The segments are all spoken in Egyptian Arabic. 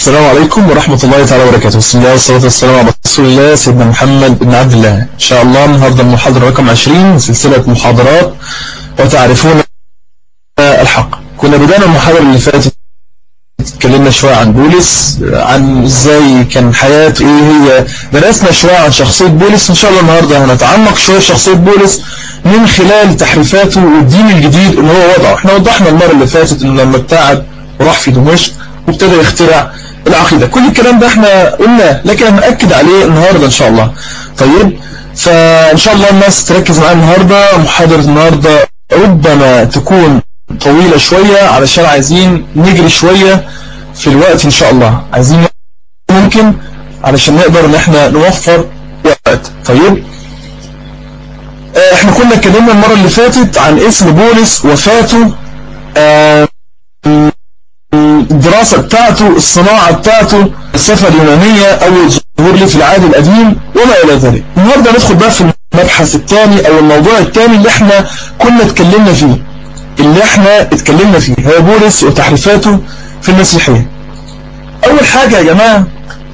السلام عليكم ورحمة الله تعالى وبركاته بسم الله والصلاة والسلام على رسول الله سيدنا محمد بن عبد الله إن شاء الله النهاردة المحاضرة رقم 20 سلسلة محاضرات وتعرفون الحق كنا بدأنا المحاضرة اللي فاتت اتكلمنا شوية عن بولس عن ازاي كان حياته ايه هي درسنا شوية عن شخصية بولس ان شاء الله النهاردة هنتعمق شوية في شخصية بولس من خلال تحريفاته والدين الجديد اللي هو وضعه احنا وضحنا المرة اللي فاتت انه لما ابتعد وراح في دمشق وابتدى يخترع العقيدة كل الكلام ده احنا قلناه لكن هنأكد عليه النهاردة ان شاء الله طيب فان شاء الله الناس تركز معايا النهاردة محاضرة النهاردة ربما تكون طويلة شوية علشان عايزين نجري شوية في الوقت ان شاء الله عايزين ممكن علشان نقدر ان احنا نوفر وقت طيب احنا كنا اتكلمنا المرة اللي فاتت عن اسم بولس وفاته اه الدراسة بتاعته الصناعة بتاعته السفة اليونانية أول ظهور لي في العهد القديم وما إلى ذلك النهاردة ندخل بقى في المبحث الثاني أو الموضوع الثاني اللي احنا كنا اتكلمنا فيه اللي احنا اتكلمنا فيه هو بولس وتحريفاته في المسيحية أول حاجة يا جماعة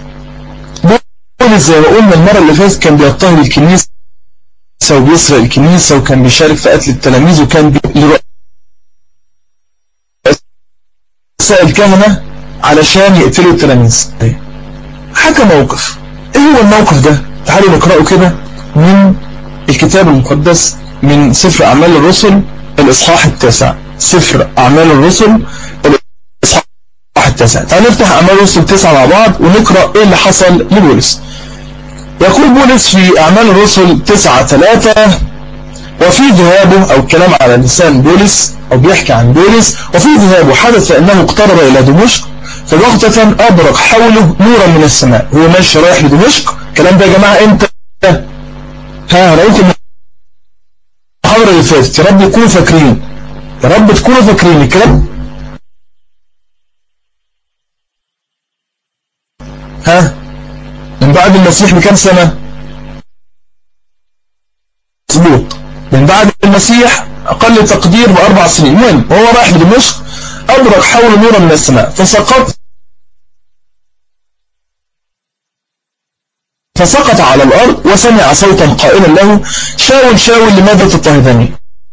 بولس زي ما قلنا المرة اللي فاتت كان بيضطهد الكنيسة وبيسرق الكنيسة وكان بيشارك في قتل التلاميذ وكان بيرؤى رؤساء الكهنة علشان يقتلوا التلاميذ حكى موقف ايه هو الموقف ده تعالوا نقرأه كده من الكتاب المقدس من سفر أعمال الرسل الإصحاح التاسع سفر أعمال الرسل الإصحاح التاسع تعالوا نفتح أعمال الرسل التاسع مع بعض ونقرأ ايه اللي حصل لبولس يقول بولس في أعمال الرسل تسعة ثلاثة وفي ذهابه أو الكلام على لسان بولس أو بيحكي عن بولس وفي ذهابه حدث أنه اقترب إلى دمشق فبغتة أبرق حوله نورا من السماء هو ماشي رايح لدمشق الكلام ده يا جماعة امتى ها رأيكم المحاضرة اللي فاتت يا رب يكونوا فاكرين يا رب تكونوا فاكرين الكلام ها من بعد المسيح بكام سنة مظبوط من بعد المسيح أقل تقدير بأربع سنين المهم وهو رايح لدمشق أبرق حول نورا من السماء فسقط فسقط على الأرض وسمع صوتا قائلا له شاول شاول لماذا تضطهدني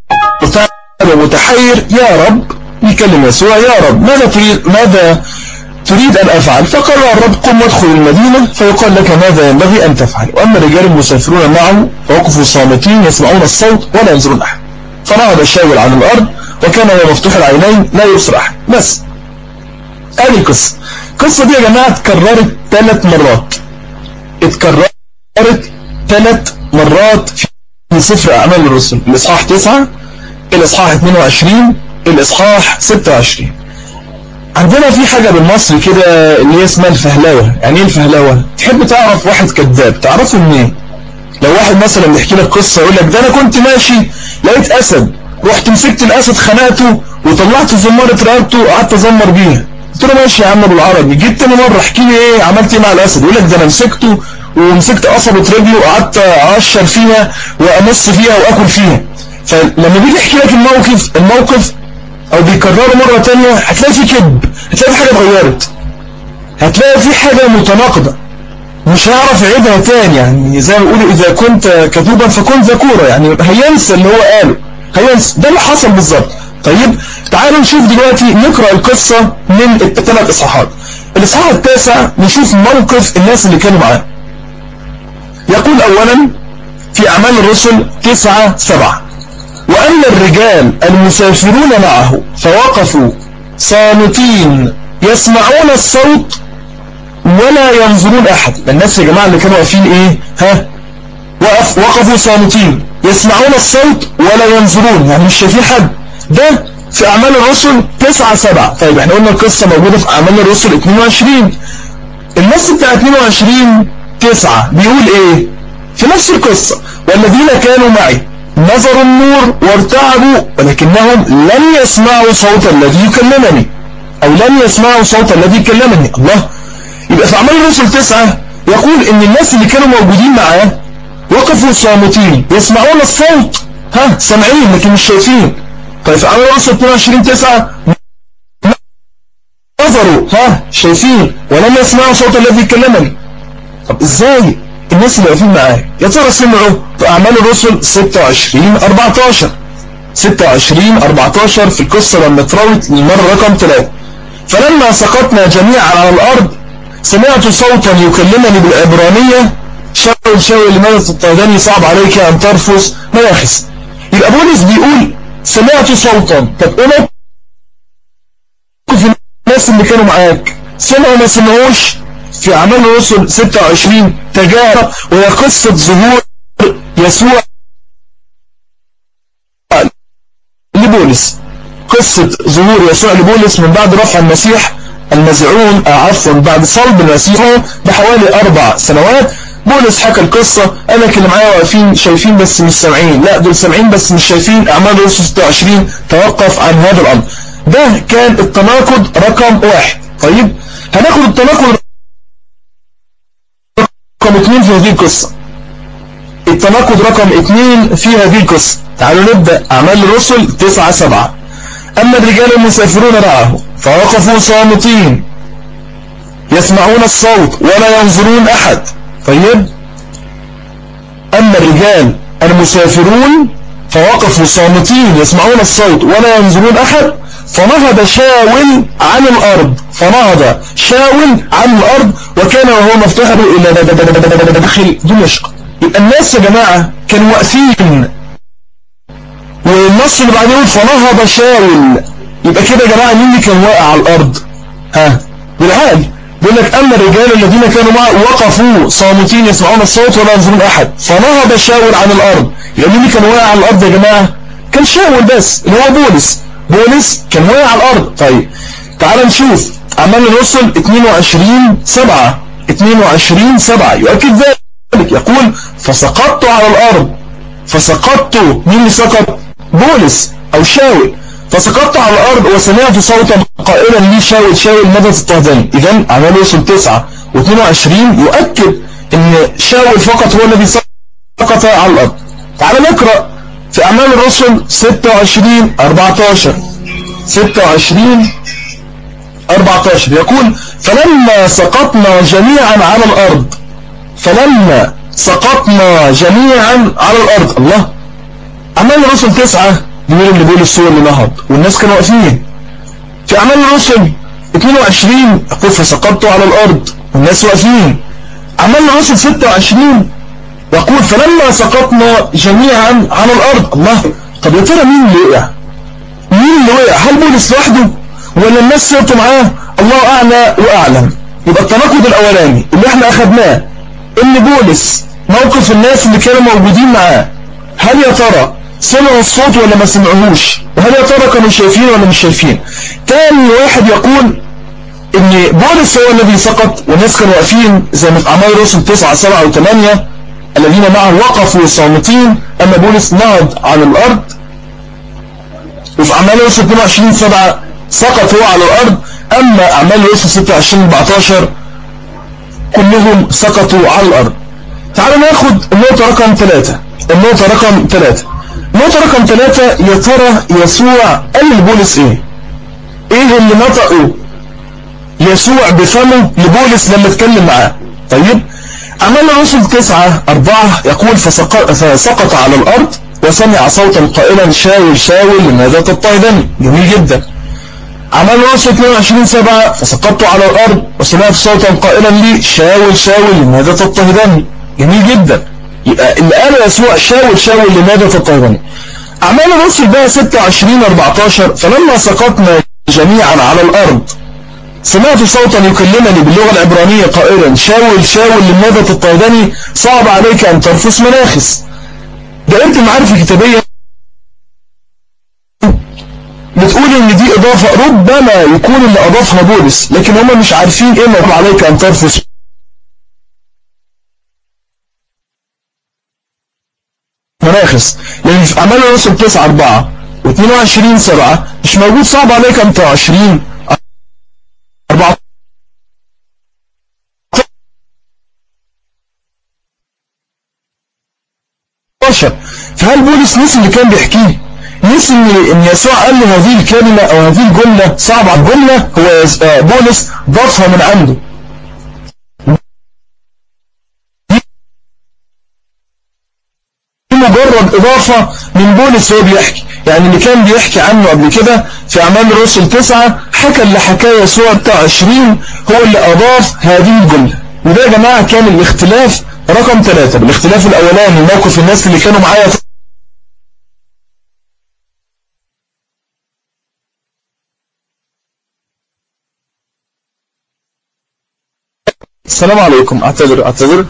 متحير يا رب يكلم يسوع يا رب ماذا تريد ماذا تريد أن أفعل فقال الرب قم وادخل المدينة فيقال لك ماذا ينبغي أن تفعل وأما الرجال المسافرون معه فوقفوا صامتين يسمعون الصوت ولا ينظرون أحد فنهض شاول عن الأرض وكان هو مفتوح العينين لا يبصر أحد بس هذه القصة القصة دي يا جماعة اتكررت ثلاث مرات اتكررت ثلاث مرات في سفر أعمال الرسل الإصحاح 9 الإصحاح 22 الإصحاح 26 عندنا في حاجة بالمصري كده اللي هي اسمها الفهلوة يعني ايه الفهلوة تحب تعرف واحد كذاب تعرفه منين لو واحد مثلا بيحكي لك قصة يقول لك ده انا كنت ماشي لقيت اسد رحت مسكت الاسد خنقته وطلعت زمارة رقبته وقعدت ازمر بيها قلت له ماشي يا عم بالعربي جيت تاني مرة احكي لي ايه عملت ايه مع الاسد يقول لك ده انا مسكته ومسكت قصبة رجله وقعدت اقشر فيها وامص فيها واكل فيها فلما بيجي يحكي لك الموقف الموقف او بيكرره مرة تانية هتلاقي في كذب هتلاقي في حاجة اتغيرت هتلاقي في حاجة متناقضة مش هيعرف يعيدها تاني يعني زي ما بيقولوا اذا كنت كذوبا فكن ذكورا يعني هينسى اللي هو قاله هينسى ده اللي حصل بالظبط طيب تعالوا نشوف دلوقتي نقرأ القصة من الثلاث اصحاحات الاصحاح التاسع نشوف موقف الناس اللي كانوا معاه يقول اولا في اعمال الرسل تسعة سبعة وأن الرجال المسافرون معه فوقفوا صامتين يسمعون الصوت ولا ينظرون أحد الناس يا جماعة اللي كانوا واقفين إيه ها وقف وقفوا صامتين يسمعون الصوت ولا ينظرون يعني مش شايفين حد ده في أعمال الرسل 9 7 طيب احنا قلنا القصة موجودة في أعمال الرسل 22 النص بتاع 22 9 بيقول إيه في نفس القصة والذين كانوا معي نظروا النور وارتعبوا ولكنهم لم يسمعوا صوت الذي يكلمني او لم يسمعوا صوت الذي يكلمني الله يبقى في اعمال الرسل تسعة يقول ان الناس اللي كانوا موجودين معاه وقفوا صامتين يسمعون الصوت ها سامعين لكن مش شايفين طيب في اعمال الرسل 22 9 نظروا ها شايفين ولم يسمعوا صوت الذي كلمني طب ازاي الناس اللي واقفين معاه يا ترى سمعوا في اعمال الرسل 26 14 26 14 في القصة لما تراوت للمرة رقم 3 فلما سقطنا جميعا على الارض سمعت صوتا يكلمني بالعبرانية شاول شاول لماذا تضطهدني صعب عليك ان ترفض مناخس يبقى بولس بيقول سمعت صوتا طب ايه في الناس اللي كانوا معاك سمعوا ما سمعوش في أعمال الرسل 26 تجارب وهي قصة ظهور يسوع لبولس قصة ظهور يسوع لبولس من بعد رفع المسيح المزعوم عفوا بعد صلب المسيح بحوالي أربع سنوات بولس حكى القصة قال لك اللي معايا واقفين شايفين بس مش سامعين لا دول سامعين بس مش شايفين أعمال الرسل 26 توقف عن هذا الأمر ده كان التناقض رقم واحد طيب هناخد التناقض رقم اثنين في هذه القصة التناقض رقم اثنين في هذه القصة تعالوا نبدأ أعمال الرسل تسعة سبعة أما الرجال المسافرون رعاه فوقفوا صامتين يسمعون الصوت ولا ينظرون أحد طيب أما الرجال المسافرون فوقفوا صامتين يسمعون الصوت ولا ينظرون أحد فنهض شاول عن الأرض فنهض شاول عن الأرض وكان وهو مفتوح إلى داخل دمشق يبقى الناس يا جماعة كانوا واقفين والنص اللي بعدين يقول فنهض شاول يبقى كده يا جماعة مين اللي كان واقع على الأرض ها بالعقل بيقول لك أما الرجال الذين كانوا معه وقفوا صامتين يسمعون الصوت ولا ينظرون أحد فنهض شاول عن الأرض يبقى مين اللي كان واقع على الأرض يا جماعة كان شاول بس اللي هو بولس بولس كان واقع على الأرض طيب تعال نشوف أعمال الرسل 22 7 22 7 يؤكد ذلك يقول فسقطت على الأرض فسقطت مين اللي سقط بولس أو شاول فسقطت على الأرض وسمعت صوتا قائلا لي شاول شاول ماذا تستهدني إذا أعمال الرسل 9 و22 يؤكد أن شاول فقط هو الذي سقط على الأرض تعال نقرأ في أعمال الرسل 26 14 26 14 يقول فلما سقطنا جميعا على الأرض فلما سقطنا جميعا على الأرض الله أعمال الرسل 9 بيقول اللي بيقول السور اللي نهض والناس كانوا واقفين في أعمال الرسل 22 يقول فسقطت على الأرض والناس واقفين أعمال الرسل 26 يقول فلما سقطنا جميعا على الأرض الله طب يا ترى مين اللي وقع مين اللي وقع هل بولس لوحده ولا الناس سيرتوا معاه الله أعلى وأعلم يبقى التناقض الأولاني اللي احنا أخدناه ان بولس موقف الناس اللي كانوا موجودين معاه هل يا ترى سمعوا الصوت ولا ما سمعوهوش وهل يا ترى كانوا شايفين ولا مش شايفين تاني واحد يقول ان بولس هو الذي سقط والناس كانوا واقفين زي ما في اعمال الرسل 9 7 و8 الذين معه وقفوا صامتين اما بولس نهض عن الارض وفي اعمال الرسل 22 7 سقط هو على الارض اما اعمال الرسل 26 14 كلهم سقطوا على الارض تعالوا ناخد النقطة رقم 3 النقطة رقم 3 النقطة رقم 3 يا ترى يسوع قال لبولس ايه ايه اللي نطقه يسوع بفمه لبولس لما اتكلم معاه طيب أعمال الرسل 9 4 يقول فسقط, فسقط على الأرض وسمع صوتا قائلا شاول شاول لماذا تضطهدني جميل جدا أعمال الرسل 22 7 فسقطت على الأرض وسمعت صوتا قائلا لي شاول شاول لماذا تضطهدني جميل جدا يبقى اللي قال يسوع شاول شاول لماذا تضطهدني أعمال الرسل بقى 26 14 فلما سقطنا جميعا على الأرض سمعت صوتا يكلمني باللغة العبرانية قائلا شاول شاول لماذا تضطهدني صعب عليك أن ترفس مناخس ده أنت معرفة كتابية بتقول ان دي اضافة ربما يكون اللي اضافها بولس لكن هم مش عارفين ايه مطلوب عليك ان ترفس مناخس لان في اعمال الرسل 9 4 و22 7 مش موجود صعب عليك ان 20 14 فهل بولس نسي اللي كان بيحكيه نسي ان ان يسوع قال له هذه الكلمة او هذه الجملة صعبة الجملة هو بولس ضافها من عنده مجرد إضافة من بولس وهو بيحكي يعني اللي كان بيحكي عنه قبل كده في أعمال الرسل تسعة حكى اللي حكاه يسوع بتاع 20 هو اللي أضاف هذه الجملة وده يا جماعة كان الاختلاف رقم ثلاثة بالاختلاف الأولاني موقف الناس اللي كانوا معايا السلام عليكم اعتذر اعتذر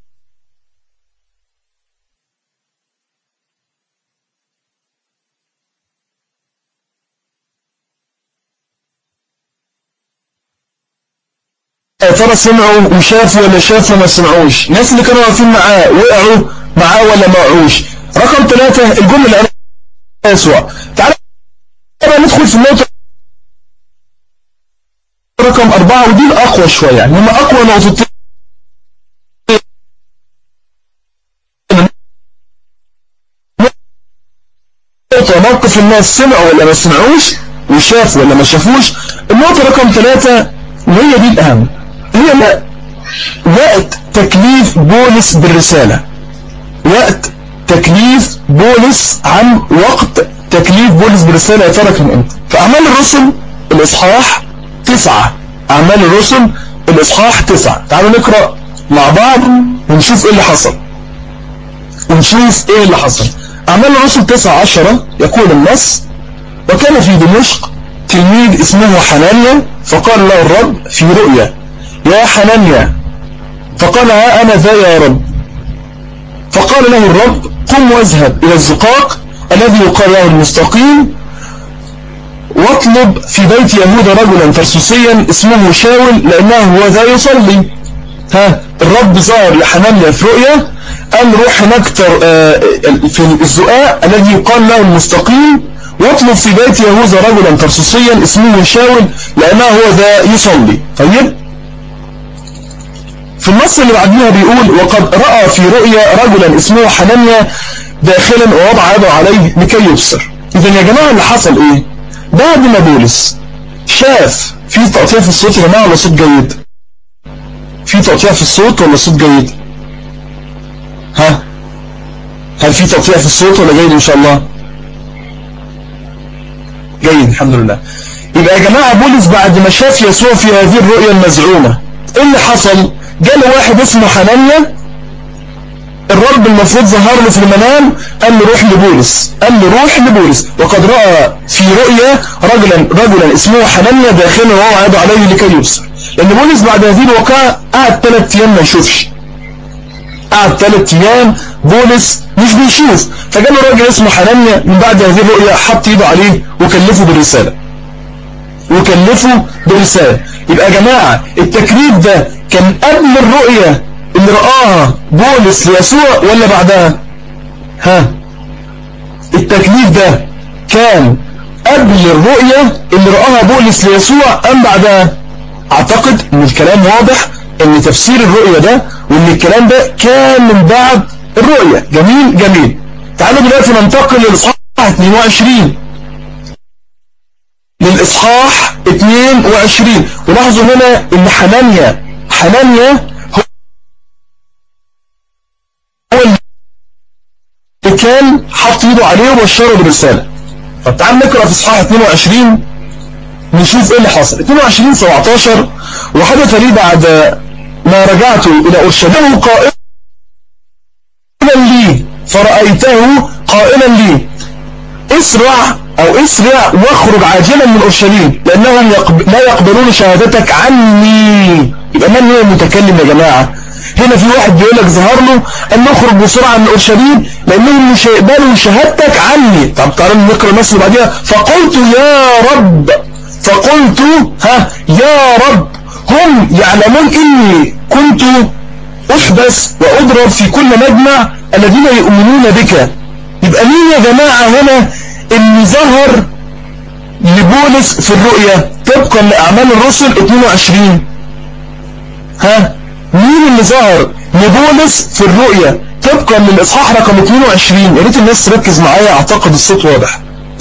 ترى سمعوا وشافوا ولا شافوا ما سمعوش الناس اللي كانوا واقفين معاه وقعوا معاه ولا ما وقعوش رقم ثلاثة الجملة اللي أنا يسوع تعالى ندخل في النقطة رقم أربعة ودي الأقوى شوية يعني هم أقوى نقطتين نقطة موقف الناس سمعوا ولا ما سمعوش وشافوا ولا ما شافوش النقطة رقم ثلاثة وهي دي الأهم هي وقت تكليف بولس بالرسالة وقت تكليف بولس عن وقت تكليف بولس بالرسالة يا ترى كان امتى فأعمال الرسل الإصحاح تسعة أعمال الرسل الإصحاح تسعة تعالوا نقرأ مع بعض ونشوف إيه اللي حصل ونشوف إيه اللي حصل أعمال الرسل تسعة عشرة يقول النص وكان في دمشق تلميذ اسمه حنانيا فقال له الرب في رؤيا يا حنانيا فقال ها أنا ذا يا رب فقال له الرب قم واذهب إلى الزقاق الذي يقال له المستقيم واطلب في بيت يهوذا رجلا ترسوسيا اسمه شاول لأنه هو ذا يصلي ها الرب ظهر لحنانيا في رؤيا قال روح هناك في الزقاق الذي يقال له المستقيم واطلب في بيت يهوذا رجلا ترسوسيا اسمه شاول لأنه هو ذا يصلي طيب في النص اللي بعديها بيقول وقد رأى في رؤيا رجلا اسمه حنانيا داخلا ووضع يده عليه لكي يبصر إذا يا جماعة اللي حصل إيه بعد ما بولس شاف في تقطيع في الصوت يا جماعة ولا صوت جيد في تقطيع في الصوت ولا صوت جيد ها هل في تقطيع في الصوت ولا جيد إن شاء الله جيد الحمد لله يبقى يا جماعة بولس بعد ما شاف يسوع في هذه الرؤيا المزعومة ايه اللي حصل جاله واحد اسمه حنانيا الرب المفروض ظهر له في المنام قال له روح لبولس قال له روح لبولس وقد رأى في رؤيا رجلا رجلا اسمه حنانيا داخلا وهو يدعو عليه لكي يبصر لأن بولس بعد هذه الوقعة قعد ثلاث أيام ما يشوفش قعد ثلاث أيام بولس مش بيشوف فجاله راجل اسمه حنانيا من بعد هذه الرؤيا حط ايده عليه وكلفه بالرسالة وكلفه بالرسالة يبقى يا جماعة التكليف ده كان قبل الرؤية اللي رآها بولس ليسوع ولا بعدها ها التكليف ده كان قبل الرؤية اللي رآها بولس ليسوع أم بعدها اعتقد ان الكلام واضح ان تفسير الرؤية ده وان الكلام ده كان من بعد الرؤية جميل جميل تعالوا دلوقتي ننتقل للإصحاح 22 للإصحاح 22 ولاحظوا هنا ان حنانيا حنانيا هو اللي كان حط ايده عليه وبشره بالرسالة طب تعال نقرأ في إصحاح 22 نشوف ايه اللي حصل 22 17 وحدث لي بعد ما رجعت إلى أورشليم قائلا لي فرأيته قائلا لي اسرع أو اسرع واخرج عاجلا من أورشليم لأنهم يقب... لا يقبلون شهادتك عني يبقى من هو المتكلم يا جماعة هنا في واحد بيقول لك ظهر له أن نخرج بسرعة من أورشليم لأنهم مش هيقبلوا شهادتك عني طب تعالوا نقرأ النص اللي بعديها فقلت يا رب فقلت ها يا رب هم يعلمون إني كنت أحبس وأضرب في كل مجمع الذين يؤمنون بك يبقى مين يا جماعة هنا اللي ظهر لبولس في الرؤية طبقا لأعمال الرسل 22 ها مين اللي ظهر لبولس في الرؤية طبقا للإصحاح رقم 22 يا ريت الناس تركز معايا أعتقد الصوت واضح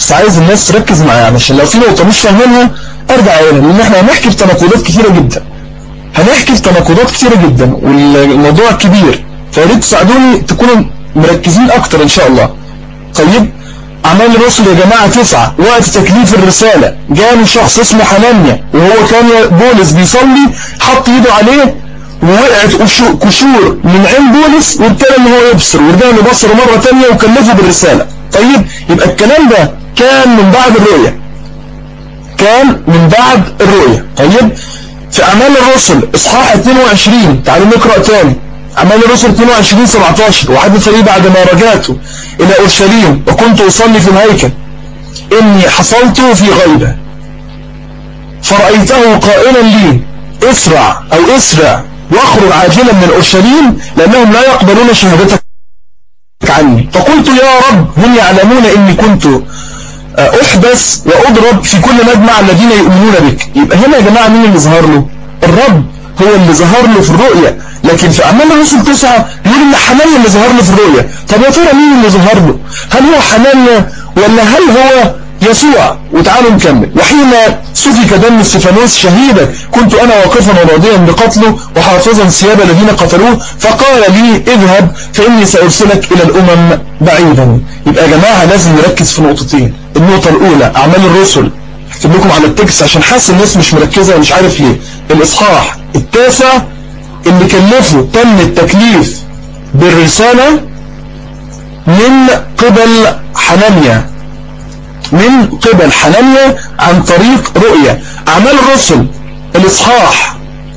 بس عايز الناس تركز معايا علشان لو في نقطة مش فاهمينها ارجع اقولها لان احنا هنحكي في تناقضات كتيرة جدا هنحكي في تناقضات كتيرة جدا والموضوع كبير فياريت تساعدوني تكونوا مركزين اكتر ان شاء الله طيب اعمال الرسل يا جماعة تسعة وقت تكليف الرسالة جاء شخص اسمه حنانيا وهو كان بولس بيصلي حط ايده عليه ووقعت كشور من عين بولس وابتدى ان هو يبصر ورجع له بصره مرة تانية وكلفه بالرسالة طيب يبقى الكلام ده كان من بعد الرؤية كان من بعد الرؤية طيب في أعمال الرسل إصحاح 22 تعالوا نقرأ تاني أعمال الرسل 22 17 وحدث لي بعد ما رجعت إلى أورشليم وكنت أصلي في الهيكل إني حصلت في غيبة فرأيته قائلا لي اسرع أو اسرع واخرج عاجلا من أورشليم لأنهم لا يقبلون شهادتك عني فقلت يا رب هم يعلمون إني كنت أحبس وأضرب في كل مجمع الذين يؤمنون بك يبقى هنا يا جماعة مين اللي ظهر له الرب هو اللي ظهر له في الرؤية لكن في أعمال الرسل تسعة يقول إن حنانيا اللي ظهر له في الرؤية طب يا ترى مين اللي ظهر له هل هو حنانيا ولا هل هو يسوع وتعالوا نكمل وحين سفك دم استفانوس شهيدا كنت أنا واقفا وراضيا بقتله وحافظا ثياب الذين قتلوه فقال لي اذهب فإني سأرسلك إلى الأمم بعيدا يبقى يا جماعة لازم نركز في نقطتين النقطة الأولى أعمال الرسل اكتب لكم على التكس عشان حاسس الناس مش مركزة ومش عارف ليه الإصحاح التاسع اللي كلفه تم التكليف بالرسالة من قبل حنانيا من قبل حنانيا عن طريق رؤية أعمال الرسل الإصحاح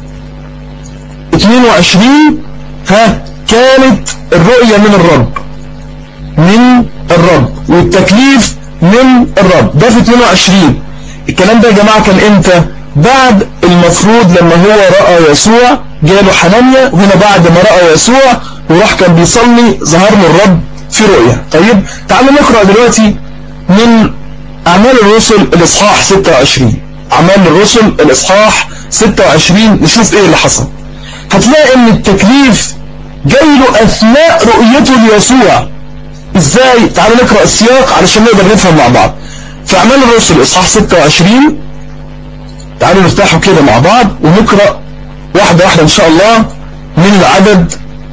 22 ها كانت الرؤية من الرب من الرب والتكليف من الرب ده في 22 الكلام ده يا جماعة كان امتى بعد المفروض لما هو رأى يسوع جاله حنانيا وهنا بعد ما رأى يسوع وراح كان بيصلي ظهر له الرب في رؤية طيب تعالوا نقرأ دلوقتي من أعمال الرسل الإصحاح 26 أعمال الرسل الإصحاح 26 نشوف إيه اللي حصل هتلاقي إن التكليف جاي له أثناء رؤيته ليسوع إزاي تعالوا نقرأ السياق علشان نقدر نفهم مع بعض في أعمال الرسل إصحاح 26 تعالوا نفتحه كده مع بعض ونقرأ واحدة واحدة إن شاء الله من العدد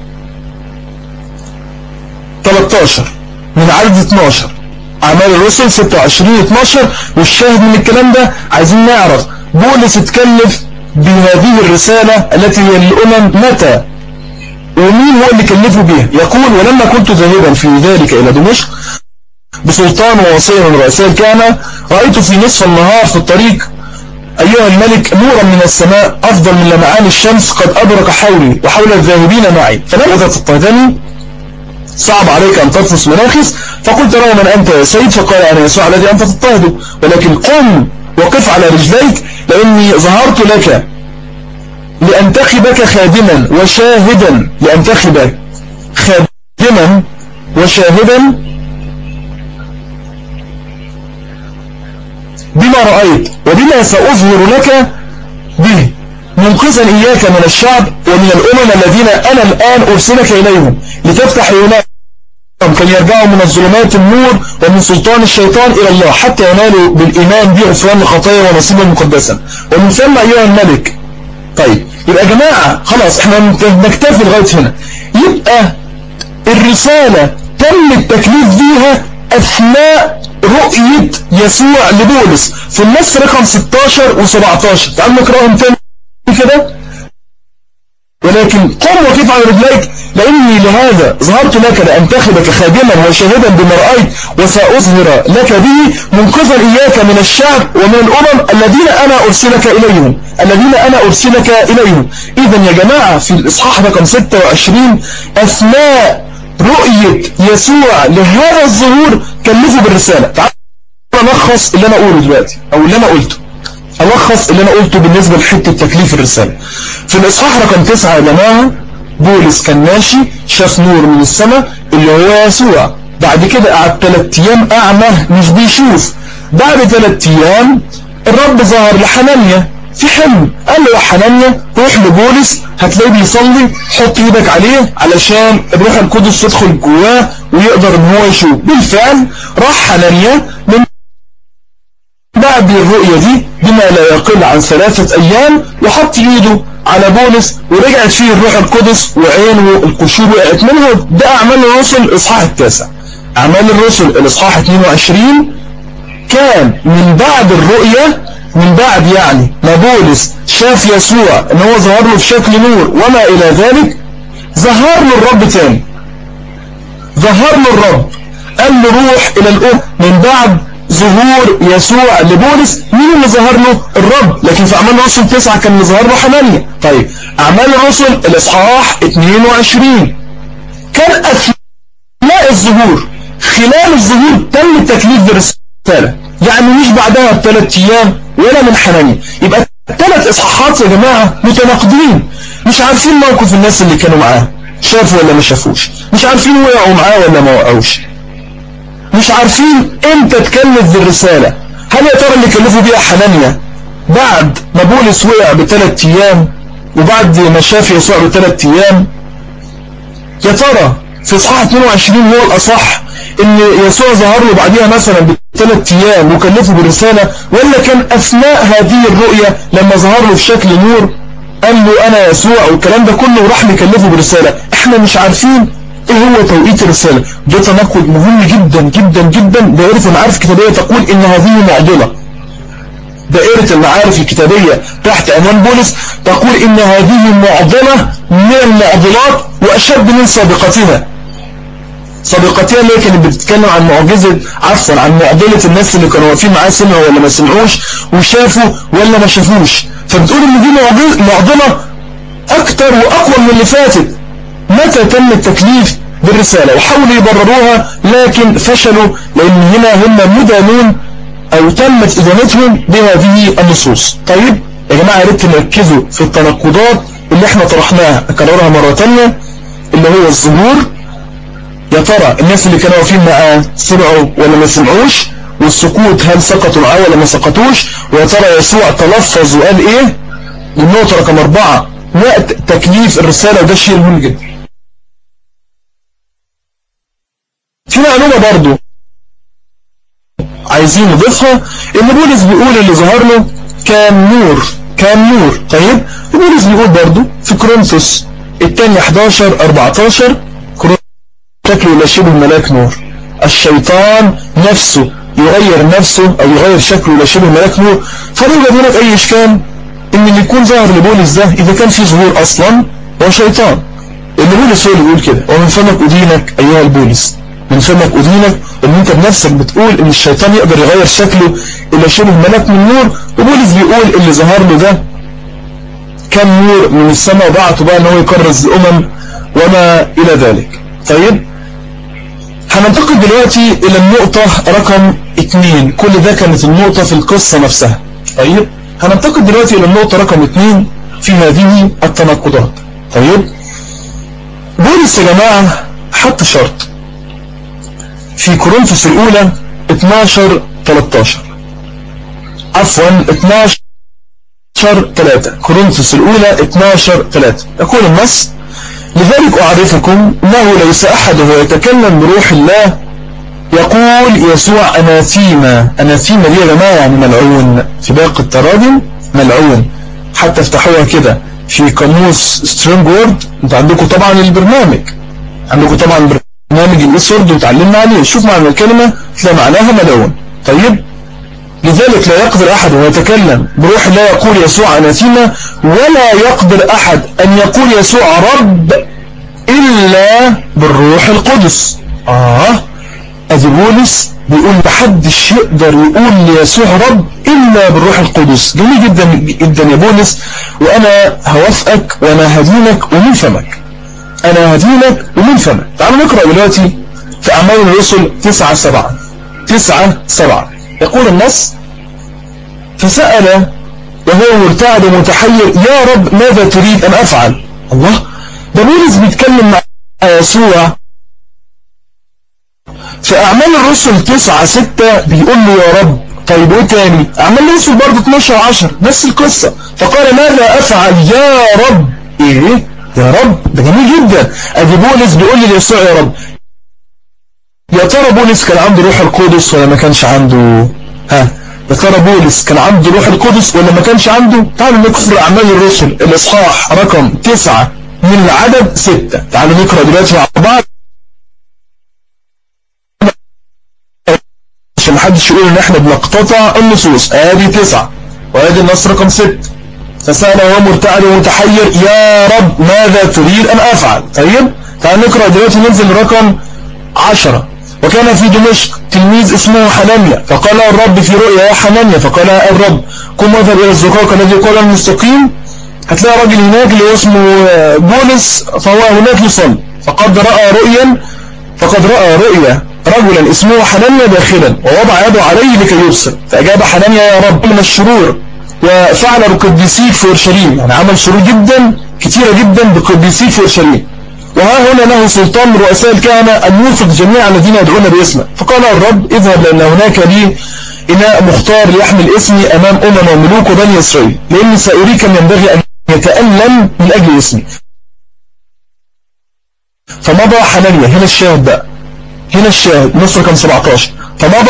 13 من عدد 12 أعمال الرسل 26 12 والشاهد من الكلام ده عايزين نعرف بولس اتكلف بهذه الرسالة التي هي للأمم متى ومين هو اللي كلفه بها يقول ولما كنت ذاهبا في ذلك إلى دمشق بسلطان ووصية من رؤساء الكهنة رأيت في نصف النهار في الطريق أيها الملك نورا من السماء أفضل من لمعان الشمس قد أبرك حولي وحول الذاهبين معي فلم تضطهدني صعب عليك أن تطفس مناخس فقلت له من أنت يا سيد فقال أنا يسوع الذي أنت تضطهده ولكن قم وقف على رجليك لأني ظهرت لك لأنتخبك خادما وشاهدا لأنتخبك خادما وشاهدا بما رأيت وبما سأظهر لك به منقذا إياك من الشعب ومن الأمم الذين أنا الآن أرسلك إليهم لتفتح عيونهم كي يرجعوا من الظلمات النور ومن سلطان الشيطان إلى الله حتى ينالوا بالإيمان بغفران الخطايا ونصيبا مقدسا ومن ثم أيها الملك طيب يبقى يا جماعة خلاص احنا نكتفي لغاية هنا يبقى الرسالة تم التكليف بيها أثناء رؤية يسوع لبولس في النص رقم 16 و17 تعالوا نقرأهم تاني كده ولكن قم وكيف على رجليك لأني لهذا ظهرت لك لأنتخبك خادما وشاهدا بما رأيت وسأظهر لك به منقذا إياك من الشعب ومن الأمم الذين أنا أرسلك إليهم الذين أنا أرسلك إليهم إذا يا جماعة في الإصحاح رقم 26 أثناء رؤية يسوع لهذا الظهور كلفه بالرسالة تعالوا ألخص اللي أنا أقوله دلوقتي أو اللي أنا قلته ألخص اللي أنا قلته بالنسبة لحتة تكليف الرسالة في الإصحاح رقم 9 يا جماعة بولس كان ماشي شاف نور من السماء اللي هو يسوع بعد كده قعد ثلاث أيام أعمى مش بيشوف بعد ثلاث أيام الرب ظهر لحنانيا في حلم قال له يا حنانيا روح لبولس هتلاقيه بيصلي حط ايدك عليه علشان الروح القدس تدخل جواه ويقدر ان هو يشوف بالفعل راح حنانيا من بعد الرؤية دي بما لا يقل عن ثلاثة أيام وحط إيده على بولس ورجعت فيه الروح القدس وعينه القشور وقعت منه ده أعمال الرسل الإصحاح التاسع أعمال الرسل الإصحاح 22 كان من بعد الرؤية من بعد يعني ما بولس شاف يسوع ان هو ظهر له في شكل نور وما الى ذلك ظهر له الرب تاني ظهر له الرب قال له روح الى الام من بعد ظهور يسوع لبولس مين اللي ظهر له الرب لكن في اعمال الرسل تسعة كان اللي ظهر له حنانيا طيب اعمال الرسل الاصحاح 22 كان اثناء الظهور خلال الظهور تم التكليف بالرسالة يعني مش بعدها بثلاث ايام ولا من حنانيا يبقى ثلاث اصحاحات يا جماعة متناقضين مش عارفين موقف الناس اللي كانوا معاه شافوا ولا ما شافوش مش عارفين وقعوا معاه ولا ما وقعوش مش عارفين امتى تكلف بالرسالة هل يا ترى اللي كلفوا بيها حنانيا بعد ما بولس وقع بثلاث ايام وبعد ما شاف يسوع بثلاث ايام يا ترى في اصحاح 22 هو الاصح ان يسوع ظهر له بعديها مثلا بثلاث ايام وكلفه بالرسالة ولا كان اثناء هذه الرؤية لما ظهر له في شكل نور قال له انا يسوع والكلام ده كله وراح مكلفه بالرسالة احنا مش عارفين ايه هو توقيت الرسالة ده تناقض مهم جدا جدا جدا دائرة المعارف الكتابية تقول ان هذه معضلة دائرة المعارف الكتابية تحت عنوان بولس تقول ان هذه معضلة من المعضلات واشد من سابقتها سابقتها اللي كانت بتتكلم عن معجزة عفوا عن معضلة الناس اللي كانوا واقفين معاه سمعوا ولا ما سمعوش وشافوا ولا ما شافوش فبتقول ان دي معضلة اكتر واقوى من اللي فاتت متى تم التكليف بالرسالة وحاولوا يبرروها لكن فشلوا لان هنا هم مدانون او تمت ادانتهم بهذه النصوص طيب يا جماعة يا ريت نركزوا في التناقضات اللي احنا طرحناها اكررها مرة تانية اللي هو الظهور يا ترى الناس اللي كانوا واقفين معاه سمعوا ولا ما سمعوش والسقوط هل سقطوا معاه ولا ما سقطوش ويا ترى يسوع تلفظ وقال ايه النقطة رقم اربعة وقت تكليف الرسالة وده شيء مهم جدا في معلومة برضو عايزين نضيفها ان بولس بيقول اللي ظهر له كان نور كان نور طيب بولس بيقول برضو في كورنثوس الثاني 11 14 شكله لا شبه ملاك نور الشيطان نفسه يغير نفسه او يغير شكله لا شبه ملاك نور فلا يوجد هناك اي اشكال ان اللي يكون ظاهر لبولس ده اذا كان في ظهور اصلا هو شيطان ان بولس هو اللي بيقول كده ومن فمك ادينك ايها البولس من فمك ادينك ان انت بنفسك بتقول ان الشيطان يقدر يغير شكله الى شبه ملاك من نور وبولس بيقول اللي ظهر له ده كان نور من السماء وبعته بقى ان هو يكرز الامم وما الى ذلك طيب هننتقل دلوقتي الى النقطة رقم اتنين كل ده كانت النقطة في القصة نفسها طيب هننتقل دلوقتي الى النقطة رقم اتنين في هذه التناقضات طيب بولس يا جماعة حط شرط في كورنثوس الاولى 12 13 عفوا 12 3 كورنثوس الاولى 12 3 يقول النص لذلك أعرفكم أنه ليس أحد هو يتكلم بروح الله يقول يسوع أناثيما أناثيما دي يا جماعة يعني ملعون في باقي التراجم ملعون حتى افتحوها كده في قاموس سترونج وورد انتوا عندكم طبعا البرنامج عندكم طبعا برنامج الاسورد وتعلمنا عليه شوف معنى الكلمة تلاقي معناها ملعون طيب لذلك لا يقدر أحد أن يتكلم بروح لا يقول يسوع أناثيما ولا يقدر أحد أن يقول يسوع رب إلا بالروح القدس آه أدي بولس بيقول محدش يقدر يقول ليسوع رب إلا بالروح القدس جميل جدا جدا يا بولس وأنا هوافقك وأنا هدينك ومن فمك أنا هدينك ومن فمك تعالوا نقرأ دلوقتي في أعمال الرسل 9 7 9 7 يقول النص فسأل وهو مرتعد ومتحير يا رب ماذا تريد أن أفعل الله ده بولس بيتكلم مع يسوع في أعمال الرسل 9 6 بيقول له يا رب طيب وايه تاني أعمال الرسل برضه 12 10 نفس القصة فقال ماذا أفعل يا رب إيه يا رب ده جميل جدا أدي بولس بيقول لي ليسوع يا رب يا ترى بولس كان عنده روح القدس ولا ما كانش عنده ها يا ترى بولس كان عنده روح القدس ولا ما كانش عنده تعالوا نقرأ أعمال الرسل الإصحاح رقم تسعة من العدد ستة تعالوا نقرأ دلوقتي مع بعض عشان محدش يقول ان احنا بنقتطع النصوص ادي تسعة وادي النص رقم ست فسأل وهو مرتعد ومتحير يا رب ماذا تريد ان افعل طيب تعال نقرأ دلوقتي ننزل رقم عشرة وكان في دمشق تلميذ اسمه حنانيا فقال الرب في رؤيا يا حنانيا فقال الرب قم واذهب الى الزقاق الذي قال المستقيم هتلاقي راجل هناك اللي اسمه بولس فهو هناك يصلي فقد رأى رؤيا فقد رأى رؤيا رجلا اسمه حنانيا داخلا ووضع يده عليه لكي يبصر فأجاب حنانيا يا رب من الشرور وفعل بقديسيك في اورشليم يعني عمل شرور جدا كثيرة جدا بقديسيك في اورشليم وها هنا له سلطان رؤساء الكهنة أن يوفق جميع الذين يدعون باسمه فقال الرب اذهب لأن هناك لي إناء مختار ليحمل اسمي أمام أمم وملوك وبني إسرائيل لأني سأريك من ينبغي أن يتألم من أجل اسمي فمضى حنانيا هنا الشاهد بقى هنا الشاهد نص رقم 17 فمضى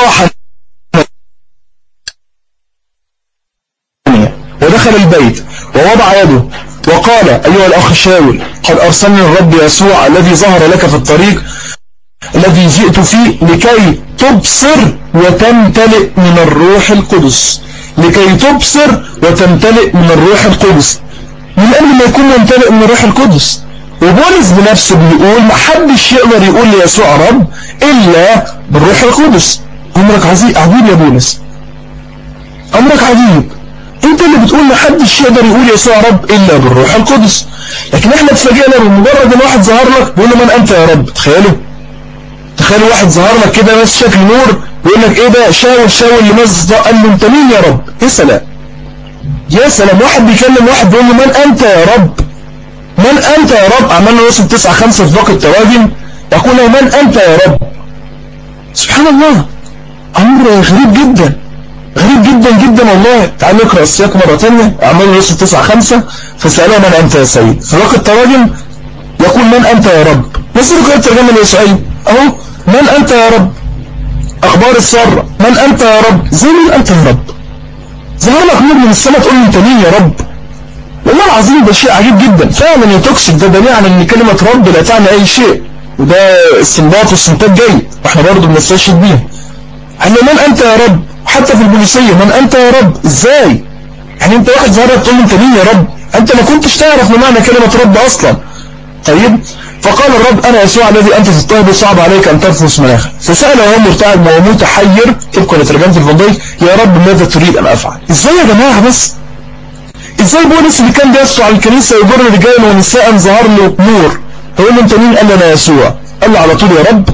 حنانيا ودخل البيت ووضع يده وقال أيها الأخ شاول قد أرسلني الرب يسوع الذي ظهر لك في الطريق الذي جئت فيه لكي تبصر وتمتلئ من الروح القدس لكي تبصر وتمتلئ من الروح القدس من قبل ما يكون ممتلئ من الروح القدس وبولس بنفسه بيقول ما حدش يقدر يقول ليسوع رب إلا بالروح القدس أمرك عجيب يا بولس أمرك عجيب انت اللي بتقول ما حدش يقدر يقول يسوع رب إلا بالروح القدس لكن احنا اتفاجئنا بمجرد ان واحد ظهر لك بيقول له من انت يا رب تخيلوا تخيلوا واحد ظهر لك كده بس شكل نور بيقول لك ايه ده شاول شاول لماذا قال له انت مين يا رب يا سلام يا سلام واحد بيكلم واحد بيقول له من انت يا رب من أنت يا رب عملنا وصل تسعة خمسة في باقي التواجم يقول له من أنت يا رب سبحان الله أمر غريب جدا غريب جدا جدا والله تعال نقرأ السياق مرة تانية عملنا وصل تسعة خمسة فسأله من أنت يا سيد في باقي التواجم يقول من أنت يا رب نسأل قراءة الترجمة اليسوعية أهو من أنت يا رب أخبار السارة من أنت يا رب زي من أنت يا رب ظهر لك نور من السماء تقول له أنت مين يا رب والله العظيم ده شيء عجيب جدا فعلا يا توكسيك ده دليل على ان كلمة رب لا تعني اي شيء وده استنباط واستنتاج جيد واحنا برضه بنستشهد بيها قال من انت يا رب حتى في البوليسية من انت يا رب ازاي يعني انت واحد ظهر تقول انت مين يا رب انت ما كنتش تعرف ما معنى كلمة رب اصلا طيب فقال الرب انا يسوع الذي انت تضطهد صعب عليك ان ترفض مناخ فسأل وهو مرتعب وهو متحير طبقا لترجمة الفضيل يا رب ماذا تريد ان افعل ازاي يا جماعة بس ازاي بولس اللي كان بيسعى على الكنيسة يجر رجالا ونساء ظهر له نور فقال له انت مين قال له انا يسوع قال له على طول يا رب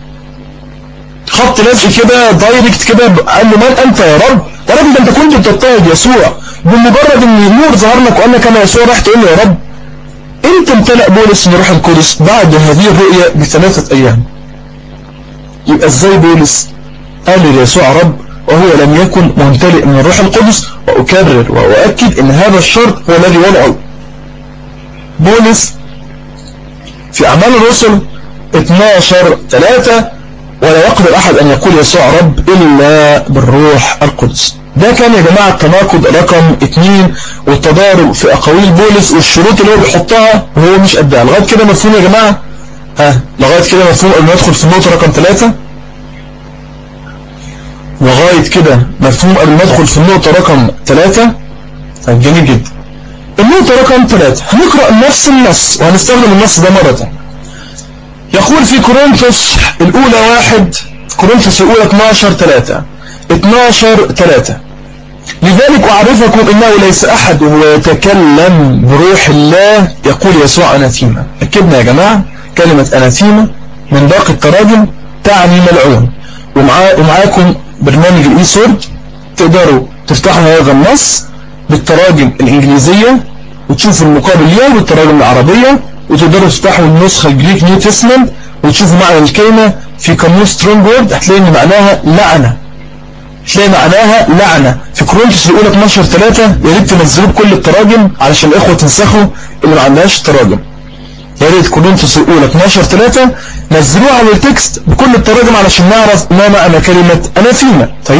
خط لزق كده دايركت كده قال له من انت يا رب يا رب ده انت كنت بتضطهد يسوع بمجرد ان النور ظهر لك وقال لك انا يسوع راح تقول له يا رب انت امتلأ بولس من روح القدس بعد هذه الرؤية بثلاثة ايام يبقى ازاي بولس قال ليسوع رب وهو لم يكن ممتلئ من الروح القدس وأكرر وأؤكد أن هذا الشرط هو الذي وضعه بولس في أعمال الرسل 12 3 ولا يقدر أحد أن يقول يسوع رب إلا بالروح القدس ده كان يا جماعة التناقض رقم 2 والتضارب في أقاويل بولس والشروط اللي هو بيحطها وهو مش قدها لغاية كده مفهوم يا جماعة ها لغاية كده مفهوم أن ندخل في النقطة رقم 3 لغاية كده مفهوم قبل ما ندخل في النقطة رقم 3 طيب جميل جدا النقطة رقم 3 هنقرأ نفس النص وهنستخدم النص ده مرة يقول في كورنثوس الأولى واحد كورنثوس الأولى 12 3 12 3 لذلك أعرفكم إنه ليس أحد وهو يتكلم بروح الله يقول يسوع أناثيما أكدنا يا جماعة كلمة أناثيما من باقي التراجم تعني ملعون ومعا ومعاكم برنامج الاي سورد تقدروا تفتحوا هذا النص بالتراجم الانجليزية وتشوفوا المقابل ليها بالتراجم العربية وتقدروا تفتحوا النسخة الجريك نيو تسمنت وتشوفوا معنى الكلمة في قاموس سترونجورد هتلاقي ان معناها لعنة هتلاقي معناها لعنة في كرونتوس الاولى 12 3 يا ريت تنزلوه بكل التراجم علشان الاخوة تنسخوا اللي ما عندهاش تراجم يا ريت كورنثوس الاولى 12 3 نزلوها على التكست بكل التراجم علشان نعرف ما معنى كلمة اناثيما طيب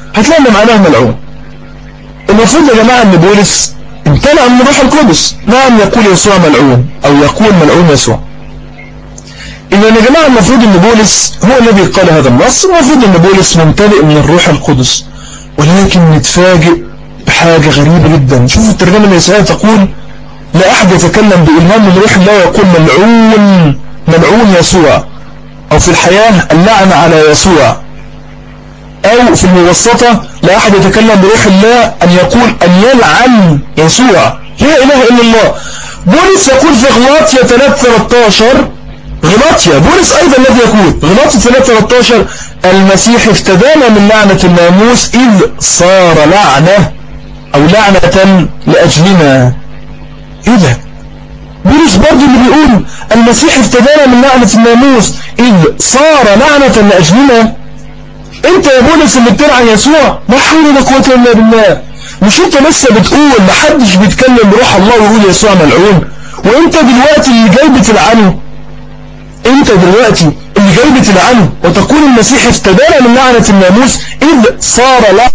هتلاقي ان معناها ملعون المفروض يا جماعة ان بولس امتنع من روح القدس نعم يقول يسوع ملعون او يقول ملعون يسوع إذا يا جماعة المفروض أن بولس هو الذي قال هذا النص المفروض أن بولس ممتلئ من الروح القدس ولكن نتفاجئ بحاجة غريبة جدا شوفوا الترجمة اليسوعية تقول لا أحد يتكلم بإلهام من روح الله يقول ملعون ملعون يسوع أو في الحياة اللعنة على يسوع أو في الموسطة لا أحد يتكلم بروح الله أن يقول أن يلعن يسوع لا إله إلا الله بولس يقول في غلاطيا 3 غلاطيا بولس أيضا الذي يقول غلاطيا 3 المسيح افتدانا من لعنة الناموس إذ صار لعنة أو لعنة لأجلنا إيه ده بولس برضه اللي بيقول المسيح افتدانا من لعنة الناموس إذ صار لعنة لأجلنا انت يا بولس اللي بتلعن يسوع ما حول ولا قوة الا بالله مش انت لسه بتقول محدش بيتكلم بروح الله ويقول يسوع ملعون وانت دلوقتي اللي جاي بتلعنه انت دلوقتي اللي جاي بتلعنه وتقول المسيح افتدانا من لعنة الناموس اذ صار لعنة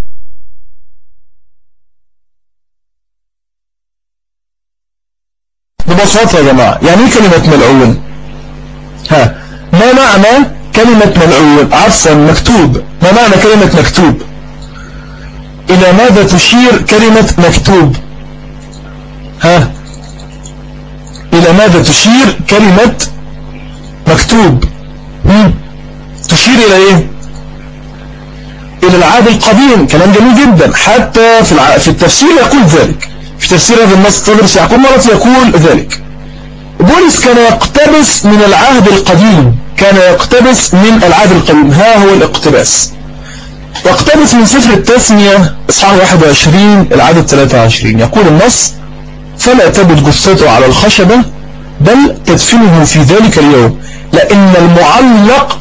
ببساطة يا جماعة يعني ايه كلمة ملعون ها ما معنى كلمة ملعون عفوا مكتوب ما معنى كلمة مكتوب إلى ماذا تشير كلمة مكتوب ها إلى ماذا تشير كلمة مكتوب مم. تشير إلى إيه إلى العهد القديم كلام جميل جدا حتى في, الع... في التفسير يقول ذلك في تفسير هذا النص تدرس يعقوب مرة يقول ذلك بولس كان يقتبس من العهد القديم كان يقتبس من العهد القديم ها هو الاقتباس يقتبس من سفر التسمية اصحاح 21 العدد 23 يقول النص فلا تبت جثته على الخشبة بل تدفنه في ذلك اليوم لأن المعلق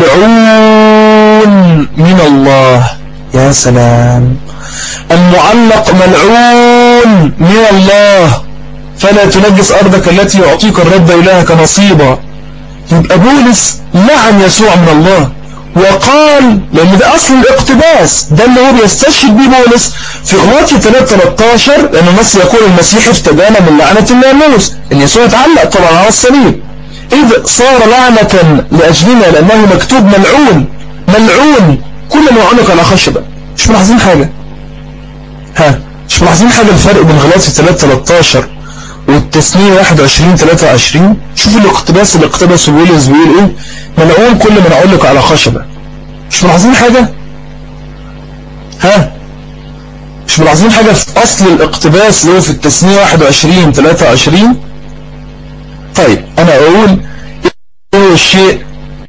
ملعون من الله يا سلام المعلق ملعون من الله فلا تنجس أرضك التي يعطيك الرب إلهك نصيبا يبقى بولس لعن يسوع من الله وقال لأن ده أصل الاقتباس ده اللي هو بيستشهد بيه بولس في غلاطي 3:13 لأن النص يقول المسيح افتدانا من لعنة الناموس إن يسوع اتعلق طبعا على الصليب إذ صار لعنة لأجلنا لأنه مكتوب ملعون ملعون كل ما يعنق على خشبة مش ملاحظين حاجة ها مش ملاحظين حاجة الفرق بين غلاطي 3:13 والتسمية 21 23 شوفوا الاقتباس اللي اقتبسه ويلز بيقول ايه ملعون كل ما نعلق على خشبة مش ملاحظين حاجة ها مش ملاحظين حاجة في اصل الاقتباس اللي هو في التسمية 21 23 طيب انا اقول ايه هو الشيء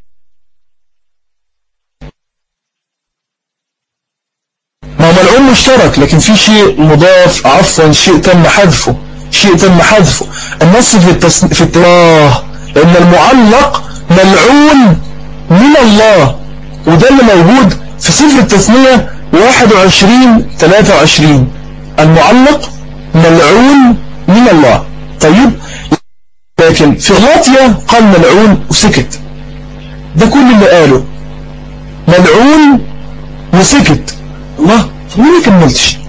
ما هو ملعون مشترك لكن في شيء مضاف عفوا شيء تم حذفه شيء تم حذفه النص في التس... في التلاه لأن المعلق ملعون من الله وده اللي موجود في سفر التثنية 21 23 المعلق ملعون من الله طيب لكن في غلاطيا قال ملعون وسكت ده كل اللي قاله ملعون وسكت الله طب ليه ما كملتش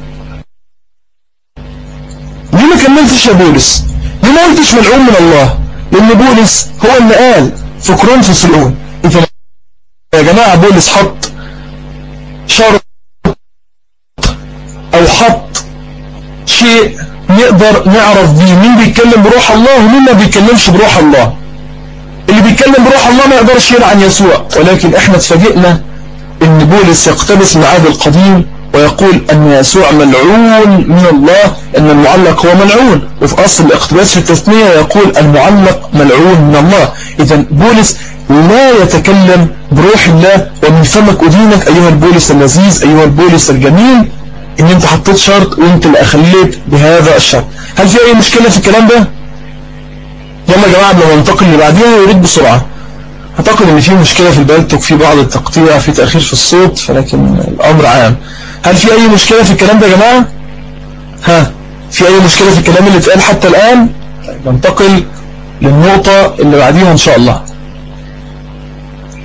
ليه ما كملتش يا بولس ليه ما قلتش ملعون من الله لان بولس هو اللي قال في كورنثوس الاولى اذا يا جماعه بولس حط شرط او حط شيء نقدر نعرف بيه مين بيتكلم بروح الله ومين ما بيتكلمش بروح الله اللي بيتكلم بروح الله ما يقدرش يلعن يسوع ولكن احنا اتفاجئنا ان بولس يقتبس من العهد القديم ويقول أن يسوع ملعون من الله أن المعلق هو ملعون وفي أصل الاقتباس في التثنية يقول المعلق ملعون من الله إذا بولس لا يتكلم بروح الله ومن فمك أدينك أيها البولس اللذيذ أيها البولس الجميل إن أنت حطيت شرط وأنت اللي أخليت بهذا الشرط هل في أي مشكلة في الكلام ده؟ يلا يا جماعة لو ننتقل اللي بعديها يريد بسرعة أعتقد أن في مشكلة في البلتك في بعض التقطيع في تأخير في الصوت فلكن الأمر عام هل في أي مشكلة في الكلام ده يا جماعة ها في أي مشكلة في الكلام اللي اتقال حتى الآن ننتقل للنقطة اللي بعديها إن شاء الله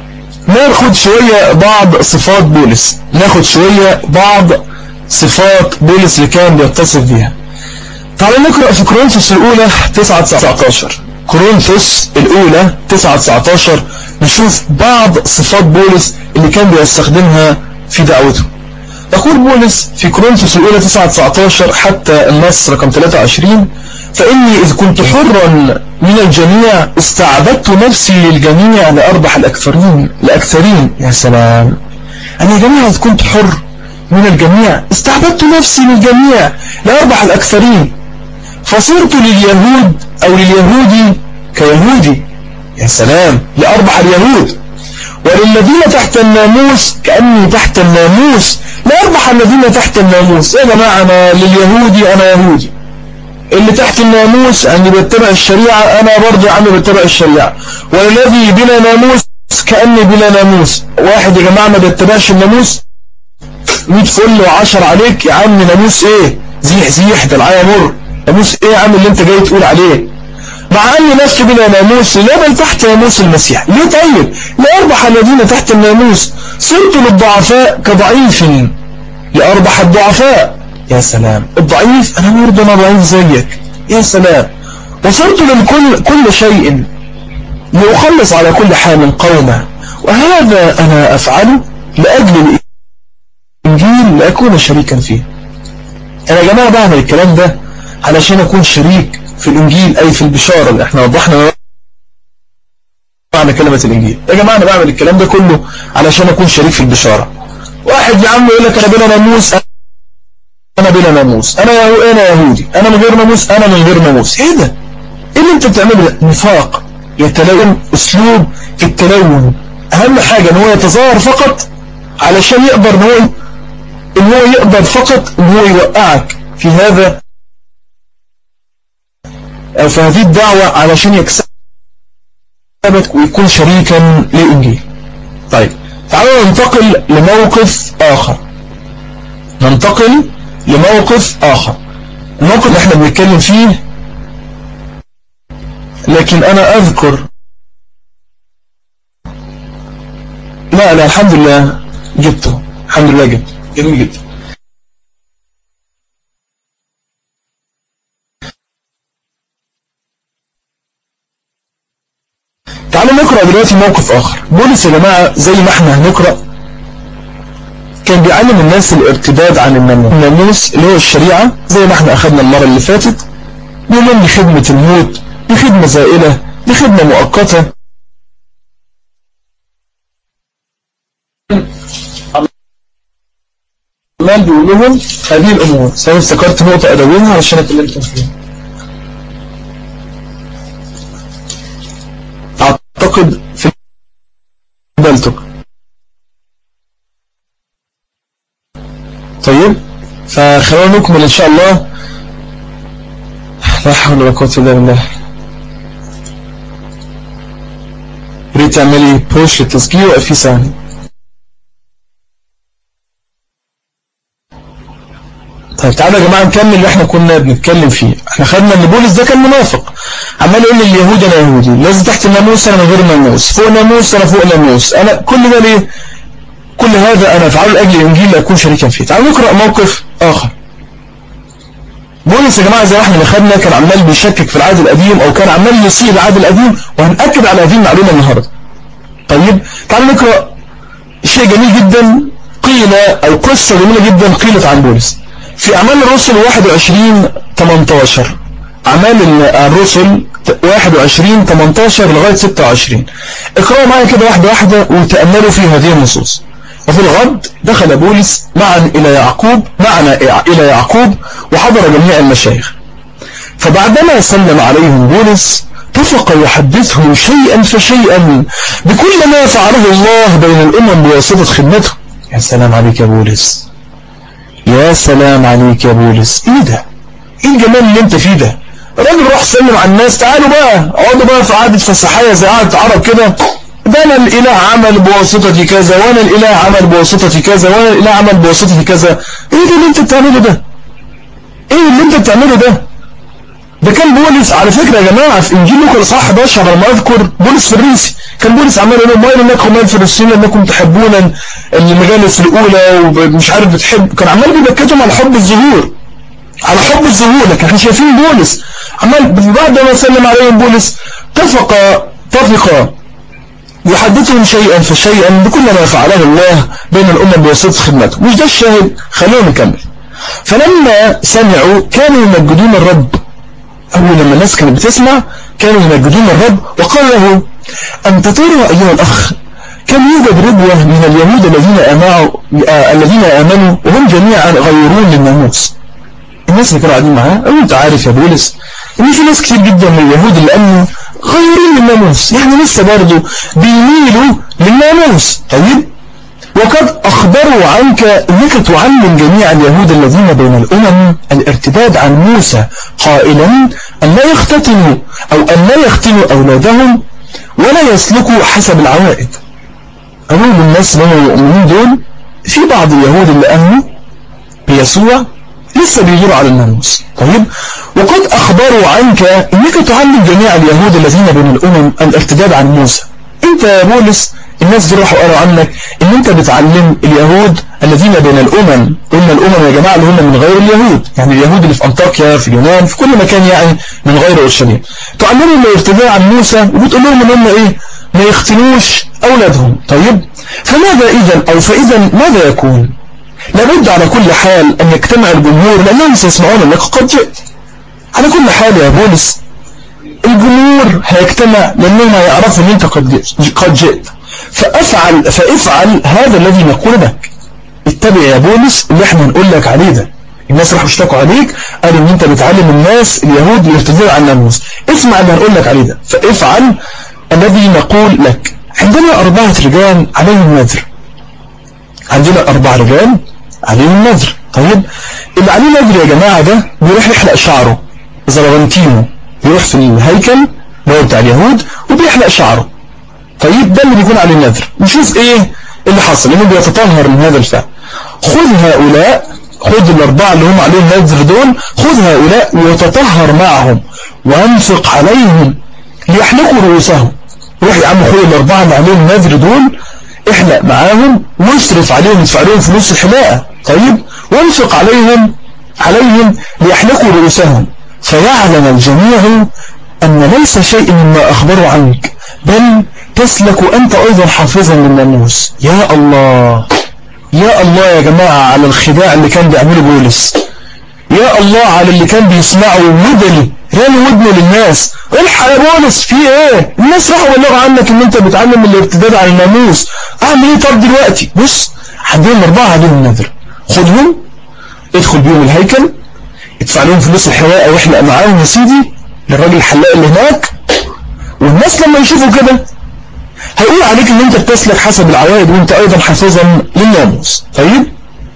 ناخد شوية بعض صفات بولس ناخد شوية بعض صفات بولس اللي كان بيتصف بيها تعالوا نقرأ في كورنثوس الأولى 9 19 كورنثوس الأولى 9 19 نشوف بعض صفات بولس اللي كان بيستخدمها في دعوته يقول بولس في كورنثوس الأولى 9 19 حتى النص رقم 23 فإني إذ كنت حرا من الجميع استعبدت نفسي للجميع لأربح الأكثرين الأكثرين يا سلام أنا يا جماعة إذ كنت حر من الجميع استعبدت نفسي للجميع لأربح الأكثرين فصرت لليهود أو لليهودي كيهودي يا سلام لأربح اليهود وللذين تحت الناموس كأني تحت الناموس لأربح الذين تحت الناموس يا جماعة أنا لليهودي أنا يهودي اللي تحت الناموس أني بتبع الشريعة أنا برضه عمي بتبع الشريعة والذي بلا ناموس كأني بلا ناموس واحد يا جماعة ما بيتبعش الناموس 100 فل وعشر عليك يا عم ناموس ايه زيح زيح ده العيا مر ناموس ايه يا عم اللي انت جاي تقول عليه مع اني نفسي بلا ناموس لا بل تحت ناموس المسيح ليه طيب لأربح الذين تحت الناموس صرت للضعفاء كضعيف لأربح الضعفاء يا سلام الضعيف أنا برضه أنا ضعيف زيك يا سلام وصرت للكل كل شيء لأخلص على كل حال قوما وهذا أنا أفعله لأجل الإنجيل لأكون شريكا فيه أنا يا جماعة بعمل الكلام ده علشان أكون شريك في الإنجيل أي في البشارة اللي احنا وضحنا معنى كلمة الإنجيل يا جماعة أنا بعمل الكلام ده كله علشان أكون شريك في البشارة واحد يا عم يقول لك أنا بلا ناموس أنا بلا ناموس أنا يهو أنا يهودي أنا من غير ناموس أنا من غير ناموس إيه ده إيه اللي أنت بتعمله ده نفاق يتلون أسلوب في التلون أهم حاجة إن هو يتظاهر فقط علشان يقدر إن هو إن هو يقدر فقط إن هو يوقعك في هذا أو في هذه الدعوة علشان يكسبك ويكون شريكا للإنجيل طيب تعالوا ننتقل لموقف آخر ننتقل لموقف آخر الموقف اللي احنا بنتكلم فيه لكن أنا أذكر لا لا الحمد لله جبته الحمد لله جبته جميل جدا تعالوا نقرأ دلوقتي موقف آخر بولس يا جماعة زي ما احنا هنقرأ كان بيعلم الناس الارتداد عن الناموس الناموس اللي هو الشريعة زي ما احنا أخذنا المرة اللي فاتت بيقولون لخدمة الموت لخدمة زائلة لخدمة مؤقتة عمال بيقول لهم هذه الأمور سواء افتكرت نقطة أدوينها علشان أكلمكم فيها أعتقد في بالتك طيب فخلونا نكمل إن شاء الله لا حول ولا قوة إلا بالله ريت تعملي بوش للتسجيل وقفي ثاني طيب تعالوا يا جماعة نكمل اللي احنا كنا بنتكلم فيه احنا خدنا ان بولس ده كان منافق عمال يقول لليهود انا يهودي لازم تحت الناموس انا من غير ناموس فوق ناموس انا فوق ناموس انا كل ده ليه كل هذا انا افعله لاجل الانجيل لاكون شريكا فيه تعالوا نقرا موقف اخر بولس يا جماعة زي ما احنا خدنا كان عمال بيشكك في العهد القديم او كان عمال يسيء العهد القديم وهنأكد على هذه المعلومة النهاردة طيب تعالوا نقرأ شيء جميل جدا قيل او قصة جميلة جدا قيلت عن بولس في أعمال الرسل 21 18 أعمال الرسل 21 18 لغاية 26 اقرأوا معي كده واحدة واحدة وتأملوا في هذه النصوص وفي الغد دخل بولس معا إلى يعقوب معنا إلى يعقوب وحضر جميع المشايخ فبعدما سلم عليهم بولس طفق يحدثهم شيئا فشيئا بكل ما فعله الله بين الأمم بواسطة خدمته يا سلام عليك يا بولس يا سلام عليك يا بولس ايه ده ايه الجمال اللي انت فيه ده الراجل راح سلم على الناس تعالوا بقى اقعدوا بقى في قعده فسحيه زي قعده عرب كده ده انا الاله عمل بواسطتي كذا وانا الاله عمل بواسطتي كذا وانا الاله عمل بواسطتي كذا ايه ده اللي انت بتعمله ده ايه اللي انت بتعمله ده ده كان بولس على فكرة يا جماعة في إنجيل لوكا الإصحاح 11 على ما أذكر بولس فريسي كان بولس عمال يقول لهم ما إنكم من فريسيين أنكم تحبون المجالس الأولى ومش عارف بتحب كان عمال بيبكتهم على حب الظهور على حب الظهور لكن احنا شايفين بولس عمال بعد ما سلم عليهم بولس طفق طفق يحدثهم شيئا فشيئا بكل ما فعله الله بين الأمم بواسطة خدمته مش ده الشاهد خلونا نكمل فلما سمعوا كانوا يمجدون الرب أول لما الناس كانت بتسمع كانوا يمجدون الرب وقال له أنت ترى أيها الأخ كم يوجد ربوة من اليهود الذين آمنوا, الذين آمنوا وهم جميعا غيرون للناموس الناس اللي كانوا قاعدين معاه أو أنت عارف يا بولس إن في ناس كتير جدا من اليهود اللي أمنوا غيرين للناموس يعني لسه برضه بيميلوا للناموس طيب وقد أخبروا عنك أنك تعلم جميع اليهود الذين بين الأمم الارتداد عن موسى قائلا أن لا يختتنوا أو أن لا يختنوا أولادهم ولا يسلكوا حسب العوائد قالوا للناس من المؤمنين دول في بعض اليهود اللي أمنوا بيسوع لسه بيدوروا على الناموس طيب وقد أخبروا عنك أنك تعلم جميع اليهود الذين بين الأمم الارتداد عن موسى انت يا بولس الناس دي راحوا قالوا عنك ان انت بتعلم اليهود الذين بين الامم قلنا الامم يا جماعة اللي هم من غير اليهود يعني اليهود اللي في انطاكيا في اليونان في كل مكان يعني من غير اورشليم تعلمهم الارتداء عن موسى وبتقول لهم ان هم ايه ما يختنوش اولادهم طيب فماذا اذا او فاذا ماذا يكون لابد على كل حال ان يجتمع الجمهور لانهم سيسمعون انك قد جئت على كل حال يا بولس الجمهور هيجتمع لانهم هيعرفوا ان انت قد جئت فافعل فافعل هذا الذي نقول لك اتبع يا بولس اللي احنا نقول لك عليه ده الناس راحوا اشتكوا عليك قالوا ان انت بتعلم الناس اليهود يرتدون عن الناموس اسمع اللي هنقول لك عليه ده فافعل الذي نقول لك عندنا أربعة رجال عليهم نذر عندنا أربع رجال عليهم نذر طيب اللي عليه نذر يا جماعة ده بيروح يحلق شعره زرغنتينه يروح في الهيكل اللي هو بتاع اليهود وبيحلق شعره طيب ده اللي بيكون عليه النذر نشوف ايه اللي حصل لانه بيتطهر من هذا الفعل خذ هؤلاء خذ الاربعه اللي هم عليهم نذر دول خذ هؤلاء وتطهر معهم وانفق عليهم ليحلقوا رؤوسهم روح يا عم خذ الاربعه اللي عليهم نذر دول احلق معاهم واصرف عليهم ادفع لهم فلوس الحلاقه طيب وانفق عليهم عليهم ليحلقوا رؤوسهم فيعلم الجميع أن ليس شيء مما أخبروا عنك بل تسلك أنت أيضا حافظا للناموس يا الله يا الله يا جماعة على الخداع اللي كان بيعمله بولس يا الله على اللي كان بيسمعه ودني رامي ودنه للناس الحق يا بولس في ايه الناس راحوا بلغوا عنك ان انت بتعلم الارتداد على الناموس اعمل ايه طب دلوقتي بص عندهم اربعة عليهم نذر خدهم ادخل بيهم الهيكل ادفع لهم فلوس الحواء واحلق معاهم يا سيدي للراجل الحلاق اللي هناك والناس لما يشوفوا كده هيقول عليك ان انت بتسلك حسب العوائد وانت ايضا حافظا للناموس طيب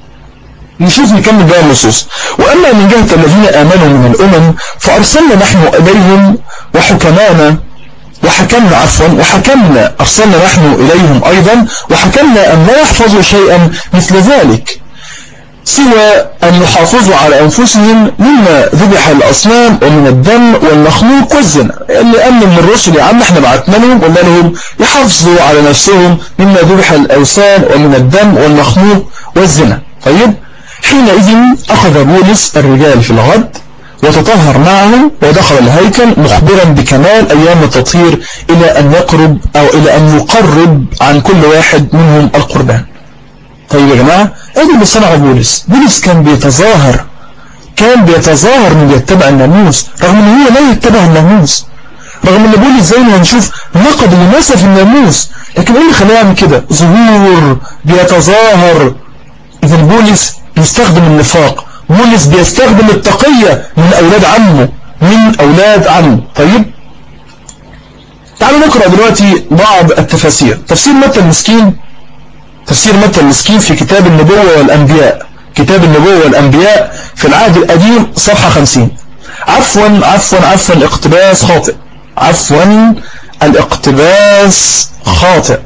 نشوف نكمل بقى النصوص واما من جهة الذين امنوا من الامم فارسلنا نحن اليهم وحكمانا وحكمنا عفوا وحكمنا ارسلنا نحن اليهم ايضا وحكمنا ان لا يحفظوا شيئا مثل ذلك سوى أن يحافظوا على أنفسهم مما ذبح الأصنام ومن الدم والمخلوق والزنا اللي أمن من الرسل يا عم احنا بعتنا لهم قلنا لهم يحافظوا على نفسهم مما ذبح الأوثان ومن الدم والمخلوق والزنا طيب حينئذ أخذ بولس الرجال في الغد وتطهر معهم ودخل الهيكل مخبرا بكمال أيام التطهير إلى أن يقرب أو إلى أن يقرب عن كل واحد منهم القربان طيب يا جماعة ادي اللي صنعه بولس بولس كان بيتظاهر كان بيتظاهر من يتبع الناموس رغم ان هو لا يتبع الناموس رغم ان بولس زي ما هنشوف نقد لناس في الناموس لكن ايه اللي خلاه يعمل كده ظهور بيتظاهر اذا بولس بيستخدم النفاق بولس بيستخدم التقية من اولاد عمه من اولاد عمه طيب تعالوا نقرأ دلوقتي بعض التفاسير تفسير متى المسكين تفسير متى المسكين في كتاب النبوة والأنبياء كتاب النبوة والأنبياء في العهد القديم صفحة 50 عفوا عفوا عفوا الاقتباس خاطئ عفوا الاقتباس خاطئ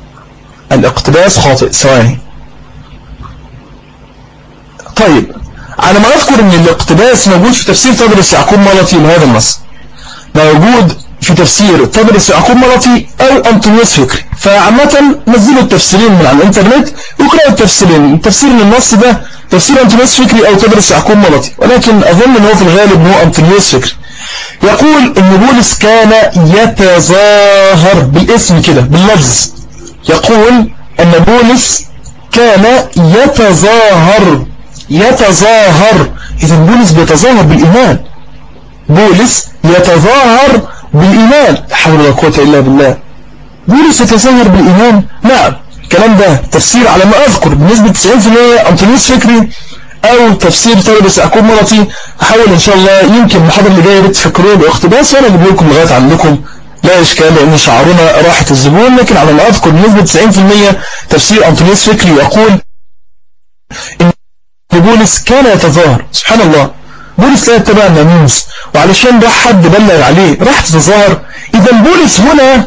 الاقتباس خاطئ ثواني طيب على ما أذكر أن الاقتباس موجود في تفسير تدرس يعقوب ملطي لهذا النص موجود في تفسير تدرس يعقوب ملطي أو أنطونيوس فكري فعامة نزلوا التفسيرين من على الإنترنت وقرأوا التفسيرين التفسير من النص ده تفسير أنطونيوس فكري أو تدرس يعقوب ملطي ولكن أظن أنه في الغالب هو أنطونيوس فكري يقول أن بولس كان يتظاهر بالاسم كده باللفظ يقول أن بولس كان يتظاهر يتظاهر إذا بولس بيتظاهر بالإيمان بولس يتظاهر بالإيمان لا حول ولا قوة إلا بالله بولس يتظاهر بالإيمان نعم الكلام ده تفسير على ما أذكر بنسبة 90% أنطونيوس فكري أو تفسير تلبس أكون مرتي أحاول إن شاء الله يمكن المحاضرة اللي جاية تفكروا باقتباس وأنا أجيب لكم لغاية عندكم لا إشكال لأن شعارنا راحة الزبون لكن على ما أذكر بنسبة 90% تفسير أنطونيوس فكري يقول إن بولس كان يتظاهر سبحان الله بولس لا يتبع الناموس وعلشان راح حد بلغ عليه راح تتظاهر إذا بولس هنا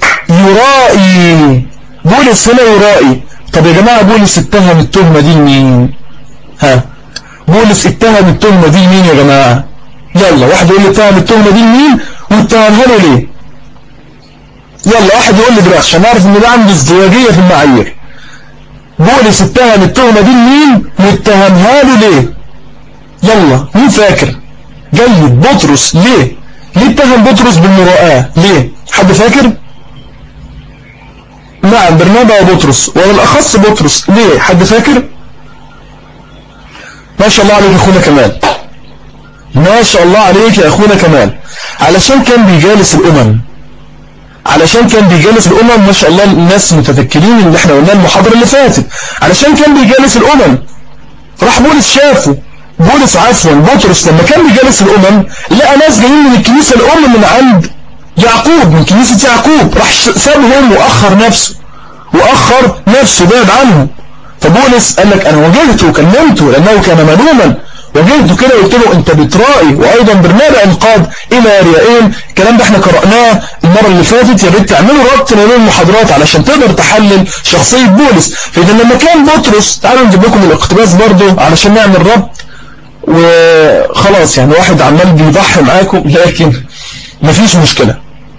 يرائي بولس هنا يرائي طب يا جماعة بولس اتهم التهمة دي مين ها بولس اتهم التهمة دي مين يا جماعة يلا واحد يقول لي اتهم التهمة دي مين واتهمها له ليه يلا واحد يقول لي دلوقتي عشان نعرف ان ده عنده ازدواجية في المعايير بولس اتهم التهمة دي مين واتهمها له ليه يلا مين فاكر جيد بطرس ليه ليه اتهم بطرس بالمراءة ليه حد فاكر نعم برنابا وبطرس وبالأخص بطرس ليه حد فاكر ما شاء الله عليك يا أخونا كمال ما شاء الله عليك يا أخونا كمال علشان كان بيجالس الأمم علشان كان بيجالس الأمم ما شاء الله الناس متذكرين اللي احنا قلنا المحاضرة اللي فاتت علشان كان بيجالس الأمم راح بولس شافه بولس عفوا بطرس لما كان بيجالس الأمم لقى ناس جايين من الكنيسة الأم من عند يعقوب من كنيسة يعقوب راح سابهم وأخر نفسه وأخر نفسه بعد عنه فبولس قال لك أنا واجهته وكلمته لأنه كان ملوما واجهته كده وقلت له أنت بترائي وأيضا برنامج انقاذ إلى ريائين الكلام ده احنا قرأناه المرة اللي فاتت يا ريت تعملوا ربط ما بين المحاضرات علشان تقدر تحلل شخصية بولس فإذا لما كان بطرس تعالوا نجيب لكم الاقتباس برضه علشان نعمل ربط وخلاص يعني واحد عمال بيضحي معاكم لكن مفيش مشكلة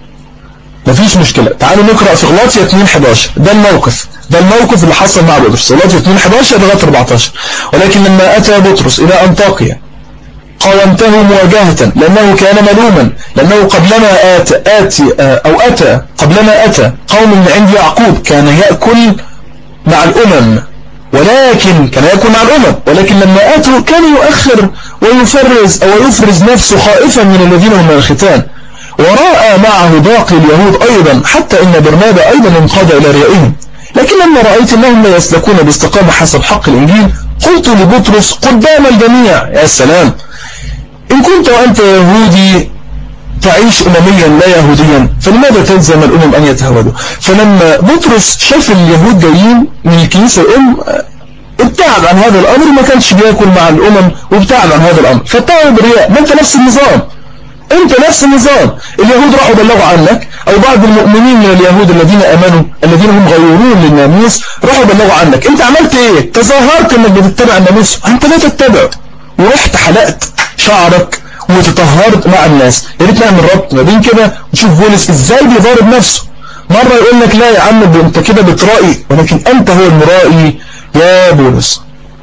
مفيش مشكلة تعالوا نقرأ في غلاطية 2:11 ده الموقف ده الموقف اللي حصل مع بطرس غلاطية 2:11 لغاية 14 ولكن لما أتى بطرس إلى أنطاكيا قاومته مواجهة لأنه كان ملوما لأنه قبلما آتى, آتي أو أتى قبلما أتى قوم من عند يعقوب كان يأكل مع الأمم ولكن كان يكون مع الأمم ولكن لما أتوا كان يؤخر ويفرز أو يفرز نفسه خائفا من الذين هم من الختان ورأى معه باقي اليهود أيضا حتى إن برنابا أيضا انقاد إلى ريائهم لكن لما رأيت أنهم لا يسلكون باستقامة حسب حق الإنجيل قلت لبطرس قدام الجميع يا سلام إن كنت وأنت يهودي تعيش أمميا لا يهوديا فلماذا تلزم الأمم أن يتهودوا فلما بطرس شاف اليهود جايين من الكنيسة الأم ابتعد عن هذا الأمر وما كانش بياكل مع الأمم وابتعد عن هذا الأمر فاتعوا برياء ما أنت نفس النظام أنت نفس النظام اليهود راحوا بلغوا عنك أو بعض المؤمنين من اليهود الذين أمنوا الذين هم غيورون للناموس راحوا بلغوا عنك أنت عملت إيه تظاهرت أنك بتتبع الناموس أنت لا تتبع ورحت حلقت شعرك وتطهرت مع الناس يا ريت نعمل ربط ما بين كده ونشوف بولس ازاي بيضارب نفسه مرة يقول لك لا يا عم انت كده بترائي ولكن انت هو المرائي يا بولس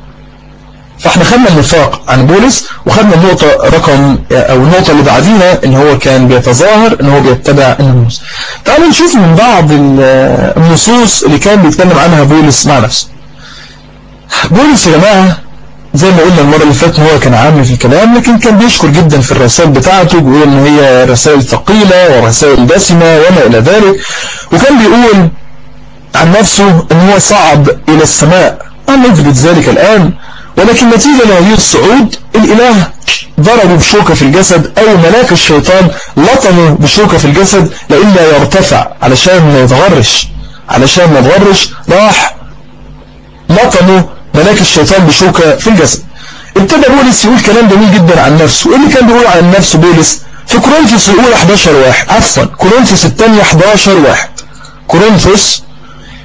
فاحنا خدنا النفاق عن بولس وخدنا النقطة رقم او النقطة اللي بعديها ان هو كان بيتظاهر ان هو بيتبع النصوص تعالوا نشوف من بعض النصوص اللي كان بيتكلم عنها بولس مع نفسه بولس يا جماعة زي ما قلنا المرة اللي فاتت هو كان عامل في الكلام لكن كان بيشكر جدا في الرسائل بتاعته بيقول ان هي رسائل ثقيلة ورسائل دسمة وما الى ذلك وكان بيقول عن نفسه ان هو صعد الى السماء أم نثبت ذلك الآن ولكن نتيجة لهذه الصعود الإله ضربوا بشوكة في الجسد أو ملاك الشيطان لطموا بشوكة في الجسد لإلا يرتفع علشان ما يتغرش علشان ما يتغرش راح لطموا ملاك الشيطان بشوكة في الجسد ابتدى بولس يقول كلام جميل جدا عن نفسه ايه اللي كان بيقول عن نفسه بولس في كورنثوس الأولى 11 واحد عفوا كورنثوس الثانية 11 واحد كورنثوس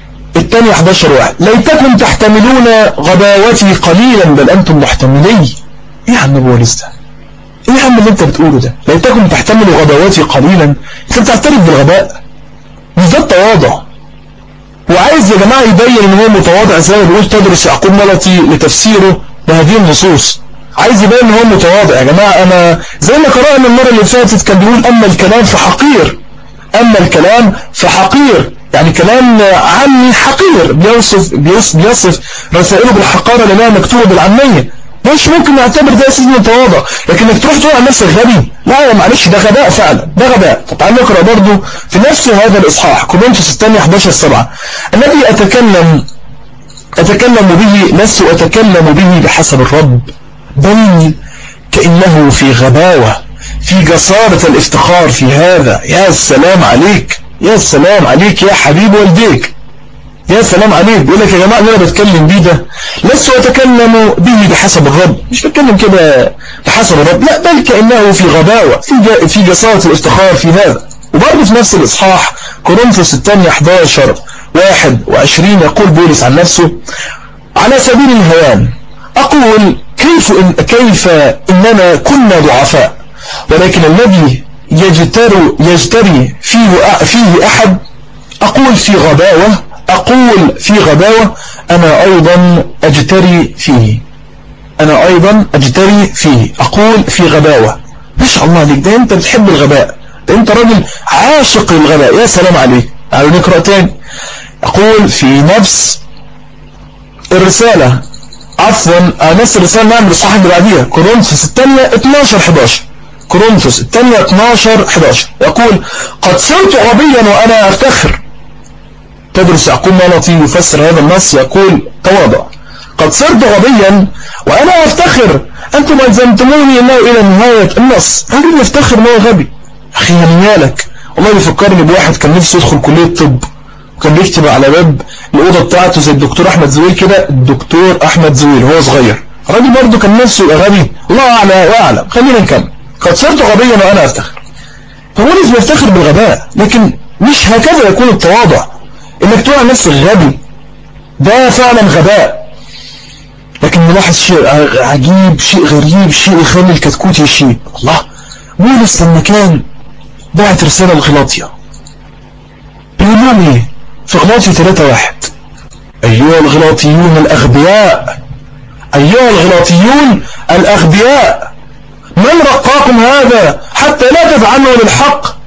الثانية 11 واحد ليتكم تحتملون غباوتي قليلا بل أنتم محتملي ايه يا عم بوليس ده ايه يا عم اللي انت بتقوله ده ليتكم تحتملوا غباواتي قليلا انت بتعترف بالغباء مش ده التواضع وعايز يا جماعة يبين ان هو متواضع زي ما بيقول تدرس يعقوب ملطي لتفسيره لهذه النصوص عايز يبين ان هو متواضع يا جماعة انا زي ما قرأنا المرة اللي فاتت كان بيقول اما الكلام فحقير اما الكلام فحقير يعني كلام عامي حقير بيوصف, بيوصف, بيوصف رسائله بالحقارة لانها مكتوبة بالعامية مش ممكن نعتبر ده اساس من تواضع لكن انك تروح تقول عن نفسك غبي لا يا معلش ده غباء فعلا ده غباء طب تعال نقرا برضه في نفس هذا الاصحاح كورنثوس الثاني 11 7 الذي اتكلم اتكلم به لست اتكلم به بحسب الرب بل كانه في غباوه في جسارة الافتخار في هذا يا سلام عليك يا سلام عليك يا حبيب والديك يا سلام عليك بيقول لك يا جماعة اللي انا بتكلم بيه ده لست اتكلم به بحسب الرب مش بتكلم كده بحسب الرب لا بل كأنه في غباوة في في جسارة الافتخار في هذا وبرضه في نفس الإصحاح كورنثوس الثانية 11 21 يقول بولس عن نفسه على سبيل الهوان أقول كيف إن كيف إننا كنا ضعفاء ولكن الذي يجتر يجتري فيه فيه أحد أقول في غباوة أقول في غباوة أنا أيضا أجتري فيه أنا أيضا أجتري فيه أقول في غباوة ما شاء الله عليك ده أنت بتحب الغباء ده أنت راجل عاشق للغباء يا سلام عليك تعالوا نقرأ تاني أقول في نفس الرسالة عفوا نفس الرسالة نعمل الصحة اللي بعديها كورنثوس الثانية 12 11 كورنثوس الثانية 12 11 يقول قد صرت غبيا وأنا أفتخر تدرس يعقوب مالطي يفسر هذا النص يقول تواضع قد صرت غبيا وأنا أفتخر أنتم ألزمتموني أنه إلى نهاية النص راجل يفتخر أنه غبي أخي هنيالك والله يفكرني بواحد كان نفسه يدخل كلية طب وكان بيكتب على باب الأوضة بتاعته زي الدكتور أحمد زويل كده الدكتور أحمد زويل هو صغير الراجل برضه كان نفسه يبقى غبي الله أعلى وأعلم خلينا نكمل قد صرت غبيا وأنا أفتخر فهو لازم يفتخر بالغباء لكن مش هكذا يكون التواضع انك تقول عن نفسك غبي ده فعلا غباء لكن نلاحظ شيء عجيب شيء غريب شيء يخلي الكتكوت يشيب الله بولس لما كان بعت رسالة لغلاطيا بيقول لهم ايه في غلاطيا 3 واحد ايها الغلاطيون الاغبياء ايها الغلاطيون الاغبياء من رقاكم هذا حتى لا تفعلوا للحق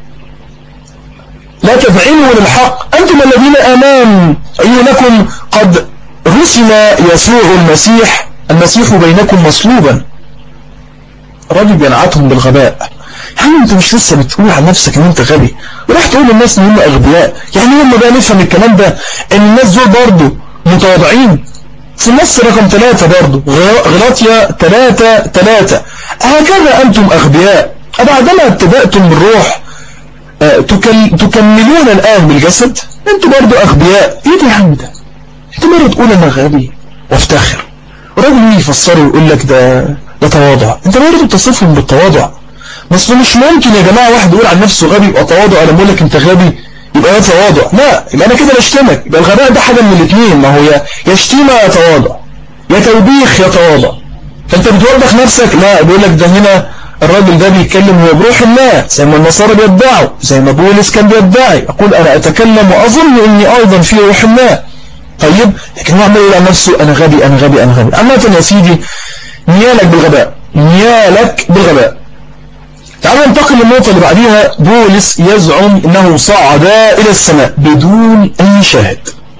لا تفعلوا للحق أنتم الذين أمام عيونكم قد رسل يسوع المسيح المسيح بينكم مصلوبا الراجل بينعتهم بالغباء يعني انت مش لسه بتقول عن نفسك ان انت غبي وراح تقول للناس ان هم اغبياء يعني هم بقى نفهم الكلام ده ان الناس دول برضه متواضعين في النص رقم ثلاثة برضه غلاطيا ثلاثة ثلاثة هكذا انتم اغبياء أبعدما ابتدأتم بالروح تكل... تكملون الآن بالجسد انتوا برضو أغبياء ايه ده يا عم ده انت مرة تقول انا غبي وافتخر وراجل يفسره ويقول لك ده ده تواضع انت برضو بتصفهم بالتواضع بس مش ممكن يا جماعة واحد يقول عن نفسه غبي يبقى تواضع انا بقول لك انت غبي يبقى ده تواضع لا يبقى انا كده بشتمك يبقى الغباء ده حاجة من الاثنين ما هو يا يا شتيمة يا تواضع يا توبيخ يا تواضع فانت بتوضح نفسك لا بيقول لك ده هنا الراجل ده بيتكلم هو بروح الله زي ما النصارى بيدعوا زي ما بولس كان بيدعي يقول أنا أتكلم وأظن إني أيضا في روح الله طيب لكن هو عمال يقول عن نفسه أنا غبي أنا غبي أنا غبي عامة يا سيدي نيالك بالغباء نيالك بالغباء تعالوا ننتقل للنقطة اللي بعديها بولس يزعم أنه صعد إلى السماء بدون أي شاهد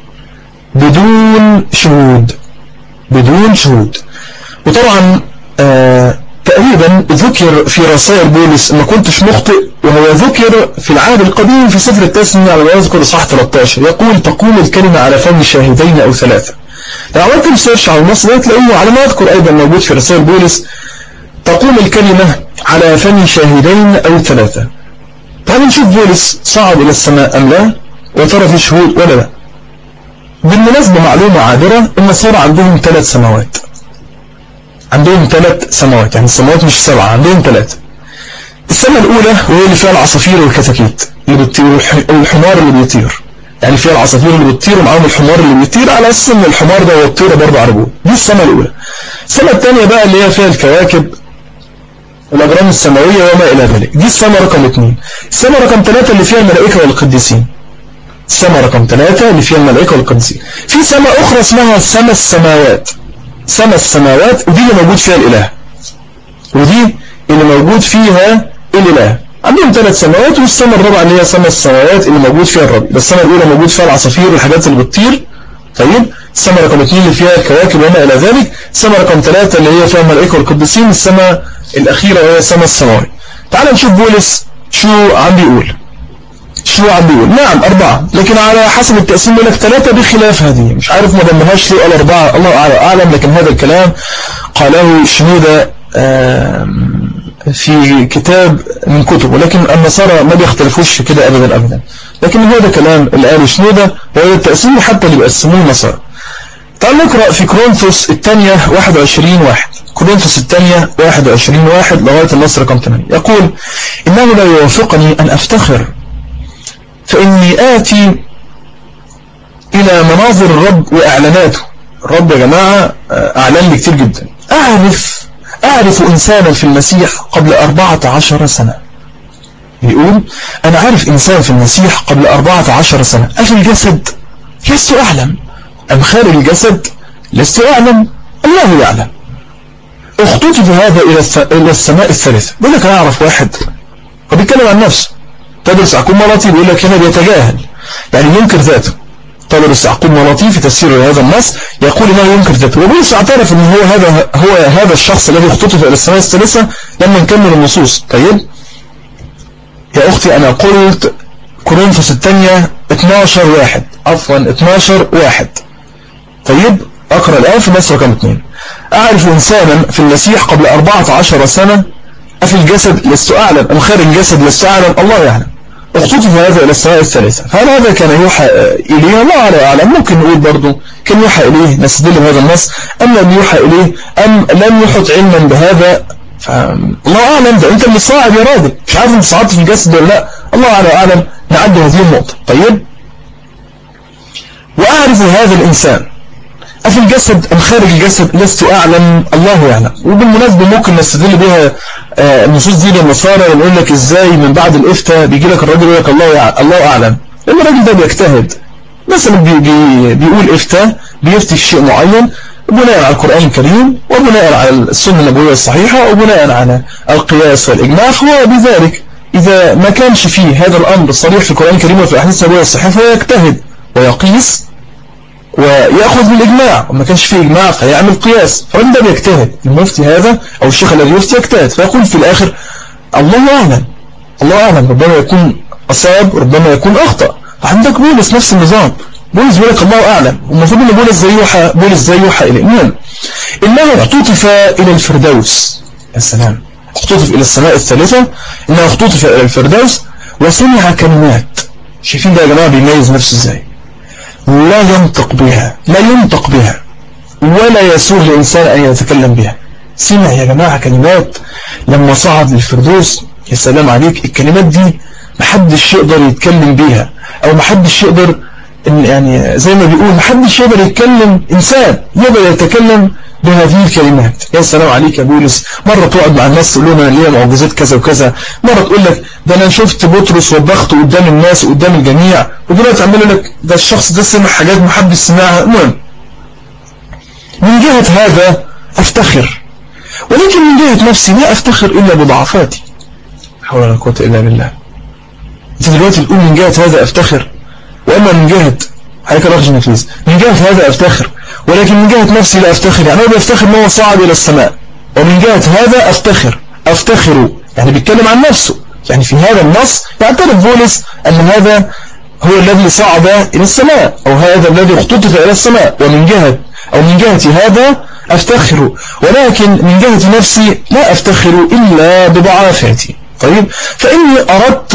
بدون شهود بدون شهود وطبعا آه تقريبا ذكر في رسائل بولس ما كنتش مخطئ وهو ذكر في العهد القديم في سفر التاسمية على ما يذكر صح 13 يقول تقوم الكلمة على فم شاهدين أو ثلاثة لو عملت ريسيرش على النص ده تلاقيه على ما أذكر أيضا موجود في رسائل بولس تقوم الكلمة على فم شاهدين أو ثلاثة تعالوا نشوف بولس صعد إلى السماء أم لا وترى في شهود ولا لا بالمناسبة معلومة عابرة النصارى عندهم ثلاث سماوات عندهم ثلاث سماوات يعني السماوات مش سبعة عندهم ثلاثة السماء الأولى وهي اللي فيها العصافير والكتاكيت اللي بتطير والحمار اللي بيطير يعني فيها العصافير اللي بتطير ومعاهم الحمار اللي بيطير على اساس ان الحمار ده والطيره برضه عربون دي السماء الاولى السماء الثانيه بقى اللي هي فيها الكواكب الاجرام السماويه وما الى ذلك دي السماء رقم اثنين السماء رقم ثلاثه اللي فيها الملائكه والقديسين السماء رقم ثلاثة اللي فيها الملائكة والقديسين في سماء أخرى اسمها سماء السماوات سماء السماوات ودي اللي موجود فيها الإله ودي اللي موجود فيها الإله عندهم ثلاث سماوات والسماء الرابعة اللي هي سماء السماوات اللي موجود فيها الرب السماء الأولى موجود فيها العصافير والحاجات اللي بتطير طيب السماء رقم اثنين اللي فيها الكواكب وما إلى ذلك السماء رقم ثلاثة اللي هي فيها الملائكة والقديسين السماء الأخيرة وهي السماء السماوية تعال نشوف بولس شو عم بيقول شو عم بيقول نعم أربعة لكن على حسب التقسيم يقول لك ثلاثة بخلاف هذه مش عارف ما ضمناهاش ليه قال أربعة الله أعلم لكن هذا الكلام قاله شنودة في كتاب من كتب ولكن النصارى ما بيختلفوش في كده أبدا أبدا لكن هذا كلام اللي قاله شنودة وهذا التقسيم حتى اللي بيقسموه النصارى تعال نقرأ في كرونثوس الثانية 21 واحد كورنثوس الثانية 21 واحد لغاية النص رقم 8 يقول إنه لا يوافقني أن أفتخر فإني آتي إلى مناظر الرب وإعلاناته الرب يا جماعة أعلن لي كتير جدا أعرف أعرف إنسانا في المسيح قبل أربعة عشر سنة يقول أنا عارف إنسان في المسيح قبل أربعة عشر سنة أفي الجسد لست أعلم أم خارج الجسد لست أعلم الله يعلم اختطف هذا إلى السماء الثالثة بيقول لك أنا أعرف واحد هو بيتكلم عن نفسه تدرس عقوب ملاطي بيقول لك هنا بيتجاهل يعني ينكر ذاته تدرس عقوب ملاطي في تفسير هذا النص يقول انه ينكر ذاته وبولس اعترف ان هو هذا هو هذا الشخص الذي اختطف الى السماء الثالثة لما نكمل النصوص طيب يا اختي انا قلت كورنثوس الثانية 12 واحد عفوا 12 واحد طيب اقرأ الآن في النص رقم 2 أعرف إنسانا في المسيح قبل 14 سنة أفي الجسد لست أعلم أم خارج الجسد لست أعلم الله يعلم اختطف هذا إلى السماء الثالثة فهل هذا كان يوحى إليه الله على أعلم ممكن نقول برضو كان يوحى إليه نستدل بهذا النص أم لم يوحى إليه أم لم يحط علما بهذا الله أعلم ده أنت اللي صاعد يا راجل مش عارف أنت صعدت في الجسد ولا لا الله على أعلم نعد هذه النقطة طيب وأعرف هذا الإنسان أفي الجسد أم خارج الجسد لست أعلم الله يعلم وبالمناسبة ممكن نستدل بها النصوص دي للنصارى ونقول لك إزاي من بعد الإفتاء بيجي لك الراجل يقول لك الله الله أعلم لأن الراجل ده بيجتهد مثلا بي بي بيقول إفتاء بيفتي في شيء معين بناء على القرآن الكريم وبناء على السنة النبوية الصحيحة وبناء على القياس والإجماع فهو بذلك إذا ما كانش فيه هذا الأمر صريح في القرآن الكريم وفي الأحاديث النبوية الصحيحة فهو يجتهد ويقيس ويأخذ بالإجماع وما كانش فيه إجماع فيعمل قياس فالراجل ده بيجتهد المفتي هذا أو الشيخ الذي يفتي يجتهد فيقول في الآخر الله أعلم الله أعلم ربما يكون أصاب ربما يكون أخطأ عندك بولس نفس النظام بولس بيقول لك الله أعلم والمفروض أن بولس زي يوحى بولس زي يوحى إليه المهم إنه اختطف إلى الفردوس يا سلام اختطف إلى السماء الثالثة إنه اختطف إلى الفردوس وسمع كلمات شايفين ده يا جماعة بيميز نفسه إزاي لا ينطق بها لا ينطق بها ولا يسوغ لإنسان أن يتكلم بها سمع يا جماعة كلمات لما صعد للفردوس يا سلام عليك الكلمات دي محدش يقدر يتكلم بيها أو محدش يقدر إن يعني زي ما بيقول محدش يقدر يتكلم إنسان يقدر يتكلم بهذه الكلمات يا سلام عليك يا بولس مرة تقعد مع الناس تقول لهم أنا ليا معجزات كذا وكذا مرة تقول لك ده أنا شفت بطرس وبخته قدام الناس وقدام الجميع ودلوقتي عمال لك ده الشخص ده سمع حاجات محدش سمعها المهم من جهة هذا أفتخر ولكن من جهة نفسي لا أفتخر إلا بضعفاتي حول ولا قوة إلا بالله أنت دلوقتي تقول من جهة هذا أفتخر وأما من جهة حضرتك رجل نفيس من جهة هذا أفتخر ولكن من جهة نفسي لا أفتخر يعني هو بيفتخر أنه صعد إلى السماء ومن جهة هذا أفتخر أفتخر يعني بيتكلم عن نفسه يعني في هذا النص يعترف بولس أن هذا هو الذي صعد إلى السماء أو هذا الذي اختطف إلى السماء ومن جهة أو من جهة هذا أفتخر ولكن من جهة نفسي لا أفتخر إلا بضعافاتي طيب فإني أردت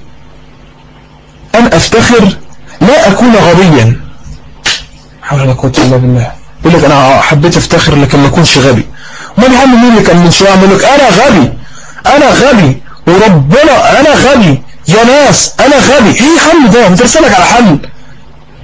أن أفتخر لا أكون غبيا حول ولا قوة إلا بالله يقول لك أنا حبيت أفتخر لكن ما أكونش غبي ما يا عم مين اللي كان من شوية عمل لك أنا غبي أنا غبي وربنا أنا غبي يا ناس أنا غبي إيه حل ده أنت رسالك على حل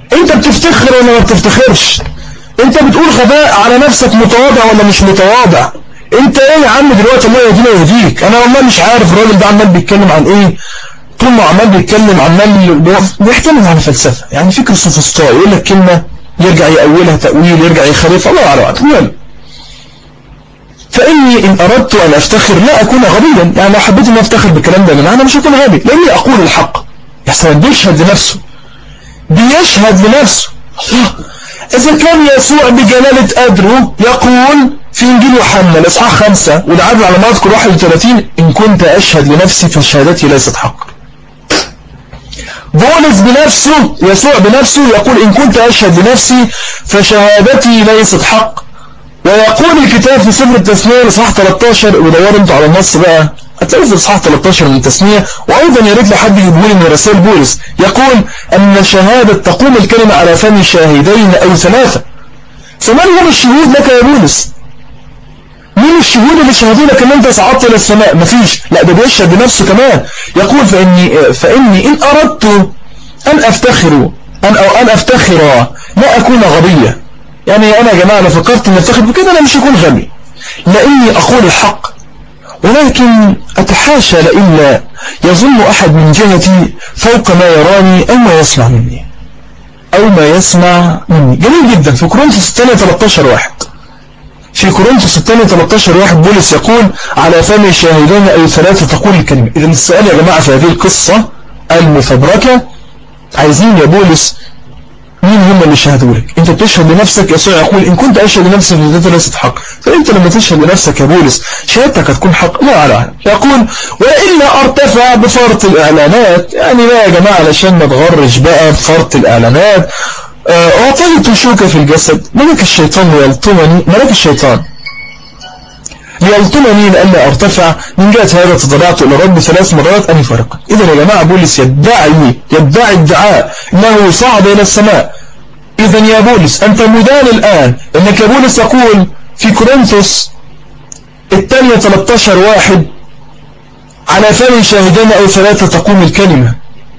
انت بتفتخر ولا ما بتفتخرش انت بتقول غباء على نفسك متواضع ولا مش متواضع انت ايه يا عم دلوقتي الله يهدينا ويهديك انا والله مش عارف الراجل ده عمال بيتكلم عن ايه طول ما عمال بيتكلم عمال بيعتمد على فلسفه يعني فكر سوفسطائي يقول لك كلمه يرجع يأولها تأويل يرجع يخالفها الله على وعلا فإني إن أردت أن أفتخر لا أكون غبيا يعني لو حبيت أن أفتخر بالكلام ده أنا مش هكون غبي لأني أقول الحق يحسن بيشهد لنفسه بيشهد لنفسه إذا كان يسوع بجلالة قدره يقول في إنجيل يوحنا الإصحاح خمسة والعدل على ما أذكر 31 إن كنت أشهد لنفسي فشهادتي ليست حق بولس بنفسه يسوع بنفسه يقول إن كنت أشهد لنفسي فشهادتي ليست حق ويقول الكتاب في سفر التسمية لصحة 13 ودوروا انتوا على النص بقى هتلاقوا في صحة 13 من التسمية وأيضا يا ريت لحد يجيبه لي من رسائل بولس يقول أن شهادة تقوم الكلمة على فم شاهدين أو ثلاثة فمن هم الشهود لك يا بولس مين الشهود اللي شهدوا لك ان انت صعدت الى السماء مفيش لا ده بيشهد بنفسه كمان يقول فاني فاني ان اردت ان افتخر ان او ان افتخر لا اكون غبيا يعني انا يا جماعه لو فكرت ان افتخر بكده انا مش هكون غبي لاني اقول الحق ولكن اتحاشى لإلا يظن احد من جهتي فوق ما يراني او ما يسمع مني او ما يسمع مني جميل جدا في كورنثوس الثانية 13 واحد في كورنثوس الثانية 13 واحد بولس يقول على فم شاهدين أو ثلاثة تقول الكلمة إذا السؤال يا جماعة في هذه القصة المفبركة عايزين يا بولس مين هم اللي شهدوا لك انت بتشهد لنفسك يسوع يقول ان كنت اشهد لنفسك فذات ليست حق فانت لما تشهد لنفسك يا بولس شهادتك هتكون حق لا على يقول والا ارتفع بفرط الاعلانات يعني لا يا جماعه علشان ما تغرش بقى بفرط الاعلانات آه، أعطيت شوكة في الجسد ملك الشيطان يلطمني ملك الشيطان ليلطمني لألا أرتفع من جهة هذا تضرعت إلى رب ثلاث مرات أن يفارق إذا يا جماعة بولس يدعي يدعي ادعاء أنه صعد إلى السماء إذا يا بولس أنت مدان الآن أنك يا بولس تقول في كورنثوس الثانية 13 واحد على فم شاهدين أو ثلاثة تقوم الكلمة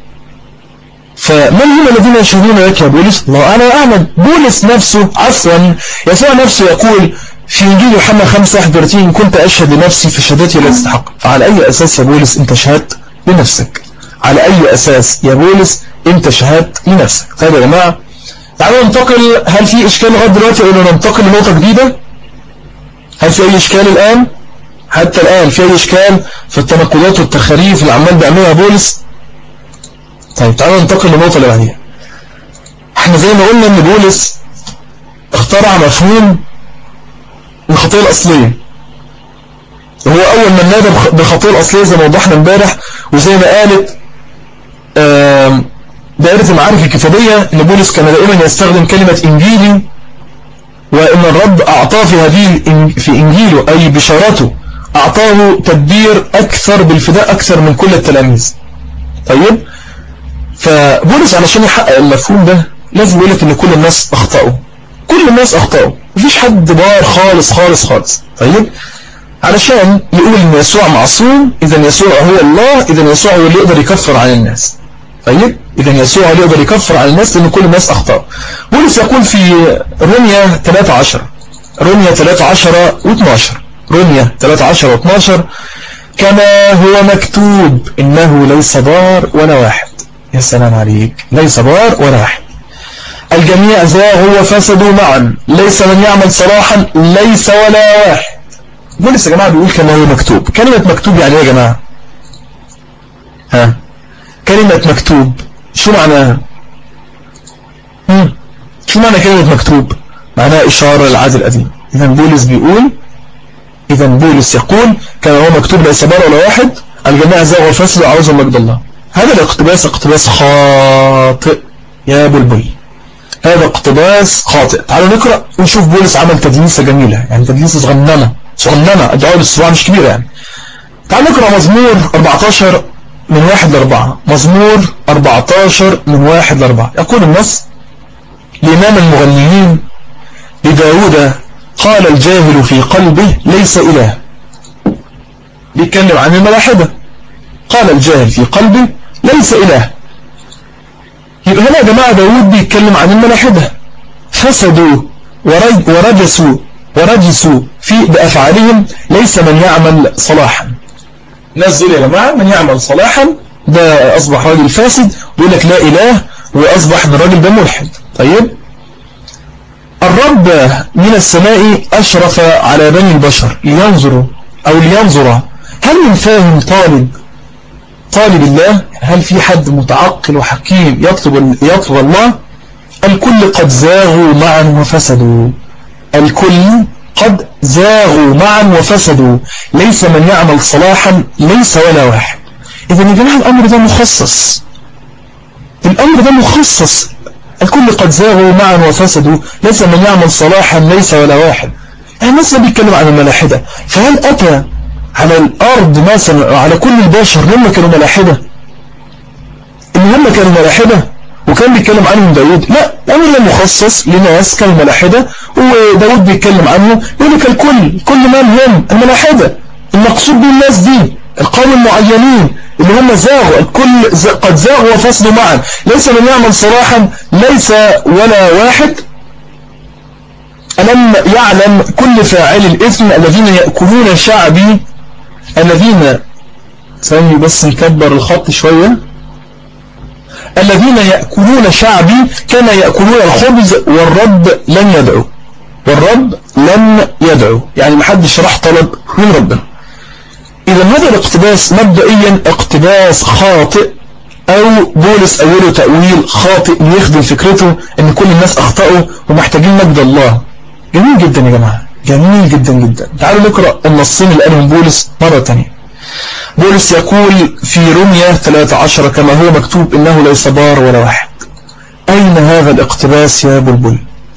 فمن هم الذين يشهدون لك يا بولس الله أنا أعلم بولس نفسه عفوا يسوع نفسه يقول في إنجيل يوحنا 5 31 كنت أشهد لنفسي في شهادتي لا تستحق فعلى أي أساس يا بولس أنت شهدت لنفسك على أي أساس يا بولس أنت شهدت لنفسك طيب يا جماعة تعالوا ننتقل هل في إشكال لغاية دلوقتي أو ننتقل لنقطة جديدة هل في أي إشكال الآن حتى الآن في أي إشكال في التنقلات والتخاريف اللي عمال بيعملها بولس طيب تعالوا ننتقل للنقطة اللي بعديها احنا زي ما قلنا ان بولس اخترع مفهوم الخطية الأصلية وهو أول من نادى بالخطية الأصلية زي ما وضحنا امبارح وزي ما قالت دائرة المعارف الكتابية ان بولس كان دائما يستخدم كلمة إنجيلي وإن الرب أعطاه في هذه في إنجيله أي بشارته أعطاه تدبير أكثر بالفداء أكثر من كل التلاميذ طيب فبولس علشان يحقق المفهوم ده لازم يقول لك ان كل الناس اخطأوا كل الناس اخطأوا مفيش حد بار خالص خالص خالص طيب علشان يقول ان يسوع معصوم اذا يسوع هو الله اذا يسوع هو اللي يقدر يكفر عن الناس طيب اذا يسوع هو اللي يقدر يكفر عن الناس لان كل الناس اخطأوا بولس يقول في روميا 13 روميا 13 و12 روميا 13 و12 كما هو مكتوب إنه ليس ضار ولا واحد يا سلام عليك ليس بار ولا واحد الجميع زاغوا وفسدوا معا ليس من يعمل صلاحا ليس ولا واحد بولس يا جماعة بيقول كما هو مكتوب كلمة مكتوب يعني ايه يا جماعة ها كلمة مكتوب شو معناها شو معنى كلمة مكتوب معناها إشارة للعهد القديم إذا بولس بيقول إذا بولس يقول كما هو مكتوب ليس بار ولا واحد الجميع زاغوا وفسدوا وعوزوا مجد الله هذا الاقتباس اقتباس خاطئ يا بلبل هذا اقتباس خاطئ تعالوا نقرأ ونشوف بولس عمل تدليسة جميلة يعني تدليسة صغننة صغننة الدعوة للصباع مش كبيرة يعني تعالوا نقرأ مزمور 14 من واحد لأربعة مزمور 14 من واحد لأربعة يقول النص لإمام المغنيين لداود قال الجاهل في قلبه ليس إله بيتكلم عن الملاحدة قال الجاهل في قلبه ليس إله يبقى هنا يا جماعة داود بيتكلم عن الملاحدة فسدوا ورجسوا ورجسوا في بأفعالهم ليس من يعمل صلاحا الناس دول يا جماعة من يعمل صلاحا ده أصبح راجل فاسد ويقول لك لا إله وأصبح ان الراجل ده ملحد طيب الرب من السماء أشرف على بني البشر لينظروا أو لينظر هل من فاهم طالب طالب الله هل في حد متعقل وحكيم يطلب, يطلب الله الكل قد زاغوا معا وفسدوا الكل قد زاغوا معا وفسدوا ليس من يعمل صلاحا ليس ولا واحد إذا يا جماعة الأمر ده مخصص الأمر ده مخصص الكل قد زاغوا معا وفسدوا ليس من يعمل صلاحا ليس ولا واحد يعني مثلا بيتكلم عن الملاحدة فهل أتى على الأرض مثلا على كل البشر لما كانوا ملاحدة إن هم كانوا ملاحدة وكان بيتكلم عنهم داود لا أمر مخصص لناس كانوا ملاحدة وداود بيتكلم عنه يقول لك الكل كل من هم الملاحدة المقصود بالناس دي القوم المعينين اللي هم زاغوا الكل قد زاغوا وفصلوا معا ليس من يعمل صراحا ليس ولا واحد ألم يعلم كل فاعل الإثم الذين يأكلون شعبي الذين ثاني بس نكبر الخط شوية الذين يأكلون شعبي كما يأكلون الخبز والرب لن يدعو والرب لن يدعو يعني محدش راح طلب من ربنا إذا هذا الاقتباس مبدئيا اقتباس خاطئ أو بولس أوله تأويل خاطئ ليخدم فكرته أن كل الناس أخطأوا ومحتاجين مجد الله جميل جدا يا جماعة جميل جدا جدا تعالوا نقرأ النصين اللي قالهم بولس مرة تانية بولس يقول في روميا 13 كما هو مكتوب إنه ليس بار ولا واحد أين هذا الاقتباس يا بلبل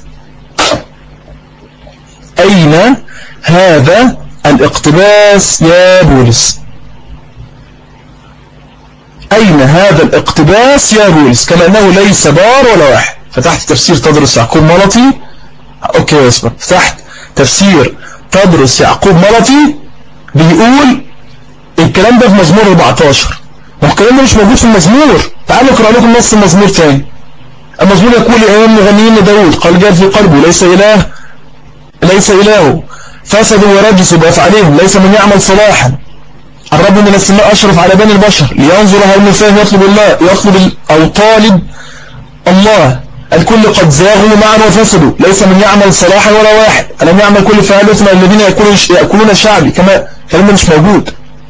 أين هذا الاقتباس يا بولس أين هذا الاقتباس يا بولس كما أنه ليس بار ولا واحد فتحت تفسير تدرس يعقوب ملطي أوكي اسمع فتحت تفسير تدرس يعقوب ملطي بيقول الكلام ده في مزمور 14 والكلام ده مش موجود في المزمور تعالوا اقرأ لكم نص المزمور تاني المزمور يقول أيام مغنيين لداود قال جاء في قلبه ليس إله ليس إله فسدوا ورجسوا بأفعالهم ليس من يعمل صلاحا الرب من السماء أشرف على بني البشر لينظر هل من فهم يطلب الله يطلب أو طالب الله الكل قد زاغوا معا وفسدوا ليس من يعمل صلاحا ولا واحد ألم يعمل كل فعل إثم الذين يأكلون, يأكلون الشعب كما الكلام ده مش موجود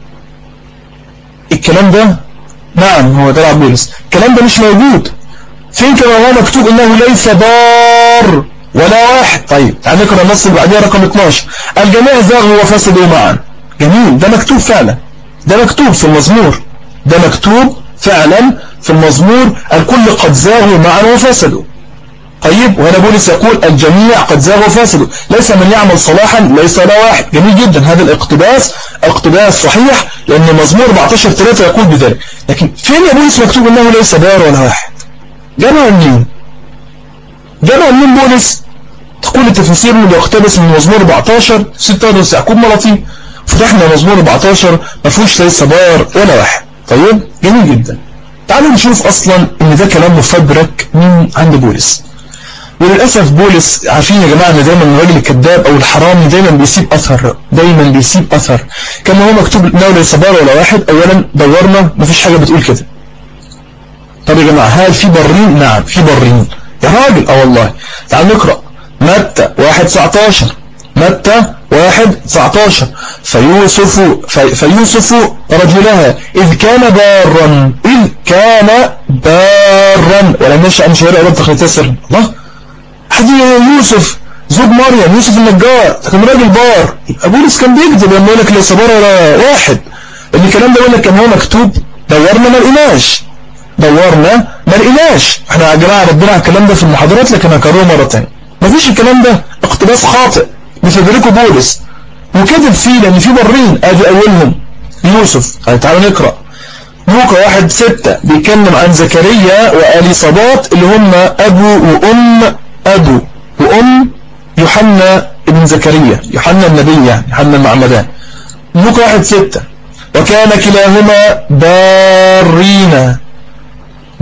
الكلام ده نعم هو ده بولس الكلام ده مش موجود فين كما هو مكتوب إنه ليس بار ولا واحد طيب تعال نقرا النص اللي بعديها رقم 12 الجميع زاغوا وفسدوا معا جميل ده مكتوب فعلا ده مكتوب في المزمور ده مكتوب فعلا في المزمور الكل قد زاغوا معا وفسدوا طيب وهنا بولس يقول الجميع قد زاغوا وفسدوا ليس من يعمل صلاحا ليس لا واحد جميل جدا هذا الاقتباس اقتباس صحيح لأن مزمور 14 3 يقول بذلك لكن فين يا بولس مكتوب انه ليس بار ولا واحد جمع منين جمع منين بولس تقول التفسير انه بيقتبس من مزمور 14 6 يعقوب ملطي فتحنا مزمور 14 ما فيهوش ليس بار ولا واحد طيب جميل جدا تعالوا نشوف اصلا ان ده كلام مفبرك من عند بولس وللأسف بولس عارفين يا جماعة ان دايما الراجل الكذاب او الحرامي دايما بيسيب اثر دايما بيسيب اثر كما هو مكتوب انه ليس بار ولا واحد اولا دورنا مفيش حاجة بتقول كده طب يا جماعة هل في برين نعم في برين يا راجل اه والله تعال نقرأ متى واحد 19 متى واحد 19 فيوسف في فيوسف رجلها إذ كان بارا إذ كان بارا ولم يشأ أن شهر أرد تخلتسر الله حد يوسف زوج مريم يوسف النجار كان راجل بار بولس كان بيكذب لما يقول لك ليس بار ولا واحد اللي الكلام ده يقول لك كان هو مكتوب دورنا ما لقيناش دورنا ما لقيناش احنا يا جماعه ردنا على الكلام ده في المحاضرات لكن هكرره مره ثانيه مفيش الكلام ده اقتباس خاطئ بفدريكو بولس وكذب فيه لان في برين ادي اولهم يوسف تعالوا نقرأ لوكا واحد ستة بيتكلم عن زكريا وآليصابات اللي هم أبو وأم أبو وأم يوحنا ابن زكريا يوحنا النبي يعني يوحنا المعمدان لوكا واحد ستة وكان كلاهما بارين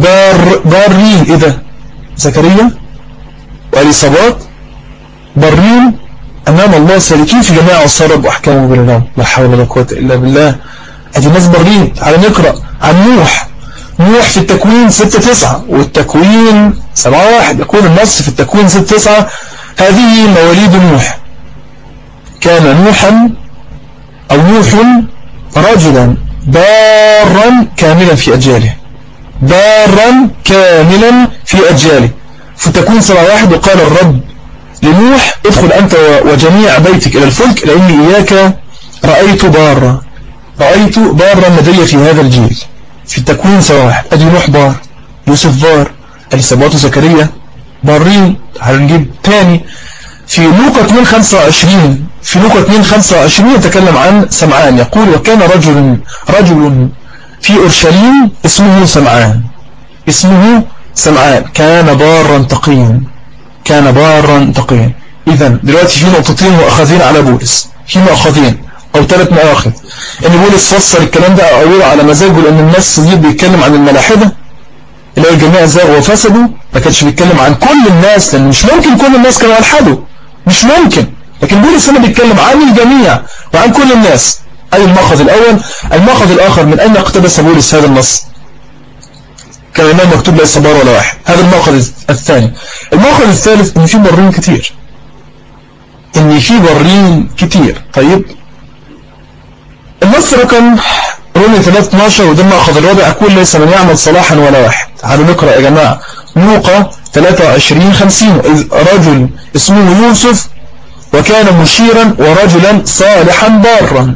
بار بارين إيه ده زكريا والإصابات بارين أمام الله سالكين في جميع الصرب وأحكامه بالله لا حول ولا قوة إلا بالله أدي الناس بارين على نقرأ عن نوح نوح في التكوين 6 9 والتكوين 7 1 يقول النص في التكوين 6 9 هذه مواليد نوح كان نوحا أو نوح رجلا بارا كاملا في أجياله بارا كاملا في أجياله فتكون سبع واحد وقال الرب لنوح ادخل أنت وجميع بيتك إلى الفلك لأني إياك رأيت بارا رأيت بارا لدي في هذا الجيل في التكوين سبع واحد أدي نوح بار يوسف بار اليسابات زكريا بارين تعالوا نجيب تاني في لوقا 2 25 في لوقا 2 25 يتكلم عن سمعان يقول وكان رجل رجل في أورشليم اسمه سمعان اسمه سمعان كان بارا تقيا كان بارا تقيا إذا دلوقتي في نقطتين مؤخذين على بولس في مؤخذين أو ثلاث مؤاخذ إن بولس فسر الكلام ده أو على مزاجه لأن الناس دي بيتكلم عن الملاحدة اللي هو الجميع زاغوا وفسدوا ما كانش بيتكلم عن كل الناس لأن مش ممكن كل الناس كانوا ألحدوا مش ممكن لكن بولس هنا بيتكلم عن الجميع وعن كل الناس أي المأخذ الأول المأخذ الآخر من أين اقتبس بولس هذا النص كان ما مكتوب ليس بار ولا واحد هذا المأخذ الثاني المأخذ الثالث ان في برين كتير ان في برين كتير طيب النص رقم رومي 312 وده المأخذ الرابع أقول ليس من يعمل صلاحا ولا واحد تعالوا نقرأ يا جماعة لوقا 23 50 إذ رجل اسمه يوسف وكان مشيرا ورجلا صالحا بارا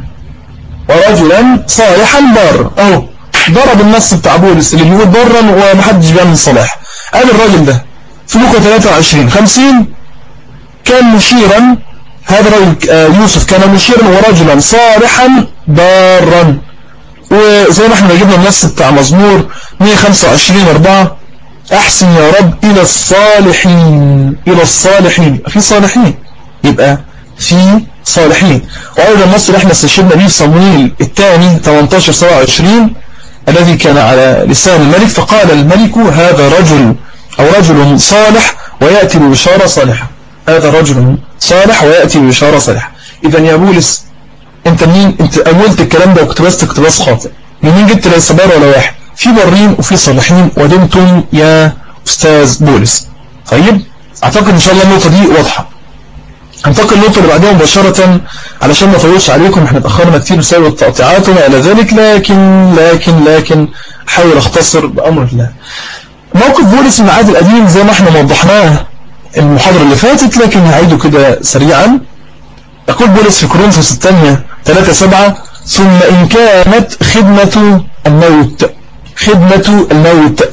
ورجلا صالحا بارا اهو ضرب النص بتاع بولس اللي بيقول برا ومحدش بيعمل صلاح قال الراجل ده في لوقا 23 50 كان مشيرا هذا الرجل آه، يوسف كان مشيرا ورجلا صالحا بارا وزي ما احنا جبنا النص بتاع مزمور 125 4 احسن يا رب الى الصالحين الى الصالحين في صالحين يبقى في صالحين وأيضا النص اللي احنا استشهدنا به صمويل الثاني 18 27 الذي كان على لسان الملك فقال الملك هذا رجل أو رجل صالح ويأتي ببشارة صالحة هذا رجل صالح ويأتي ببشارة صالحة إذا يا بولس أنت مين أنت أولت الكلام ده واقتبست اقتباس خاطئ منين جبت ليس بار ولا واحد في برين وفي صالحين ودمتم يا أستاذ بولس طيب أعتقد إن شاء الله النقطة دي واضحة هنتقل النقطة اللي بعدها مباشرة علشان ما اطولش عليكم احنا اتأخرنا كتير بسبب التقطيعات وما إلى ذلك لكن لكن لكن احاول اختصر بأمر الله موقف بولس من العهد القديم زي ما احنا وضحناه المحاضرة اللي فاتت لكن هعيده كده سريعا يقول بولس في كورنثوس الثانية 3 7 ثم إن كانت خدمة الموت خدمة الموت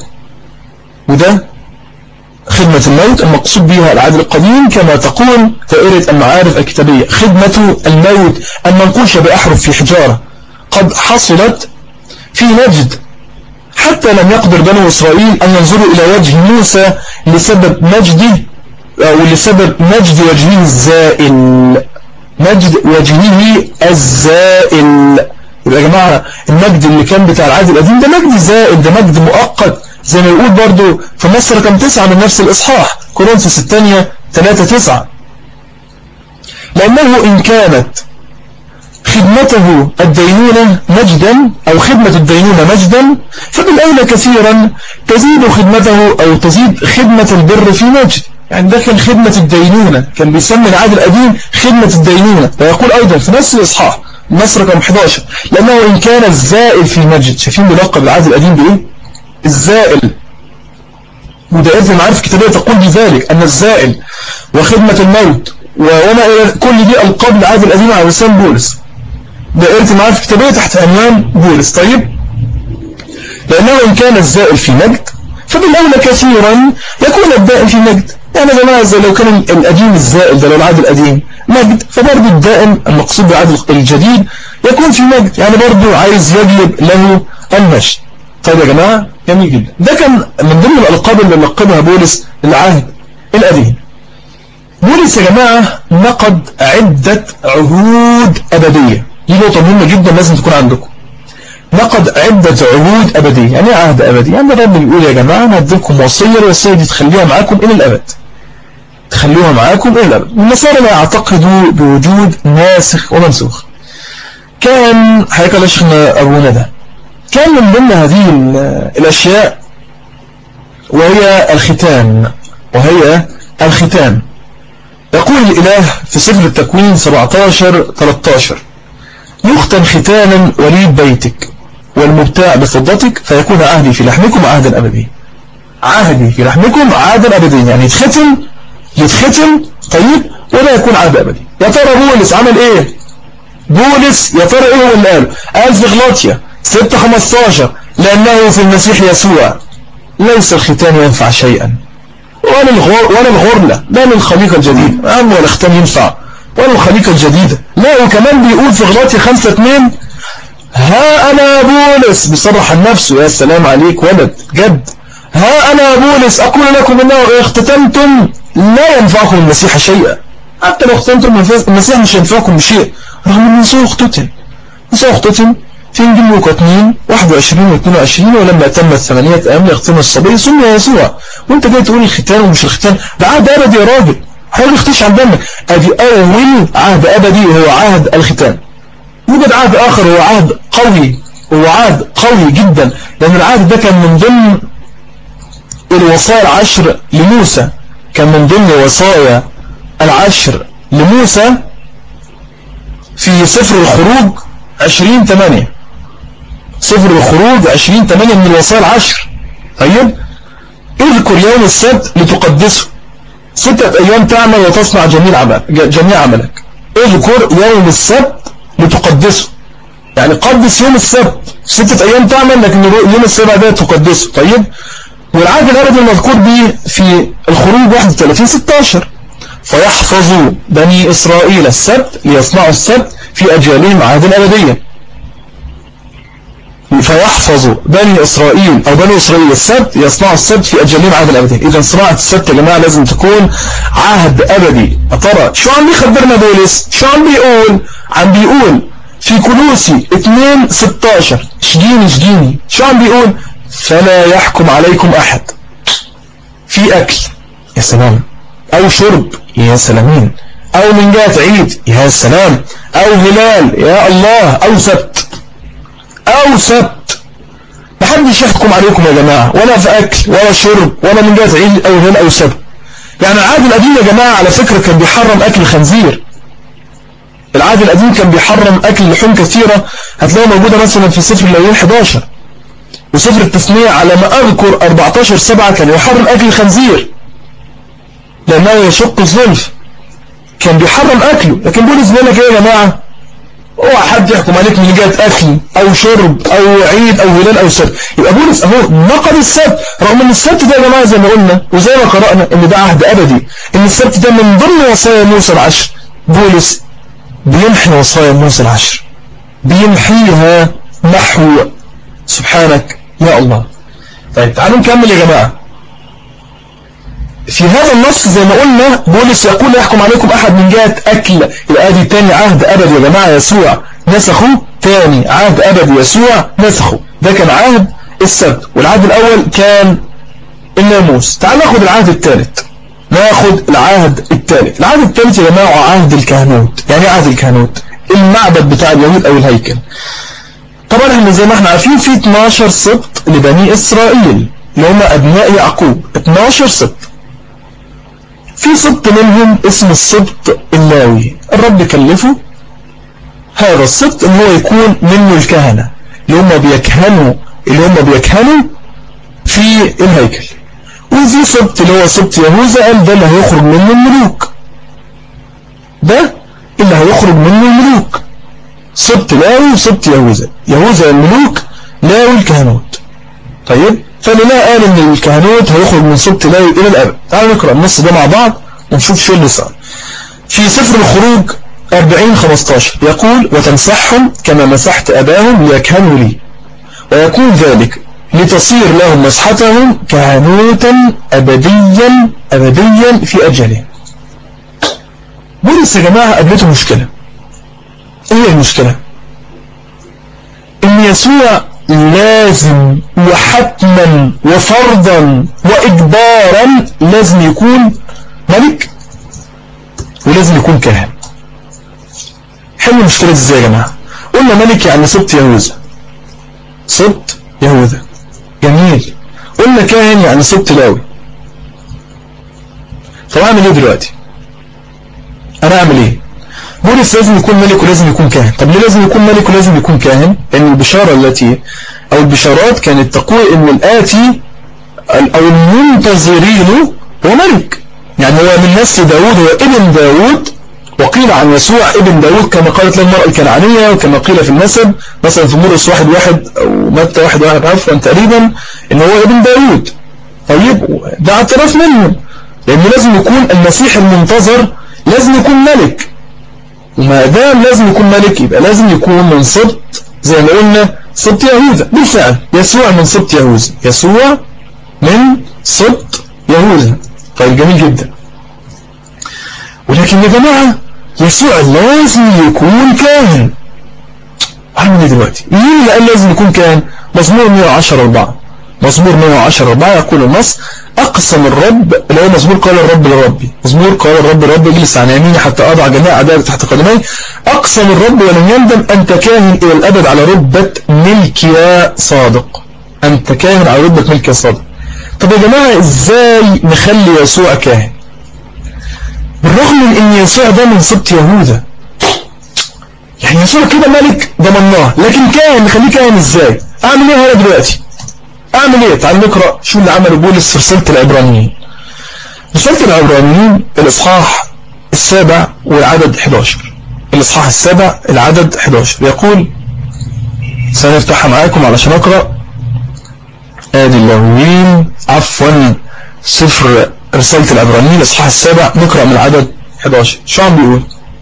وده خدمة الموت المقصود بها العدل القديم كما تقول دائرة المعارف الكتابية خدمة الموت المنقوشة بأحرف في حجارة قد حصلت في نجد حتى لم يقدر بنو إسرائيل أن ينظروا إلى وجه موسى لسبب مجده أو لسبب مجد وجهه الزائل مجد وجهه الزائل يبقى يا جماعة المجد اللي كان بتاع العهد القديم ده مجد زائل ده مجد مؤقت زي ما يقول برضو في مصر كم تسعة من نفس الإصحاح كورنثوس الثانية ثلاثة تسعة لأنه إن كانت خدمته الدينونة مجدا أو خدمة الدينونة مجدا فبالأولى كثيرا تزيد خدمته أو تزيد خدمة البر في مجد يعني ده كان خدمة الدينونة كان بيسمي العهد القديم خدمة الدينونة ويقول أيضا في نفس الإصحاح مصر رقم 11 لأنه إن كان الزائل في مجد شايفين بلقب العهد القديم بإيه الزائل ودائرة المعارف الكتابية تقول بذلك أن الزائل وخدمة الموت وما إلى كل دي ألقاب العهد القديم على لسان بولس دائرة المعارف الكتابية تحت عنوان بولس طيب لأنه إن كان الزائل في مجد فبالأولى كثيرا يكون الدائم في مجد يعني يا جماعة زي لو كان القديم الزائل ده لو العهد القديم مجد فبرضه الدائم المقصود بالعهد الجديد يكون في مجد يعني برضه عايز يجلب له المجد طيب يا جماعة جميل جدا ده كان من ضمن الألقاب اللي لقبها بولس للعهد القديم بولس يا جماعة نقد عدة عهود أبدية دي نقطة مهمة جدا لازم تكون عندكم نقض عدة عهود أبدية يعني عهد أبدي يعني الرب بيقول يا جماعة أنا هديكم وصية الوصية دي تخليها معاكم إلى الأبد تخلوها معاكم إلى الأبد النصارى لا يعتقدوا بوجود ناسخ ومنسوخ كان هيكل شيخنا أبونا ده كان من ضمن هذه الأشياء وهي الختان وهي الختان يقول الإله في سفر التكوين 17-13 يختن ختانا وليد بيتك والمبتاع بفضتك فيكون عهدي في لحمكم عهدا أبدي عهدي في لحمكم عهدا أبدي يعني يتختم يتختم طيب ولا يكون عهد أبدي يا ترى بولس عمل ايه بولس يا ترى ايه هو اللي قاله قال في غلاطيا 6 15 لأنه في المسيح يسوع ليس الختان ينفع شيئا ولا الغر ولا الغرلة لا للخليقة الجديدة أم ولا ختان ينفع ولا الخليقة الجديدة لا وكمان بيقول في غلاطي 5 2 ها أنا بولس بيصرح عن نفسه يا سلام عليك ولد جد ها أنا بولس أقول لكم إنه اختتمتم لا ينفعكم المسيح شيئا حتى لو اختتمتم المسيح مش ينفعكم بشيء رغم أن يسوع اختتم يسوع اختتم في انجيل لوقا 2 21 و 22 ولما تمت ثمانية ايام يختم الصبي ثم يسوع وانت جاي تقول الختان ومش الختان ده عهد ابدي يا راجل حاول يختش عن دمك ادي اول عهد ابدي وهو عهد الختان يوجد عهد اخر هو عهد قوي وهو عهد قوي جدا لان العهد ده كان من ضمن الوصايا العشر لموسى كان من ضمن وصايا العشر لموسى في سفر الخروج 20 8 سفر الخروج 20 8 من الوصايا العشر طيب اذكر يوم السبت لتقدسه ستة ايام تعمل وتصنع جميع عمل جميع عملك اذكر يوم السبت لتقدسه يعني قدس يوم السبت ستة ايام تعمل لكن يوم السبت ده تقدسه طيب والعهد الابدي المذكور به في الخروج 31 16 فيحفظوا بني إسرائيل السبت ليصنعوا السبت في أجيالهم عهدا أبديا فيحفظ بني إسرائيل أو بني إسرائيل السبت يصنعوا السبت في أجلهم عهد الأبدي إذا صناعة السبت يا جماعة لازم تكون عهد أبدي ترى شو عم بيخبرنا بولس شو عم بيقول عم بيقول في كلوسي 2 16 شجيني شجيني شو عم بيقول فلا يحكم عليكم أحد في أكل يا سلام أو شرب يا سلامين أو من جهة عيد يا سلام أو هلال يا الله أو سبت أو سبت محدش يحكم عليكم يا جماعة ولا في أكل ولا شرب ولا من جهة عيد أو هلال أو سبت يعني العهد القديم يا جماعة على فكرة كان بيحرم أكل الخنزير العهد القديم كان بيحرم أكل لحوم كثيرة هتلاقيها موجودة مثلا في سفر الليل 11 وسفر التثنية على ما أذكر 14 سبعة كان يحرم أكل الخنزير لأنه يشق الظلف كان بيحرم أكله لكن بولس بيقول لك إيه يا جماعة اوعى حد يحكم عليك من جهة أكل أو شرب أو عيد أو هلال أو سبت يبقى بولس أهو نقض السبت رغم أن السبت ده يا جماعة زي ما قلنا وزي ما قرأنا أن ده عهد أبدي أن السبت ده من ضمن وصايا موسى العشر بولس بيمحي وصايا موسى العشر بيمحيها محو سبحانك يا الله طيب تعالوا نكمل يا جماعة في هذا النص زي ما قلنا بولس يقول لا يحكم عليكم أحد من جهة أكل يبقى ادي تاني عهد أبدي يا جماعة يسوع نسخه تاني عهد أبدي يسوع نسخه ده كان عهد السبت والعهد الأول كان الناموس تعال ناخد العهد الثالث ناخد العهد الثالث العهد الثالث يا جماعة عهد الكهنوت يعني عهد الكهنوت المعبد بتاع اليهود أو الهيكل طبعا احنا زي ما احنا عارفين في 12 سبط لبني إسرائيل اللي هم أبناء يعقوب 12 سبط في سبط منهم اسم السبط اللاوي الرب كلفه هذا السبط ان هو يكون منه الكهنة اللي هم بيكهنوا اللي هم بيكهنوا في الهيكل وفي سبط اللي هو سبط يهوذا قال ده اللي هيخرج منه الملوك ده اللي هيخرج منه الملوك سبط لاوي وسبط يهوذا يهوذا الملوك لاوي الكهنوت طيب فلله قال ان الكهنوت هيخرج من سبط لاوي الى الابد تعالوا نقرأ النص ده مع بعض ونشوف شو اللي صار في سفر الخروج 40 15 يقول وتمسحهم كما مسحت أباهم ليكهنوا لي ويكون ذلك لتصير لهم مسحتهم كهنوتا أبديا أبديا في أجلهم بولس يا جماعة قابلته مشكلة ايه هي المشكلة ان يسوع لازم وحتما وفرضا وإجبارا لازم يكون ملك ولازم يكون كاهن حل المشكلة ازاي يا جماعة قلنا ملك يعني سبط يهوذا سبط يهوذا جميل قلنا كاهن يعني سبط لاوي طب اعمل ايه دلوقتي انا اعمل ايه بولس لازم يكون ملك ولازم يكون كاهن طب ليه لازم يكون ملك ولازم يكون كاهن لان البشارة التي او البشارات كانت تقول ان الاتي او المنتظرين هو ملك يعني هو من نسل داود هو ابن داود وقيل عن يسوع ابن داود كما قالت له المرأة الكنعانية وكما قيل في النسب مثلا في مرقس واحد واحد أو متى واحد واحد عفوا تقريبا إن هو ابن داود طيب ده اعتراف منه لأنه لازم يكون المسيح المنتظر لازم يكون ملك وما دام لازم يكون ملك يبقى لازم يكون من سبط زي ما قلنا سبط يهوذا بالفعل يسوع من سبط يهوذا يسوع من سبط يهوذا طيب جميل جدا ولكن يا جماعة يسوع لازم يكون كاهن عارفين ايه دلوقتي مين اللي قال لازم يكون كاهن مزمور 110 4 مزمور 110 4 يقول النص أقسم الرب اللي هو مزمور قال الرب لربي مزمور قال الرب لربي اجلس عن يميني حتى أضع جميع أعدائي تحت قدمي أقسم الرب ولم يندم أنت كاهن إلى الأبد على رتبة ملك يا صادق أنت كاهن على رتبة ملك يا صادق طب يا جماعة إزاي نخلي يسوع كاهن بالرغم من ان يسوع ده من سبط يهوذا يعني يسوع كده ملك ضمناه لكن كاهن نخليه كاهن ازاي اعمل ايه هنا دلوقتي اعمل ايه تعال نقرا شو اللي عمله بولس في رساله العبرانيين رساله العبرانيين الاصحاح السابع والعدد 11 الاصحاح السابع العدد 11 يقول سنفتحها معاكم علشان اقرا ادي اللاويين عفوا سفر رسالة العبرانيين الإصحاح السابع نقرأ من العدد 11 شو عم بيقول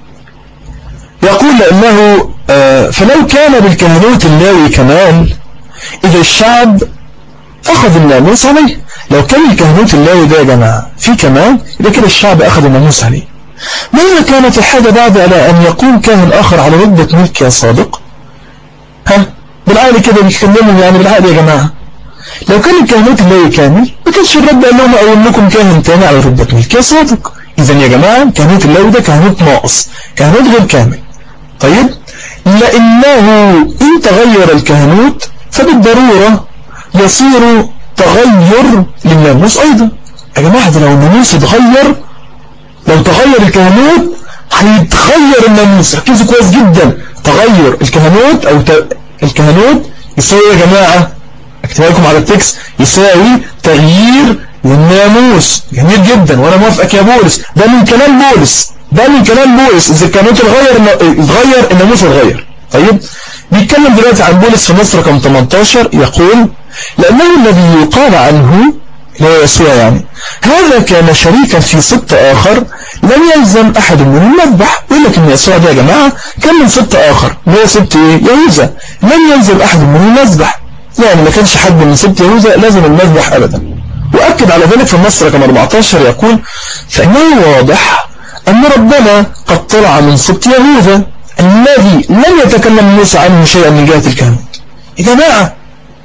يقول لأنه آه فلو كان بالكهنوت اللاوي كمال إذا الشعب أخذ الناموس عليه لو كان الكهنوت اللاوي ده يا جماعة في كمال إذا كده الشعب أخذ الناموس عليه ماذا كانت الحاجة بعد على أن يقوم كاهن آخر على رتبة ملك يا صادق ها بالعقل كده بيتكلموا يعني بالعقل يا جماعة لو كان الكهنوت اللاوي كامل ما كانش الرب قال لهم اقول لكم كاهن تاني على رتبة ملك يا صادق اذا يا جماعة كهنوت اللاوي ده كهنوت ناقص كهنوت غير كامل طيب لانه ان تغير الكهنوت فبالضرورة يصير تغير للناموس ايضا يا جماعة ده لو الناموس اتغير لو تغير الكهنوت هيتغير الناموس ركزوا كويس جدا تغير الكهنوت او ت... الكهنوت يساوي يا جماعة اكتبها لكم على التكس يساوي تغيير للناموس جميل جدا وانا موافقك يا بولس ده من كلام بولس ده من كلام بولس اذا الكهنوت اتغير اتغير الناموس اتغير طيب بيتكلم دلوقتي عن بولس في مصر رقم 18 يقول لانه الذي يقال عنه اللي هو يسوع يعني هذا كان شريكا في سبط آخر لم يلزم أحد من المذبح يقول لك إن يسوع ده يا جماعة كان من سبط آخر اللي هو سبط إيه؟ يهوذا لم يلزم أحد من المذبح يعني ما كانش حد من سبط يهوذا لازم المذبح أبدا وأكد على ذلك في النص رقم 14 يقول فإنه واضح أن ربنا قد طلع من سبط يهوذا الذي لم يتكلم موسى عنه شيئا من جهة الكهنوت يا جماعة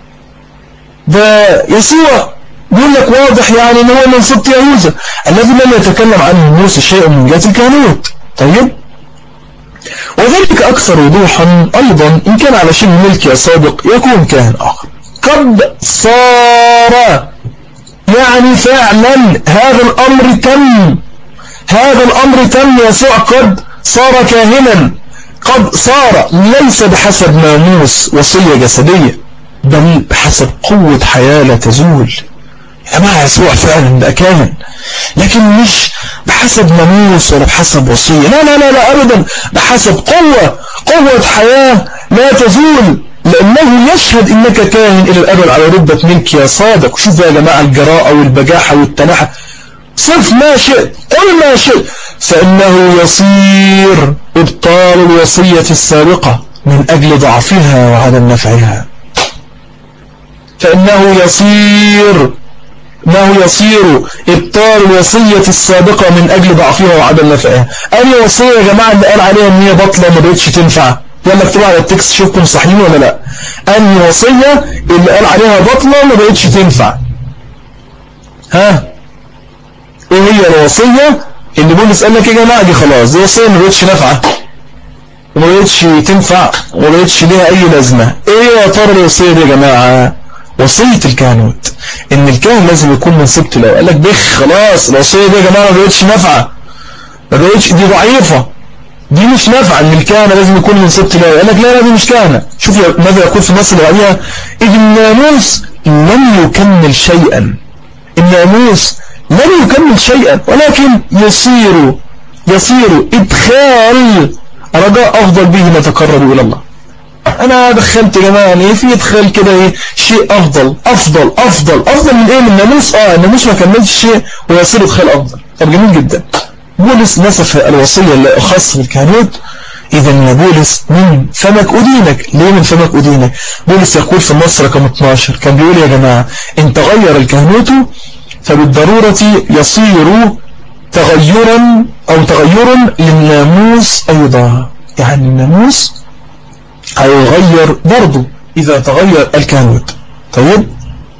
ده يسوع بيقول لك واضح يعني ان هو من سبط يهوذا الذي لم يتكلم عنه موسى شيئا من جهة الكهنوت طيب وذلك أكثر وضوحا أيضا إن كان على شبه ملك يا صادق يكون كاهن آخر قد صار يعني فعلا هذا الأمر تم هذا الأمر تم يسوع قد صار كاهنا قد صار ليس بحسب ناموس وصية جسدية بل بحسب قوة حياة لا تزول يا جماعة يسوع فعلا ده كاهن لكن مش بحسب ناموس ولا بحسب وصية لا لا لا لا أبدا بحسب قوة قوة حياة لا تزول لأنه يشهد إنك كاهن إلى الأبد على رتبة منك يا صادق شوف يا جماعة الجراءة والبجاحة والتناحة صرف ما شئت قل ما شئت فإنه يصير إبطال الوصية السابقة من أجل ضعفها وعدم نفعها فإنه يصير انه يصير ابطال الوصية السابقة من اجل ضعفها وعدم نفعها اي وصية يا جماعة اللي قال عليها ان هي بطلة ما بقتش تنفع يلا اكتبوا على التكست شوفكم صحيحين ولا لا أنهي وصية اللي قال عليها بطلة ما بقتش تنفع ها ايه هي الوصية اللي بولس قال لك يا جماعة دي خلاص دي وصية ما بقتش نافعة وما بقتش تنفع وما بقتش ليها اي لازمة ايه يا ترى الوصية دي يا جماعة وصية الكهنوت ان الكاهن لازم يكون من سبت الله قال لك بخ خلاص الوصية دي يا جماعة ما بقتش نافعة ما بقتش دي ضعيفة دي مش نافعة ان الكهنة لازم يكون من سبت الله قال لك لا لا دي مش كهنة شوف ماذا يقول في النص اللي بعديها إذ الناموس لم يكمل شيئا الناموس لم يكمل شيئا ولكن يصير يصير إدخال رجاء أفضل به نتقرب إلى الله أنا دخلت يا جماعة يعني في إدخال كده إيه شيء أفضل أفضل أفضل أفضل من إيه من الناموس آه الناموس ما كملش شيء ويصير إدخال أفضل طب جميل جدا بولس نسف الوصية الخاصة بالكهنوت إذا يا بولس من فمك أدينك ليه من فمك أدينك بولس يقول في النص رقم 12 كان بيقول يا جماعة إن تغير الكهنوت فبالضرورة يصير تغيرا أو تغير للناموس أيضا يعني الناموس هيغير برضه إذا تغير الكهنوت طيب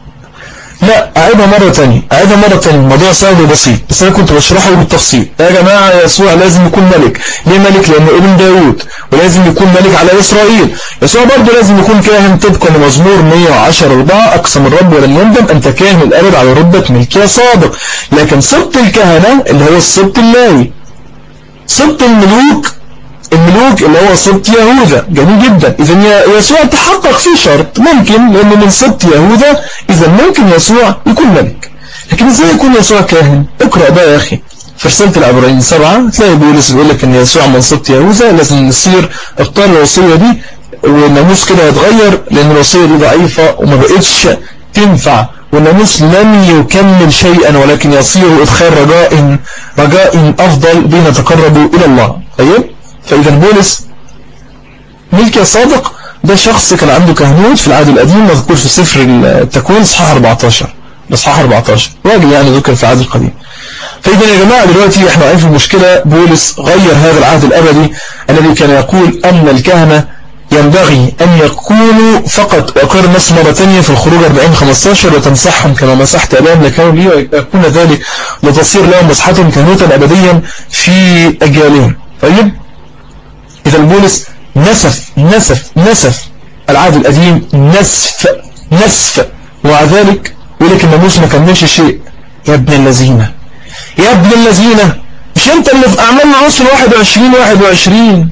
لا أعيدها مرة تانية أعيدها مرة تانية الموضوع سهل وبسيط بس أنا كنت بشرحه بالتفصيل يا جماعة يسوع لازم يكون ملك ليه ملك لأنه ابن داود ولازم يكون ملك على إسرائيل يسوع برضه لازم يكون كاهن طبقا لمزمور 110 4 أقسم الرب ولن يندم أنت كاهن الأبد على ربة ملكية صادق لكن سبط الكهنة اللي هو السبط اللاوي سبط الملوك الملوك اللي هو سبط يهوذا جميل جدا إذا يسوع تحقق فيه شرط ممكن لأنه من سبط يهوذا إذا ممكن يسوع يكون ملك لكن إزاي يكون يسوع كاهن اقرأ بقى يا أخي في رسالة العبرانيين سبعة تلاقي بولس بيقول لك إن يسوع من سبط يهوذا لازم نصير اختار الوصية دي والناموس كده هيتغير لأن الوصية دي ضعيفة وما بقتش تنفع والناموس لم يكمل شيئا ولكن يصير إدخال رجاء رجاء أفضل بين تقرب إلى الله طيب فإذا بولس ملكي صادق ده شخص كان عنده كهنوت في العهد القديم مذكور في سفر التكوين صحاح 14 بصحاح 14 راجل يعني ذكر في العهد القديم فإذا يا جماعة دلوقتي احنا عارفين المشكلة بولس غير هذا العهد الأبدي الذي كان يقول أن الكهنة ينبغي أن يكونوا فقط وأقر النص مرة ثانية في الخروج 40-15 وتمسحهم كما مسحت أبام لكانوا لي ويكون ذلك لتصير لهم مسحتهم كهنوتا أبديا في أجيالهم طيب إذا بولس نسف نسف نسف العهد القديم نسف نسف ومع ذلك يقول لك الناموس ما كملش شيء يا ابن الذين يا ابن الذين مش انت اللي في اعمال العصر 21 21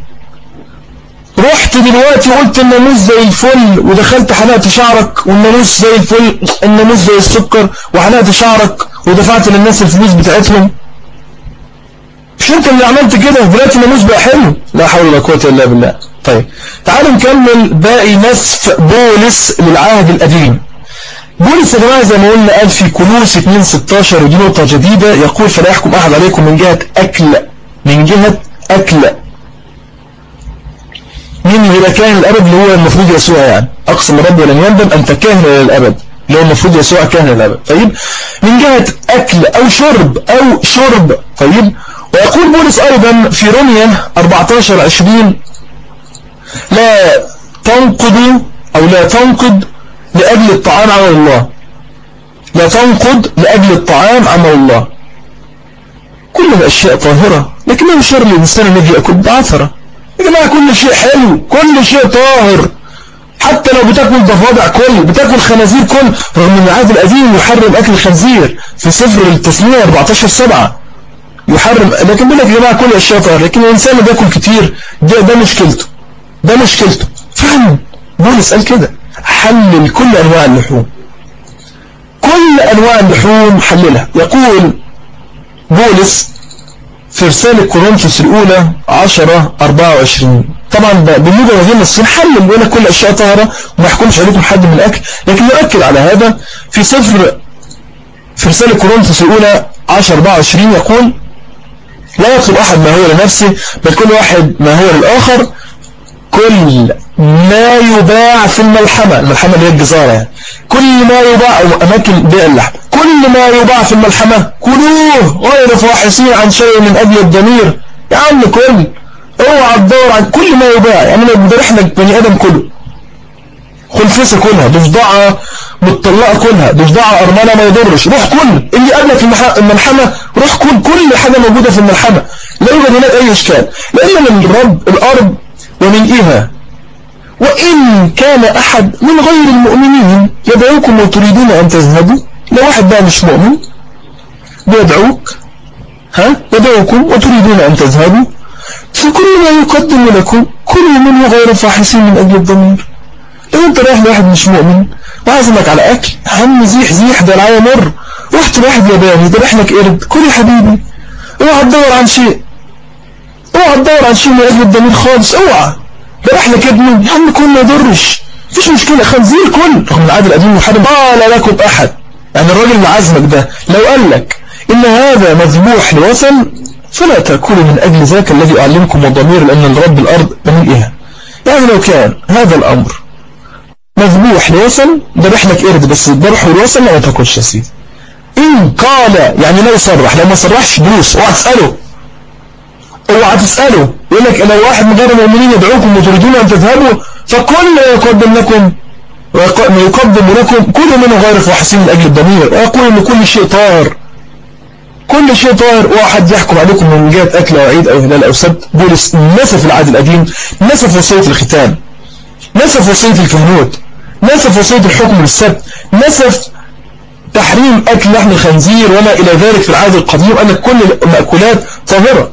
رحت دلوقتي قلت الناموس زي الفل ودخلت حلقت شعرك والناموس زي الفل الناموس زي السكر وحلقت شعرك ودفعت للناس الفلوس بتاعتهم مش انت اللي عملت كده دلوقتي الناموس بقى حلو لا حول ولا قوه الا بالله طيب تعالوا نكمل باقي نسف بولس للعهد القديم بولس يا جماعه زي ما قلنا قال في كنوس 2 16 ودي نقطه جديده يقول فلا يحكم احد عليكم من جهه اكل من جهه اكل مين اللي كاهن الابد اللي هو المفروض يسوع يعني اقسم ربي ولن يندم انت كاهن للابد اللي هو المفروض يسوع كاهن للابد طيب من جهه اكل او شرب او شرب طيب ويقول بولس أيضا في روميا 14 20 لا تنقضوا أو لا تنقض لأجل الطعام عمل الله لا تنقض لأجل الطعام عمل الله كل الأشياء طاهرة لكنه شر الإنسان الذي يأكل بعثرة يا جماعة كل شيء حلو كل شيء طاهر حتى لو بتاكل ضفادع كل بتاكل خنازير كل رغم ان العهد القديم يحرم اكل الخنزير في سفر التسمية 14 7 يحرم لكن بيقول لك يا جماعه كل الاشياء طاهره لكن الانسان اللي بياكل كتير ده ده مشكلته ده مشكلته فهم بولس قال كده حلل كل انواع اللحوم كل انواع اللحوم حللها يقول بولس في رسالة كورنثوس الأولى 10 24 طبعا بموجب هذه النصين حلل بيقول لك كل الأشياء طاهرة وما يحكمش عليكم حد من الأكل لكن يؤكد على هذا في سفر في رسالة كورنثوس الأولى 10 24 يقول لا يطلب أحد ما هو لنفسه بل كل واحد ما هو للآخر كل ما يباع في الملحمة الملحمة اللي هي الجزارة يعني كل ما يباع أو أماكن بيع اللحم كل ما يباع في الملحمة كلوه غير فاحصين عن شيء من أجل الضمير يا عم كل اوعى تدور عن كل ما يباع يعني لو بيبيع لك بني ادم كله خنفسة كلها ضفدعة متطلقة كلها ضفدعة أرملة ما يضرش روح كل اللي قبلك الملحمة روح كل كل حاجة موجودة في الملحمة لا يوجد هناك أي إشكال لأن من الرب الأرض ومن إيها وإن كان أحد من غير المؤمنين يدعوكم وتريدون أن تذهبوا لو واحد بقى مش مؤمن بيدعوك ها يدعوكم وتريدون أن تذهبوا فكل ما يقدم لكم كل منه غير فاحسين من أجل الضمير لو انت رايح لواحد مش مؤمن وعزمك على أكل عم زيح زيح ده العيا مر رحت لواحد ياباني ده لك قرد كل يا حبيبي اوعى تدور عن شيء اوعى تدور عن شيء من أجل الضمير خالص اوعى ده لك ابنه يا عم كل ما يضرش مفيش مشكلة خنزير كل رغم العادة القديم محرم قال لكم أحد يعني الراجل اللي عزمك ده لو قال لك إن هذا مذبوح لوثن فلا تأكلوا من أجل ذاك الذي أعلمكم الضمير لأن الرب الأرض بملئها يعني لو كان هذا الأمر مذبوح لوثن ذبح لك قرد بس الذبح والوثن ما تاكلش يا سيدي إن قال يعني لا يصرح لو ما صرحش دوس اوعى تسأله اوعى تسأله يقول لك لو واحد من غير المؤمنين يدعوكم وتريدون أن تذهبوا فكل يقدم لكم ويقدم لكم كل منه غير فاحسين من أجل الضمير ويقول أن كل شيء طار كل شيء طاهر واحد يحكم عليكم من جهة أكل أو عيد أو هلال أو سبت بولس نسف العهد القديم نسف وصية الختان نسف وصية الكهنوت نسف وصية الحكم بالسبت نسف تحريم أكل لحم الخنزير وما إلى ذلك في العهد القديم أن كل المأكولات طاهرة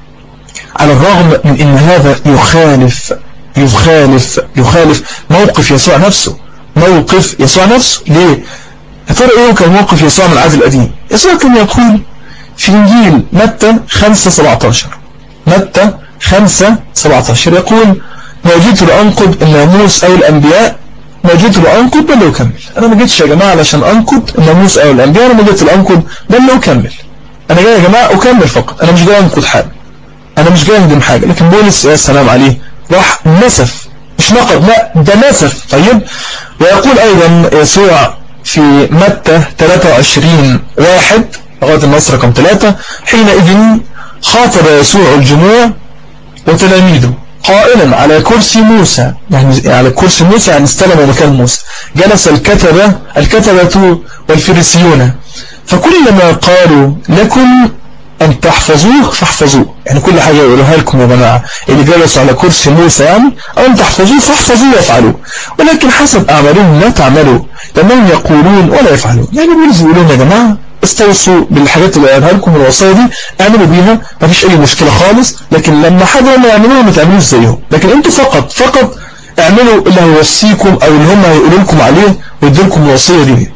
على الرغم من أن هذا يخالف يخالف يخالف موقف يسوع نفسه موقف يسوع نفسه ليه؟ يا ترى ايه كان موقف يسوع من العهد القديم يسوع كان يقول في إنجيل متى 5 17 متى 5 17 يقول ما جئت لأنقض الناموس أو الأنبياء ما جئت لأنقض بل أكمل أنا ما جيتش يا جماعة علشان أنقض الناموس أو الأنبياء أنا ما جيت لأنقض بل أكمل أنا جاي يا جماعة أكمل فقط أنا مش جاي أنقض حاجة أنا مش جاي أهدم حاجة لكن بولس يا سلام عليه راح نسف مش نقض لا ده نسف طيب ويقول أيضا يسوع في متى 23 واحد لغاية النص رقم ثلاثة حينئذ خاطب يسوع الجموع وتلاميذه قائلا على كرسي موسى يعني على كرسي موسى يعني استلم مكان موسى جلس الكتبة الكتبة والفريسيون فكلما قالوا لكم أن تحفظوه فاحفظوه يعني كل حاجة يقولوها لكم يا جماعة اللي جلسوا على كرسي موسى يعني أن تحفظوه فاحفظوه وافعلوه ولكن حسب أعمالهم لا تعملوا لأنهم يقولون ولا يفعلون يعني بيقولون يا جماعة استوصوا بالحاجات اللي قالها لكم الوصايا دي اعملوا بيها مفيش اي مشكلة خالص لكن لما حد ما يعملوها ما تعملوش زيهم لكن انتوا فقط فقط اعملوا اللي هيوصيكم او اللي هم هيقولوا لكم عليه ويدوا لكم الوصية دي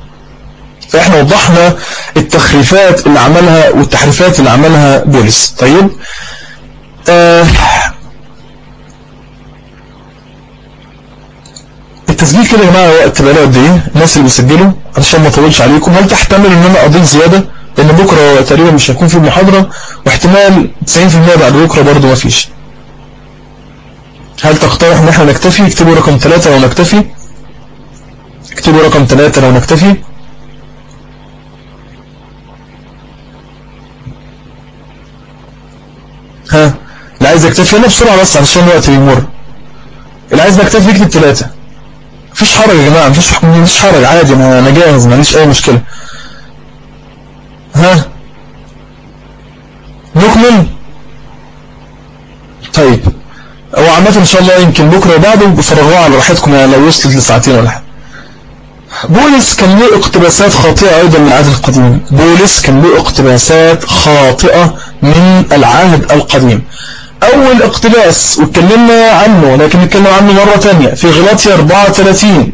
فاحنا وضحنا التخريفات اللي عملها والتحريفات اللي عملها بولس طيب آه التسجيل كده يا جماعه وقت بقى قد ايه الناس اللي بيسجلوا علشان ما اطولش عليكم هل تحتمل ان انا اضيف زياده لان بكره تقريبا مش هيكون في محاضره واحتمال 90% بعد بكره برضه ما فيش هل تقترح ان احنا نكتفي اكتبوا رقم 3 لو نكتفي اكتبوا رقم 3 لو نكتفي ها اللي عايز يكتفي يلا بسرعة بس علشان الوقت بيمر اللي عايز نكتفي يكتب ثلاثة مفيش حرج يا جماعة مفيش مفيش حرج عادي انا انا جاهز ما عنديش اي مشكلة ها نكمل طيب هو عامة ان شاء الله يمكن بكرة وبعده بفرغوها على راحتكم يعني لو وصلت لساعتين ولا حاجة بولس كان له اقتباسات خاطئة ايضا من العهد القديم بولس كان له اقتباسات خاطئة من العهد القديم اول اقتباس واتكلمنا عنه لكن نتكلم عنه مرة تانية في غلاطيا 34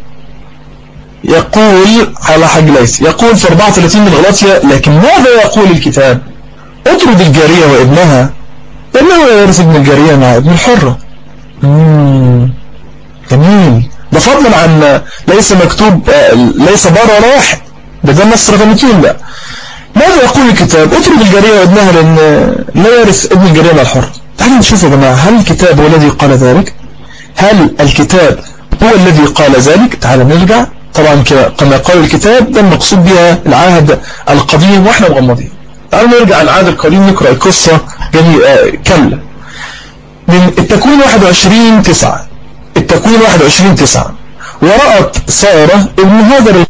يقول على حاج ليس يقول في 34 من غلاطيا لكن ماذا يقول الكتاب اطرد الجارية وابنها لأنه لا يرث ابن الجارية مع ابن الحرة جميل ده فضلا عن ليس مكتوب ليس بار ولا واحد ده ده النص رقم 2 بقى ماذا يقول الكتاب اطرد الجارية وابنها لأن لا يرث ابن الجارية مع الحرة تعالوا نشوف يا جماعة هل الكتاب هو الذي قال ذلك هل الكتاب هو الذي قال ذلك تعالوا نرجع طبعا كما قال الكتاب ده المقصود بها العهد القديم واحنا مغمضين تعالوا نرجع العهد القديم نقرأ القصة يعني كاملة من التكوين 21 9 التكوين 21 9 ورأت سارة ابن هاجر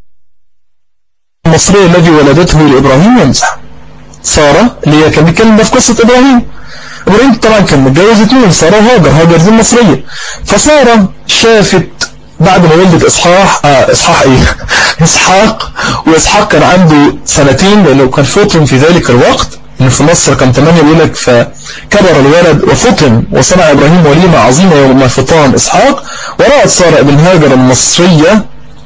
المصري الذي ولدته لإبراهيم يمزح سارة اللي هي كان بيتكلم في قصة إبراهيم إبراهيم طبعا كان متجوز اثنين سارة وهاجر هاجر دي المصرية فسارة شافت بعد ما ولدت إسحاق آه إسحاق إيه إسحاق وإسحاق كان عنده سنتين لأنه كان فطن في ذلك الوقت إن في مصر كان 8 بيقول لك فكبر الولد وفطن وصنع إبراهيم وليمة عظيمة يوم فطان إسحاق ورأت سارة ابن هاجر المصرية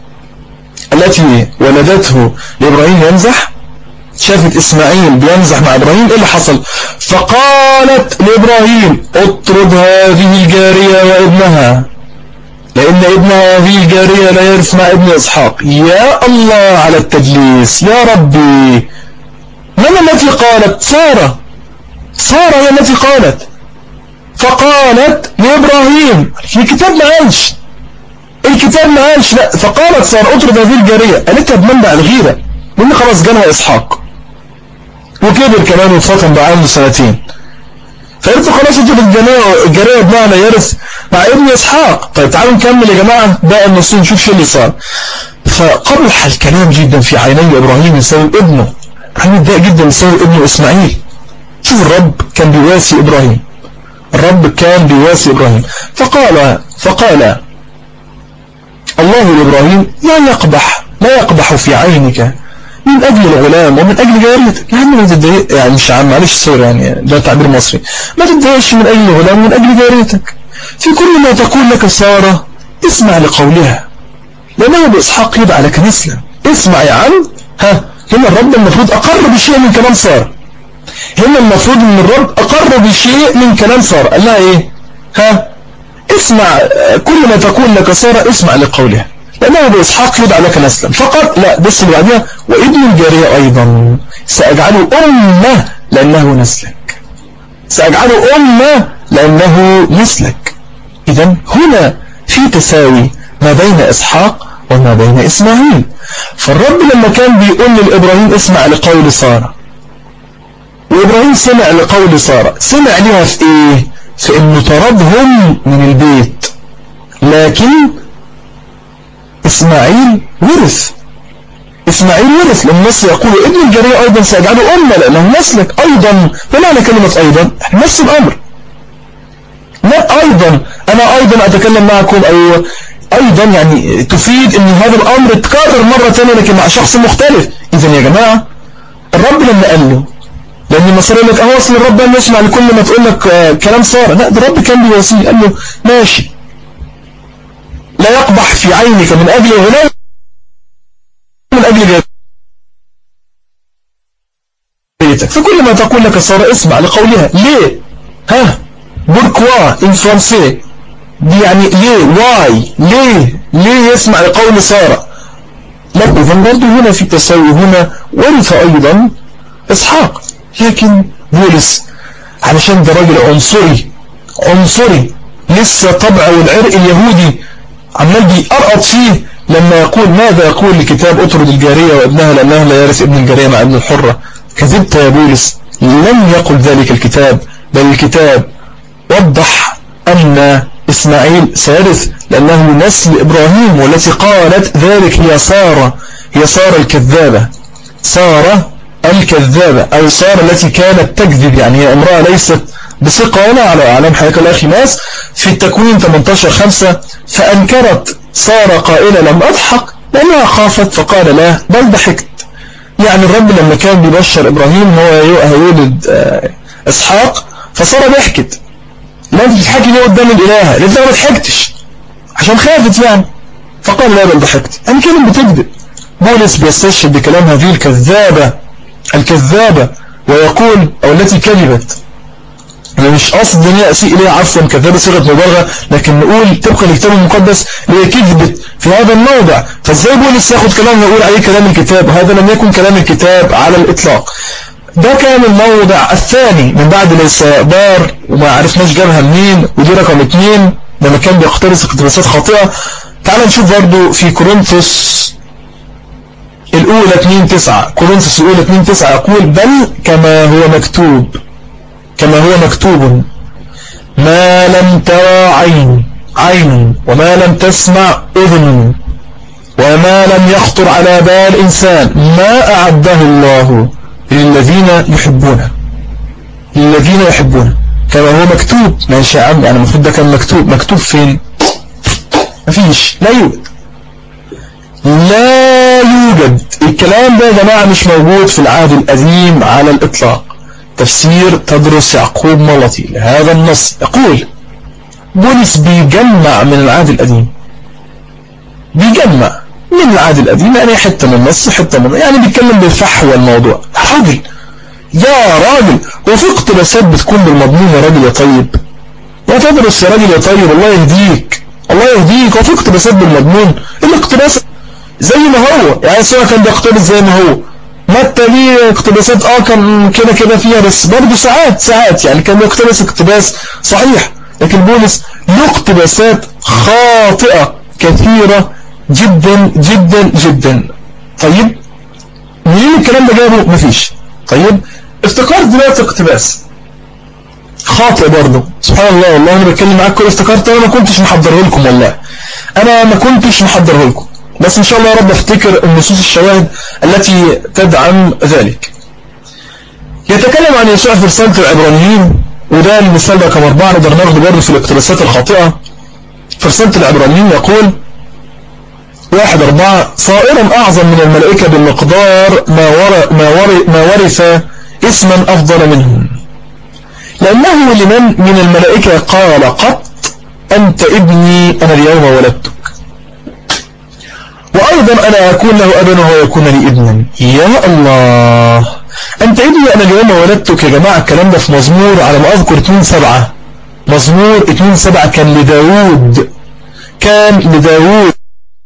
التي ولدته لإبراهيم يمزح شافت إسماعيل بيمزح مع إبراهيم إيه اللي حصل فقالت لإبراهيم اطرد هذه الجارية وابنها لأن ابن هذه الجارية لا يرث مع ابن إسحاق يا الله على التدليس يا ربي من التي قالت سارة سارة هي التي قالت فقالت لإبراهيم في كتاب ما قالش الكتاب ما قالش لا فقالت سارة اطرد هذه الجارية قالتها بمنبع الغيرة لأن خلاص جالها إسحاق وكبر كمان وفطن بعام سنتين فقلت خلاص انتوا الجارية بمعنى يرث مع ابن إسحاق طيب تعالوا نكمل يا جماعة بقى النصين نشوف شو اللي صار فقبح الكلام جدا في عيني إبراهيم بسبب ابنه إبراهيم اتضايق جدا بسبب ابنه إسماعيل شوف الرب كان بيواسي إبراهيم الرب كان بيواسي إبراهيم فقال فقال الله لإبراهيم لا يقبح لا يقبح في عينك من أجل الغلام ومن أجل جاريتك يعني ما تتضايق يعني مش عم معلش سوري يعني ده تعبير مصري ما تتضايقش من أجل الغلام ومن أجل جاريتك في كل ما تقول لك سارة اسمع لقولها لأنه بإسحاق يدعى لك نسلا اسمع يا عم ها هنا الرب المفروض أقر بشيء من كلام سارة هنا المفروض ان الرب أقر بشيء من كلام سارة قال لها إيه ها اسمع كل ما تقول لك سارة اسمع لقولها لأنه بإسحاق يدعى لك نسلا فقط لا بس اللي بعدها وابن الجارية أيضا سأجعله أمة لأنه نسلك سأجعله أمة لأنه نسلك إذا هنا في تساوي ما بين إسحاق وما بين إسماعيل فالرب لما كان بيقول لإبراهيم اسمع لقول سارة وإبراهيم سمع لقول سارة سمع لها في إيه في إنه طردهم من البيت لكن إسماعيل ورث إسماعيل ورث لما النص يقول ابن الجريء أيضا سيجعله أمة لأنه نسلك أيضا بمعنى كلمة أيضا نفس الأمر لا أيضا أنا أيضا أتكلم معكم أو أيضا يعني تفيد أن هذا الأمر تكرر مرة ثانية لكن مع شخص مختلف إذا يا جماعة الرب لما قال له لأن المصري لك أهو أصل الرب قال يسمع لكل ما تقول لك كلام صار لا ده الرب كان بيوصيه قال له ماشي لا يقبح في عينك من أجل غلام من أجل جاريتك فكل ما تقول لك سارة اسمع لقولها ليه ها بوركوا ان فرنسي دي يعني ليه واي ليه ليه يسمع لقول سارة لا إذن برضو هنا في تساوي هنا ورث أيضا إسحاق لكن بولس علشان ده راجل عنصري عنصري لسه طبع والعرق اليهودي عمال بيقرقط فيه لما يقول ماذا يقول الكتاب اطرد الجارية وابنها لأنه لا يرث ابن الجارية مع ابن الحرة كذبت يا بولس لم يقل ذلك الكتاب بل الكتاب وضح أن إسماعيل سيرث لأنه من نسل إبراهيم والتي قالت ذلك هي سارة هي سارة الكذابة سارة الكذابة أو سارة التي كانت تكذب يعني هي امرأة ليست بثقة ولا على أعلام حياك الأخي ناس في التكوين 18 5 فأنكرت سارة قائلة لم أضحك لأنها خافت فقال لا بل ضحكت يعني الرب لما كان بيبشر إبراهيم هو هيولد إسحاق فسارة ضحكت لا انت بتضحكي ليه قدام الإله ليه ما ضحكتش عشان خافت يعني فقال لا بل ضحكت أنا كلمة بتكذب بولس بيستشهد بكلام هذه الكذابة الكذابة ويقول أو التي كذبت أنا مش قصد أن يأسي إليه عفوا كذابة صيغة مبالغة لكن نقول طبقا للكتاب المقدس هي كذبت في هذا الموضع فازاي بولس ياخد كلام ويقول عليه كلام الكتاب هذا لم يكن كلام الكتاب على الإطلاق ده كان الموضع الثاني من بعد الاستعبار وما عرفناش جابها منين ودي رقم اثنين لما كان بيقتبس اقتباسات خاطئة تعال نشوف برضو في كورنثوس الأولى 2 9 كورنثوس الأولى 2 9 يقول بل كما هو مكتوب كما هو مكتوب ما لم ترى عين عين وما لم تسمع أذن وما لم يخطر على بال إنسان ما أعده الله للذين يحبونه للذين يحبونه كما هو مكتوب ماشي يا عم يعني المفروض ده كان مكتوب مكتوب فين مفيش لا يوجد لا يوجد الكلام ده يا جماعة مش موجود في العهد القديم على الإطلاق تفسير تدرس يعقوب ملطي لهذا النص يقول بولس بيجمع من العهد القديم بيجمع من العهد القديم يعني حتة من النص حتة من يعني بيتكلم بالفحوى الموضوع راجل يا راجل وفي اقتباسات بتكون بالمضمون يا راجل يا طيب يا تدرس يا راجل يا طيب الله يهديك الله يهديك وفي اقتباسات بالمضمون الاقتباس زي ما هو يعني سواء كان بيقتبس زي ما هو متى ليه اقتباسات اه كان كده كده فيها بس برضه ساعات ساعات يعني كان بيقتبس اقتباس صحيح لكن بولس له اقتباسات خاطئة كثيرة جدا جدا جدا طيب منين الكلام ده جابه مفيش طيب افتكرت دلوقتي اقتباس خاطئ برضه سبحان الله والله انا بتكلم معاكم افتكرت انا ما كنتش محضره لكم والله انا ما كنتش محضره لكم بس ان شاء الله يا رب افتكر النصوص الشواهد التي تدعم ذلك يتكلم عن يسوع في رسالة العبرانيين وده المثال رقم أربعة نقدر ناخده برضه في الاقتباسات الخاطئة في رسالة العبرانيين يقول واحد أربعة صائرا أعظم من الملائكة بالمقدار ما, ور... ما, ور... ما ورث اسما أفضل منهم لأنه لمن من الملائكة قال قط أنت ابني أنا اليوم ولدتك وأيضا أنا أكون له أبا وهو يكون لي ابنا يا الله أنت ابني أنا اليوم ولدتك يا جماعة الكلام ده في مزمور على ما أذكر 2 سبعة مزمور 2 سبعة كان لداود كان لداود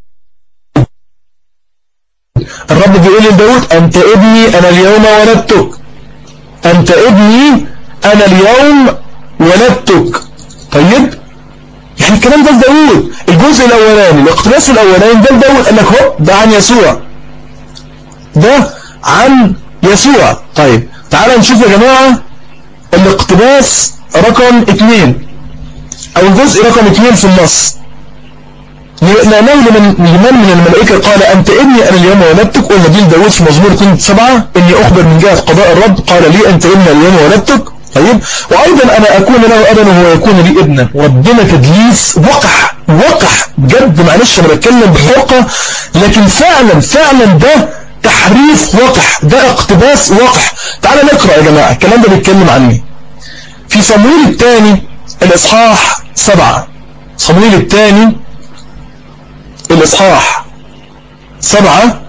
الرب بيقول لداود أنت ابني أنا اليوم ولدتك أنت ابني أنا اليوم ولدتك طيب يعني الكلام ده لداود الجزء الأولاني الاقتباس الأولاني ده لداود قال لك هو ده عن يسوع ده عن يسوع طيب تعال نشوف يا جماعة الاقتباس رقم اثنين او الجزء رقم اثنين في النص لأنه لمن, لمن من الملائكة قال أنت ابني أنا اليوم ولدتك قلنا دي لداود في مزمور 2 سبعة إني أخبر من جهة قضاء الرب قال لي أنت ابني اليوم ولدتك طيب وأيضا أنا أكون له أبا وهو يكون لي ابنا وربنا تدليس وقح وقح بجد معلش أنا بتكلم بحرقة لكن فعلا فعلا ده تحريف وقح ده اقتباس وقح تعال نقرأ يا جماعة الكلام ده بيتكلم عني في صمويل الثاني الإصحاح سبعة صمويل الثاني الإصحاح سبعة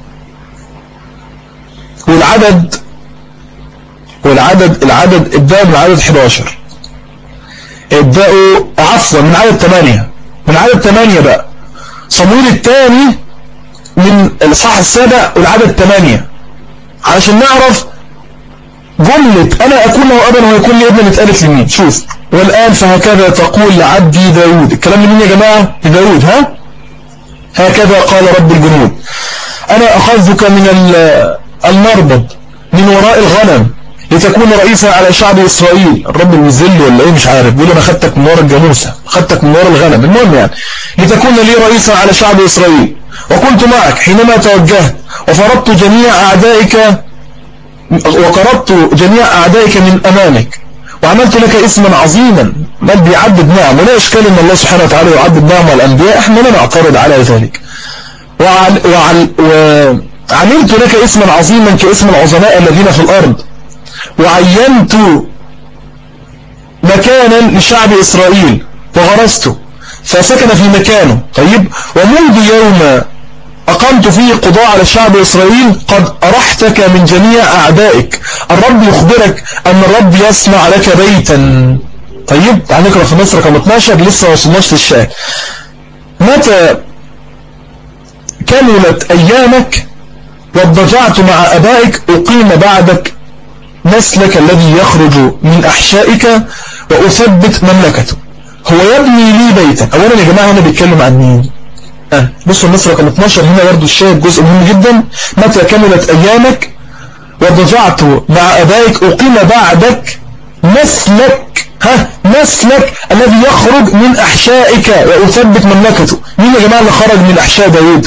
والعدد والعدد العدد ابدأوا من عدد 11 ابدأوا عفوا من عدد 8 من عدد 8 بقى صمويل الثاني من الإصحاح السابع والعدد 8 علشان نعرف جملة أنا أكون له أبا ويكون لي ابن اتقالت لمين شوف والآن فهكذا تقول لعبدي داود الكلام لمين يا جماعة لداود ها هكذا قال رب الجنود أنا أخذك من المربض من وراء الغنم لتكون رئيسا على شعب إسرائيل الرب المذل ولا إيه مش عارف بيقول أنا خدتك من وراء الجاموسة خدتك من وراء الغنم المهم يعني لتكون لي رئيسا على شعب إسرائيل وكنت معك حينما توجهت وفرضت جميع أعدائك وقربت جميع أعدائك من أمامك وعملت لك اسما عظيما بل بيعدد نعم ولا إشكال أن الله سبحانه وتعالى يعدد نعم الأنبياء احنا لا نعترض على ذلك وعل وعل وعملت لك اسما عظيما كاسم العظماء الذين في الأرض وعينت مكانا لشعب إسرائيل وغرسته فسكن في مكانه طيب ومنذ يوم أقمت فيه قضاء على شعب إسرائيل قد أرحتك من جميع أعدائك الرب يخبرك أن الرب يصنع لك بيتا طيب تعال نقرأ في مصر رقم 12 لسه ما وصلناش للشاهد متى كملت أيامك واضجعت مع أبائك أقيم بعدك نسلك الذي يخرج من أحشائك وأثبت مملكته هو يبني لي بيتا أولا يا جماعة هنا بيتكلم عن مين أه. بصوا النص رقم 12 هنا برضو الشاهد جزء مهم جدا متى كملت أيامك وضجعت مع أبائك أقيم بعدك نسلك ها نسلك الذي يخرج من أحشائك وأثبت مملكته مين يا جماعة اللي خرج من أحشاء داود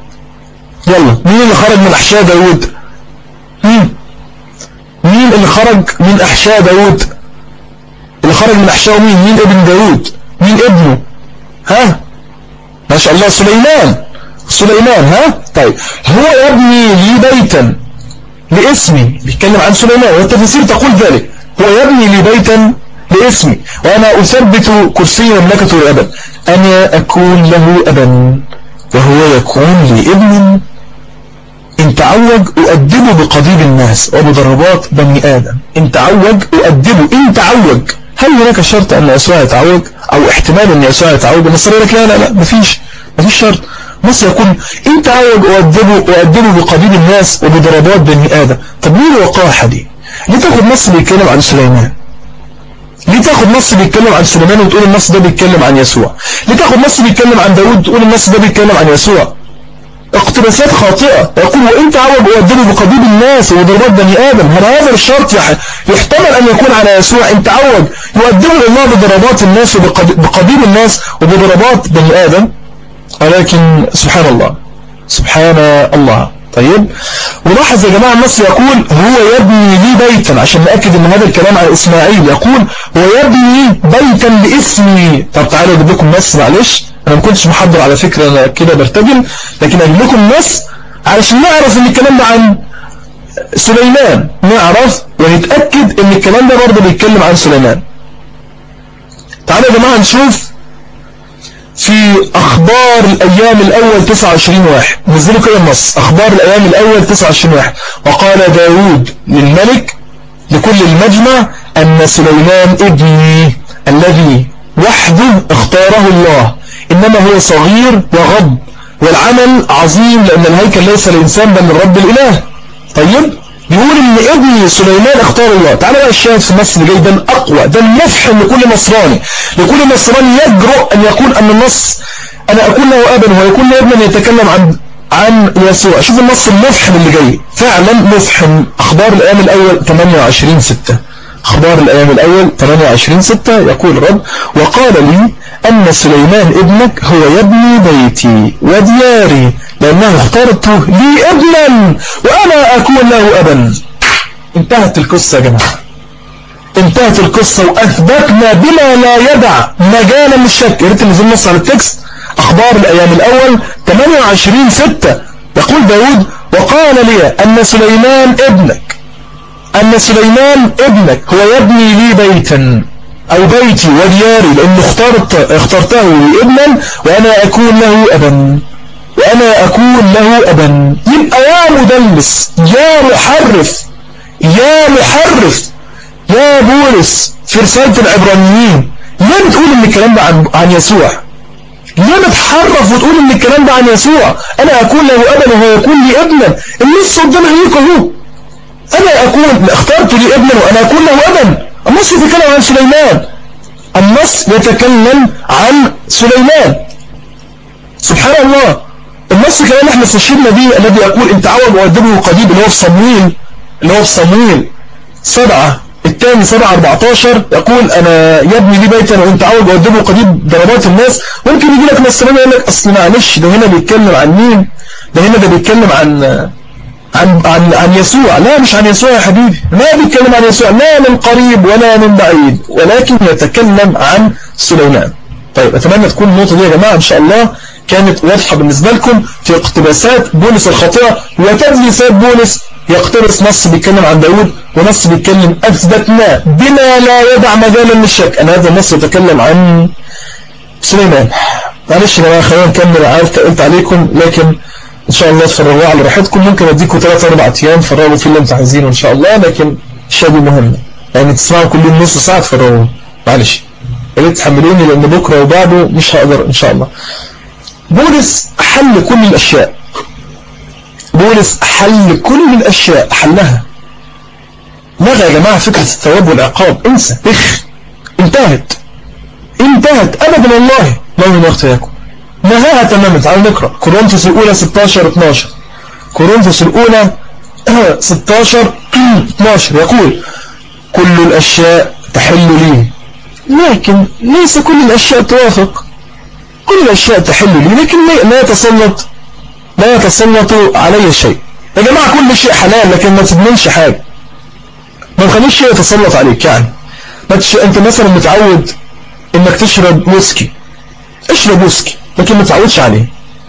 يلا مين اللي خرج من أحشاء داود مين مين اللي خرج من أحشاء داود اللي خرج من أحشاء مين مين ابن داود مين ابنه ها ما شاء الله سليمان سليمان ها طيب هو يبني لي بيتا لاسمي بيتكلم عن سليمان والتفسير تقول ذلك هو يبني لي بيتا لاسمي وأنا أثبت كرسي مملكة الأبد أنا أكون له أبا وهو يكون لي ابن إن تعوج أؤدبه بقضيب الناس وبضربات بني آدم إن تعوج أؤدبه إن تعوج هل هناك شرط أن يسوع يتعوج أو احتمال أن يسوع يتعوج مصر يقول لك لا لا لا مفيش مفيش شرط مصر يقول إن تعوج أؤدبه, أؤدبه بقضيب الناس وبضربات بني آدم طب مين الوقاحة دي ليه تاخد نص بيتكلم عن سليمان ليه تاخد نص بيتكلم عن سليمان وتقول النص ده بيتكلم عن يسوع ليه تاخد نص بيتكلم عن داود وتقول النص ده بيتكلم عن يسوع اقتباسات خاطئة يقول وإن تعوج أؤدبه بقضيب الناس وضربات بني آدم هل هذا الشرط يحتمل أن يكون على يسوع إن تعوج يؤدبه الله بضربات الناس وبقضيب الناس وبضربات بني آدم ولكن سبحان الله سبحان الله طيب ولاحظ يا جماعة النص يقول هو يبني لي بيتا عشان نأكد ان هذا الكلام عن اسماعيل يقول هو يبني بيتا لاسمي طب تعالوا اجيب لكم نص معلش انا ما كنتش محضر على فكرة انا كده برتجل لكن اجيب لكم نص علشان نعرف ان الكلام ده عن سليمان نعرف ونتأكد ان الكلام ده برضه بيتكلم عن سليمان تعالوا يا جماعة نشوف في أخبار الأيام الأول 29 واحد نزلوا كده النص أخبار الأيام الأول 29 واحد وقال داود للملك لكل المجمع أن سليمان ابني الذي وحده اختاره الله إنما هو صغير وغض والعمل عظيم لأن الهيكل ليس الإنسان بل الرب الإله طيب يقول ان ابن سليمان اختار الله تعالى بقى الشاهد في النص اللي جاي ده الاقوى ده المفحم لكل نصراني لكل نصراني يجرؤ ان يقول ان النص انا اكون له ابا ويكون له ابنا يتكلم عن عن يسوع شوف النص المفحم اللي جاي فعلا مفحم اخبار الايام الاول 28 6 اخبار الايام الاول 28 6 يقول الرب وقال لي ان سليمان ابنك هو يبني بيتي ودياري لأنه اخترته لي ابنا وأنا أكون له أبا انتهت القصة يا جماعة انتهت القصة وأثبتنا بما لا يدع مجالا للشك يا ريت نزل نص على التكست أخبار الأيام الأول 28 6 يقول داود وقال لي أن سليمان ابنك أن سليمان ابنك هو يبني لي بيتا أو بيتي ودياري لأنه اخترت اخترته لي ابنا وأنا أكون له أبا وأنا أكون له أبا يبقى يا مدلس يا محرف يا محرف يا بولس في رسالة العبرانيين ليه بتقول ان الكلام ده عن, عن يسوع ليه بتحرف وتقول ان الكلام ده عن يسوع انا اكون له ابا وهو يكون لي ابنا النص قدام عينيك اهو انا اكون اخترت لي ابنا وانا اكون له ابا النص يتكلم عن سليمان النص يتكلم عن سليمان سبحان الله النص كمان احنا استشهدنا به الذي يقول ان تعود مؤدبه قديم اللي هو في صمويل اللي هو في صمويل سبعة الثاني سبعة 14 يقول انا يبني لي بيتا وان تعود مؤدبه قديم ضربات الناس ممكن يجي لك ناس يقول لك اصل معلش ده هنا بيتكلم عن مين ده هنا ده بيتكلم عن عن عن عن يسوع لا مش عن يسوع يا حبيبي ما بيتكلم عن يسوع لا من قريب ولا من بعيد ولكن يتكلم عن سليمان طيب اتمنى تكون النقطة دي يا جماعة ان شاء الله كانت واضحة بالنسبة لكم في اقتباسات بولس الخاطئة وتدليسات بولس يقتبس نص بيتكلم عن داود ونص بيتكلم أثبتنا بما لا يدع مجالا للشك أن هذا النص يتكلم عن سليمان معلش يا جماعة خلينا نكمل عارف تقلت عليكم لكن إن شاء الله تفرغوا على راحتكم ممكن أديكم 3 4 أيام تفرغوا في اللي أنتم عايزينه إن شاء الله لكن الشيء مهم يعني تسمعوا كل يوم نص ساعة تفرغوا معلش يا ريت تحملوني لأن بكرة وبعده مش هقدر إن شاء الله بولس حل كل الأشياء بولس حل كل الأشياء حلها لغى يا جماعة فكرة الثواب والعقاب انسى اخ انتهت انتهت أبدا والله الله يختيكم نهاها تماما تعالوا نقرأ كورنثوس الأولى 16 12 كورنثوس الأولى 16 12 يقول كل الأشياء تحل لي لكن ليس كل الأشياء توافق كل الأشياء تحل لي لكن لا يتسلط لا يتسلط علي شيء يا جماعة كل شيء حلال لكن ما تضمنش حاجة ما تخليش شيء يتسلط عليك يعني ما تش... انت مثلا متعود انك تشرب ويسكي اشرب ويسكي لكن ما تتعودش عليه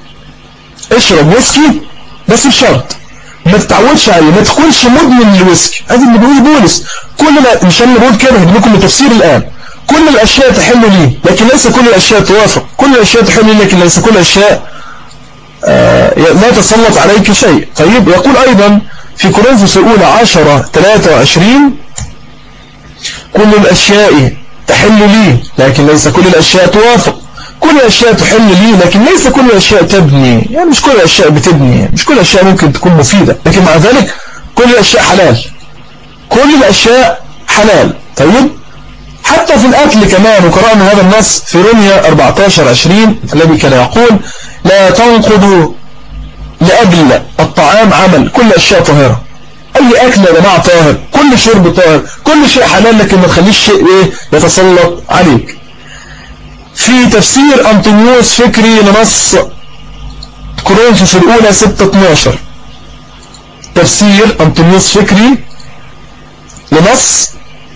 اشرب ويسكي بس بشرط ما تتعودش عليه ما تكونش مدمن للويسكي هذا اللي بيقول بولس كل ما مش انا بقول كده هجيب لكم التفسير الان كل الاشياء تحل لي لكن ليس كل الاشياء توافق كل الاشياء تحل لي لكن ليس كل الاشياء آه لا تسلط عليك شيء طيب يقول ايضا في كورنثوس الاولى 10 23 كل الاشياء تحل لي لكن ليس كل الاشياء توافق كل الأشياء تحل لي لكن ليس كل الأشياء تبني يعني مش كل الأشياء بتبني مش كل الأشياء ممكن تكون مفيدة لكن مع ذلك كل الأشياء حلال كل الأشياء حلال طيب حتى في الأكل كمان وقرأنا هذا النص في روميا 14 20 الذي كان يقول لا تنقضوا لأجل الطعام عمل كل أشياء طاهرة أي أكل يا جماعة طاهر كل شرب طاهر كل شيء حلال لكن ما تخليش شيء إيه يتسلط عليك في تفسير أنطونيوس فكري لنص كورنثوس الأولى 6-12 تفسير أنطونيوس فكري لنص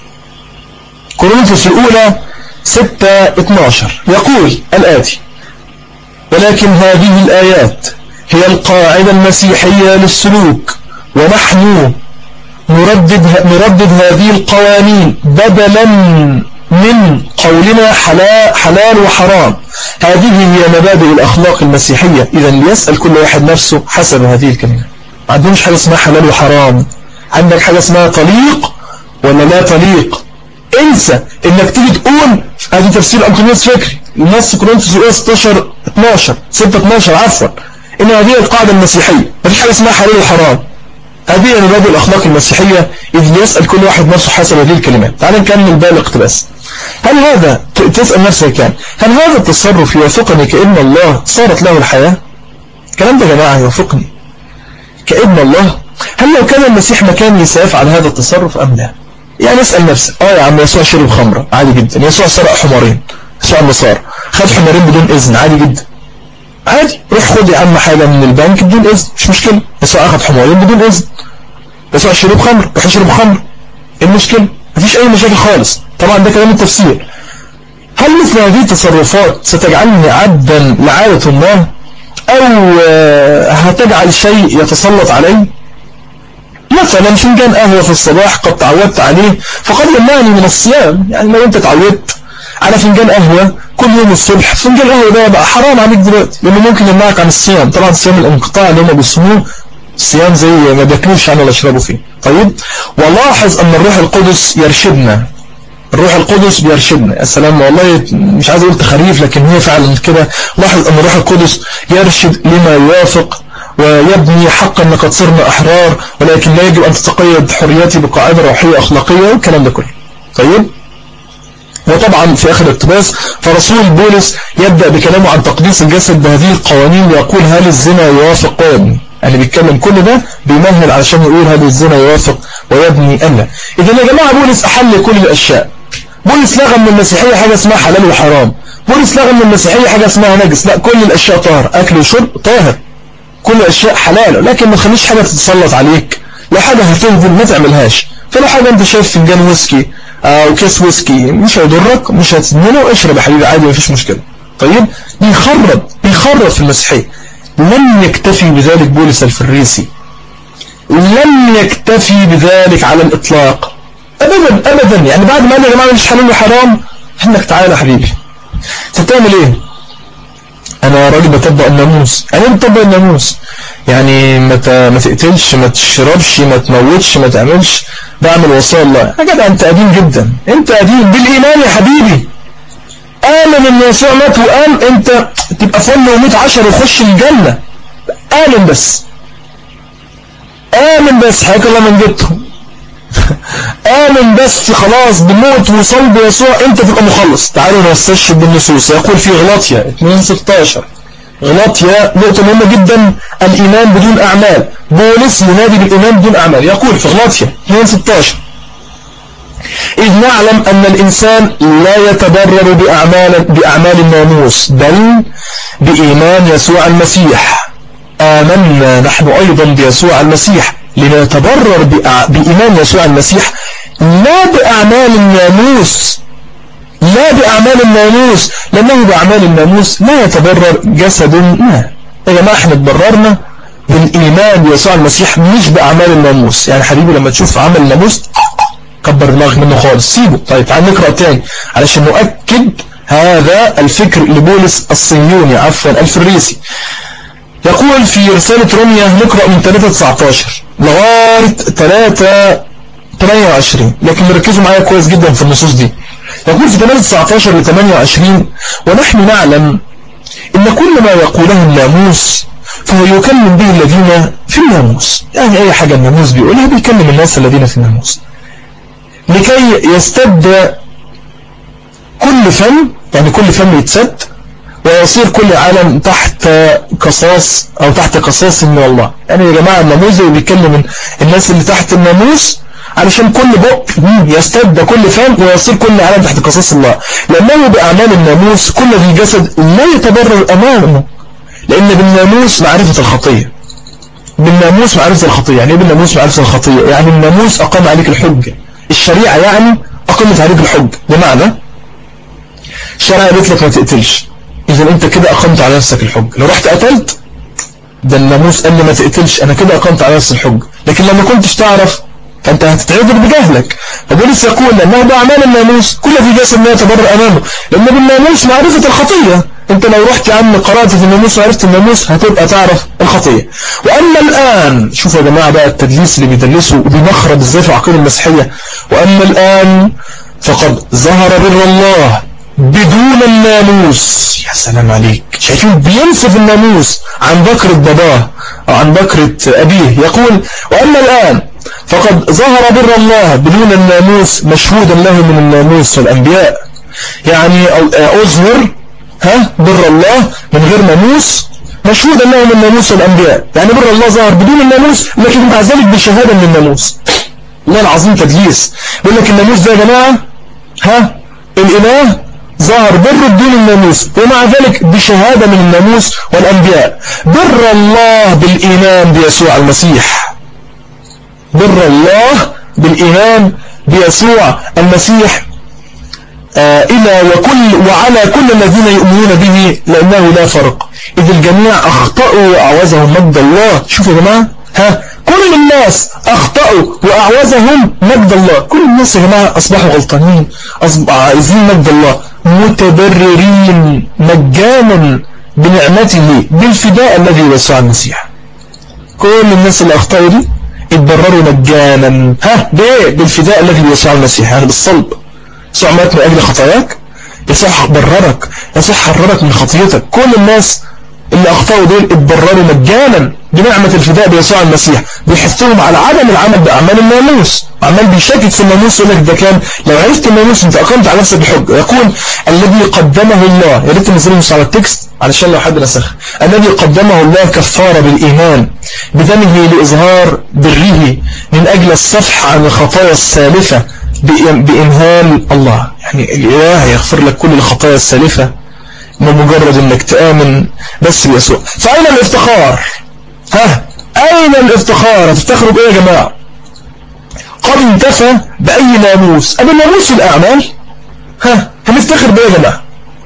كورنثوس الأولى 6-12 يقول الآتي ولكن هذه الآيات هي القاعدة المسيحية للسلوك ونحن نردد, نردد هذه القوانين بدلا من قولنا حلال, حلال وحرام هذه هي مبادئ الأخلاق المسيحية إذا ليسأل كل واحد نفسه حسب هذه الكلمة ما عندهمش حاجة اسمها حلال وحرام عندك حاجة اسمها طليق ولا لا طليق انسى انك تيجي تقول هذه تفسير أنطونيوس فكري النص كورنثوس 16 12 6 12 عفوا ان هذه القاعدة المسيحية ما فيش حاجة اسمها حلال وحرام هذه مبادئ الأخلاق المسيحية إذ يسأل كل واحد نفسه حسب هذه الكلمات تعال نكمل باقي الاقتباس هل هذا تسأل نفسك كان هل هذا التصرف يوافقني كأن الله صارت له الحياة الكلام ده يا جماعة يوافقني كأن الله هل لو كان المسيح مكاني سيفعل هذا التصرف أم لا يعني اسأل نفسك اه يا عم يسوع شرب خمرة عادي جدا يسوع سرق حمارين يسوع النصارى خد حمارين بدون إذن عادي جدا عادي روح خد يا عم حاجة من البنك بدون إذن مش مشكلة يسوع أخذ حمارين بدون إذن يسوع شرب خمر روح يشرب خمر ايه المشكلة مفيش أي مشاكل خالص طبعا ده كلام التفسير هل مثل هذه التصرفات ستجعلني عبدا لعادة الله أو آه، هتجعل شيء يتسلط علي مثلا فنجان قهوة في الصباح قد تعودت عليه فقد يمنعني من الصيام يعني لو انت تعودت على فنجان قهوة كل يوم الصبح فنجان قهوة ده بقى حرام عليك دلوقتي لأنه ممكن يمنعك عن الصيام طبعا صيام الانقطاع اللي هم بيصوموه صيام زي ما بياكلوش يعني ولا يشربوا فيه طيب ولاحظ أن الروح القدس يرشدنا الروح القدس بيرشدنا السلام والله مش عايز اقول تخريف لكن هي فعلا كده لاحظ ان الروح القدس يرشد لما يوافق ويبني حقا لقد صرنا احرار ولكن لا يجب ان تتقيد حرياتي بقاعدة روحية اخلاقية والكلام ده كله طيب وطبعا في اخر الاقتباس فرسول بولس يبدأ بكلامه عن تقديس الجسد بهذه القوانين ويقول هل الزنا يوافق ويبني يعني بيتكلم كل ده بيمهل علشان يقول هل الزنا يوافق ويبني أم لا إذا يا جماعة بولس أحل كل الأشياء بولس لغى من المسيحية حاجة اسمها حلال وحرام بولس لغى من المسيحية حاجة اسمها نجس لا كل الأشياء طاهر أكل وشرب طاهر كل الأشياء حلال لكن ما تخليش حاجة تتسلط عليك لو حاجة هتنزل ما تعملهاش فلو حاجة انت شايف فنجان ويسكي أو كيس ويسكي مش هيضرك مش هتدمنه اشرب يا حبيبي عادي مفيش مشكلة طيب بيخرب بيخرب في المسيحية لم يكتفي بذلك بولس الفريسي لم يكتفي بذلك على الإطلاق أبدا أبدا يعني بعد ما قال يا جماعة مش حلال وحرام انك تعالى حبيبي تتعمل ايه انا راجل بطبق الناموس يعني ايه بطبق الناموس يعني ما ما تقتلش ما تشربش ما تموتش ما تعملش بعمل وصايا الله يا جدع انت قديم جدا انت قديم بالايمان يا حبيبي آمن ان يسوع مات وقام انت تبقى فل وميت عشر وخش الجنة آمن بس آمن بس حياك الله من جبتهم آمن بس خلاص بموت وصلب يسوع انت تبقى مخلص تعالوا نستشهد بالنصوص يقول في غلاطيا 2 16 غلاطيا نقطة مهمة جدا الإيمان بدون أعمال بولس ينادي بالإيمان بدون أعمال يقول في غلاطيا 2 16 إذ نعلم أن الإنسان لا يتبرر بأعمال, بأعمال الناموس بل بإيمان يسوع المسيح آمنا نحن أيضا بيسوع المسيح لنتبرر بإيمان يسوع المسيح لا بأعمال الناموس لا بأعمال الناموس لأنه بأعمال الناموس لا يتبرر جسد ما يا جماعة احنا تبررنا بالإيمان بيسوع المسيح مش بأعمال الناموس يعني حبيبي لما تشوف عمل الناموس كبر دماغك منه خالص سيبه طيب تعال نقرأ تاني علشان نؤكد هذا الفكر لبولس الصيوني عفوا الفريسي يقول في رسالة روميا نقرأ من 3 لغاية 3 28 لكن ركزوا معايا كويس جدا في النصوص دي يقول في 3 19 ل 28 ونحن نعلم إن كل ما يقوله الناموس فهو يكلم به الذين في الناموس يعني أي حاجة الناموس بيقولها بيكلم الناس الذين في الناموس لكي يستد كل فم يعني كل فم يتسد ويصير كل عالم تحت قصاص أو تحت قصاص من الله يعني يا جماعة الناموس بيكلم الناس اللي تحت الناموس علشان كل بق يستد كل فم ويصير كل عالم تحت قصاص الله لأنه بأعمال الناموس كل ذي جسد لا يتبرر أمامه لأن بالناموس معرفة الخطية بالناموس معرفة الخطية يعني ايه بالناموس معرفة الخطية يعني الناموس أقام عليك الحجة الشريعة يعني أقامت عليك الحجة بمعنى الشريعة قالت لك ما تقتلش إذا أنت كده أقمت على نفسك الحجة لو رحت قتلت ده الناموس قال لي ما تقتلش أنا كده أقمت على نفسي الحجة لكن لما كنتش تعرف فأنت هتتعذر بجهلك فبولس يقول لأنه بأعمال الناموس كل في جسد ما يتبرر أمامه لأن بالناموس معرفة الخطية أنت لو رحت يا عم قرأت في الناموس وعرفت الناموس هتبقى تعرف الخطية وأما الآن شوفوا يا جماعة بقى التدليس اللي بيدلسوا وبيمخرب ازاي في عقيدة المسيحية وأما الآن فقد ظهر بر الله بدون الناموس يا سلام عليك شايفين بينسف الناموس عن ذكرة باباه أو عن ذكرة أبيه يقول وأما الآن فقد ظهر بر الله بدون الناموس مشهودا له من الناموس والأنبياء يعني أظهر ها بر الله من غير ناموس مشهودا له من الناموس والأنبياء يعني بر الله ظهر بدون الناموس لكن مع ذلك بشهادة من الناموس الله العظيم تدليس يقول لك الناموس ده يا جماعة ها الإله ظهر بر بدون الناموس ومع ذلك بشهادة من الناموس والأنبياء بر الله بالإيمان بيسوع المسيح بر الله بالإيمان بيسوع المسيح آه إلى وكل وعلى كل الذين يؤمنون به لأنه لا فرق إذ الجميع أخطأوا وأعوزهم مجد الله شوفوا يا جماعة ها كل الناس أخطأوا وأعوزهم مجد الله كل الناس يا جماعة أصبحوا غلطانين عايزين مجد الله متبررين مجانا بنعمته بالفداء الذي وسع المسيح كل الناس اللي أخطأوا دي اتبرروا مجانا ها بايه بالفداء الذي وسع المسيح يعني بالصلب يسوع مات من أجل خطاياك يسوع بررك يسوع حررك من خطيتك كل الناس اللي أخطأوا دول اتبرروا مجانا بنعمة الفداء بيسوع المسيح بيحثهم على عدم العمل بأعمال الناموس عمال بيشكك في الناموس يقول لك ده كان لو عرفت الناموس انت أقمت على نفسك بحجة يقول الذي قدمه الله يا ريت نزل على التكست علشان لو حد نسخ الذي قدمه الله كفارة بالإيمان بدمه لإظهار بره من أجل الصفح عن الخطايا السالفة بإمهال الله يعني الإله يغفر لك كل الخطايا السالفة بمجرد انك تآمن بس بيسوع فأين الافتخار ها أين الافتخار هتفتخروا بإيه يا جماعة قد انتفى بأي ناموس أما ناموس الأعمال ها هنفتخر بإيه يا جماعة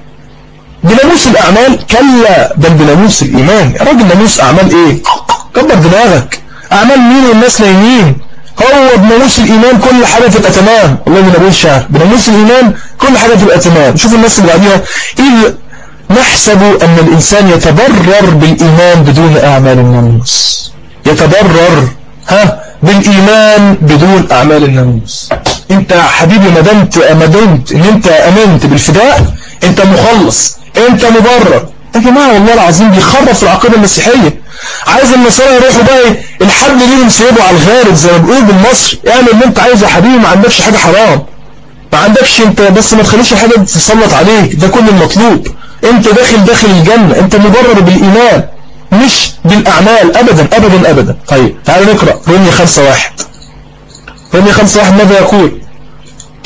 بناموس الأعمال كلا بل بناموس الإيمان يا راجل ناموس أعمال إيه كبر دماغك أعمال مين والناس نايمين هو بناموس الإيمان كل حاجة تبقى تمام والله من أبو الشعر بناموس الإيمان كل حاجة تبقى تمام شوف الناس اللي بعديها إذ نحسب أن الإنسان يتبرر بالإيمان بدون أعمال الناموس يتبرر ها بالإيمان بدون أعمال الناموس انت حبيبي ما دمت ما دمت ان انت امنت بالفداء انت مخلص انت مبرر يا جماعة والله العظيم بيخرف العقيدة المسيحية عايز النصارى يروحوا بقى الحد ليهم سيبوا على الغارب زي ما بيقولوا بالمصري اعمل اللي انت عايزه يا حبيبي ما عندكش حاجة حرام ما عندكش انت بس ما تخليش حاجة تسلط عليك ده كل المطلوب انت داخل داخل الجنة انت مبرر بالإيمان مش بالأعمال أبدا أبدا أبدا طيب تعالوا نقرأ رومية خمسة واحد رومية خمسة واحد ماذا يقول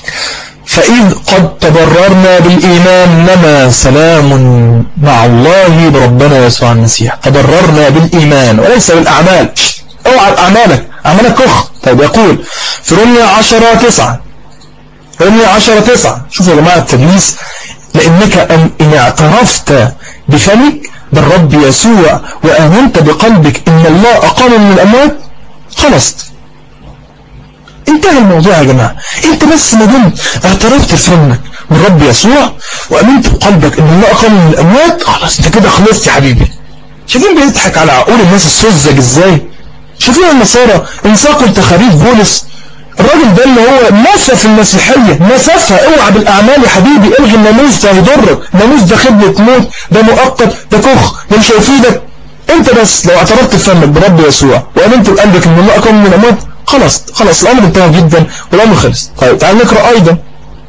فإذ قد تبررنا بالإيمان نما سلام مع الله بربنا يسوع المسيح تبررنا بالإيمان وليس بالأعمال اوعى أعمالك أعمالك كخ طيب يقول في رمية عشرة تسعة رمية عشرة تسعة شوفوا يا جماعة التدليس لأنك إن اعترفت بفمك بالرب يسوع وآمنت بقلبك إن الله أقام من الأموات خلصت انتهى الموضوع يا جماعة انت بس ما دمت اعترفت بفمك بالرب يسوع وامنت بقلبك ان الله اقام من الاموات خلاص انت كده خلصت يا حبيبي شايفين بيضحك على عقول الناس السذج ازاي شايفين النصارى انساقوا تخاريف بولس الراجل ده اللي هو نسف المسيحية نسفها اوعى بالاعمال يا حبيبي الغي الناموس ده هيضرك الناموس ده خدمة موت ده مؤقت ده كخ ده مش هيفيدك انت بس لو اعترفت بفمك برب يسوع وامنت بقلبك ان الله اقام من الاموات خلاص خلاص الامر انتهى جدا والامر خلص طيب تعال نقرا ايضا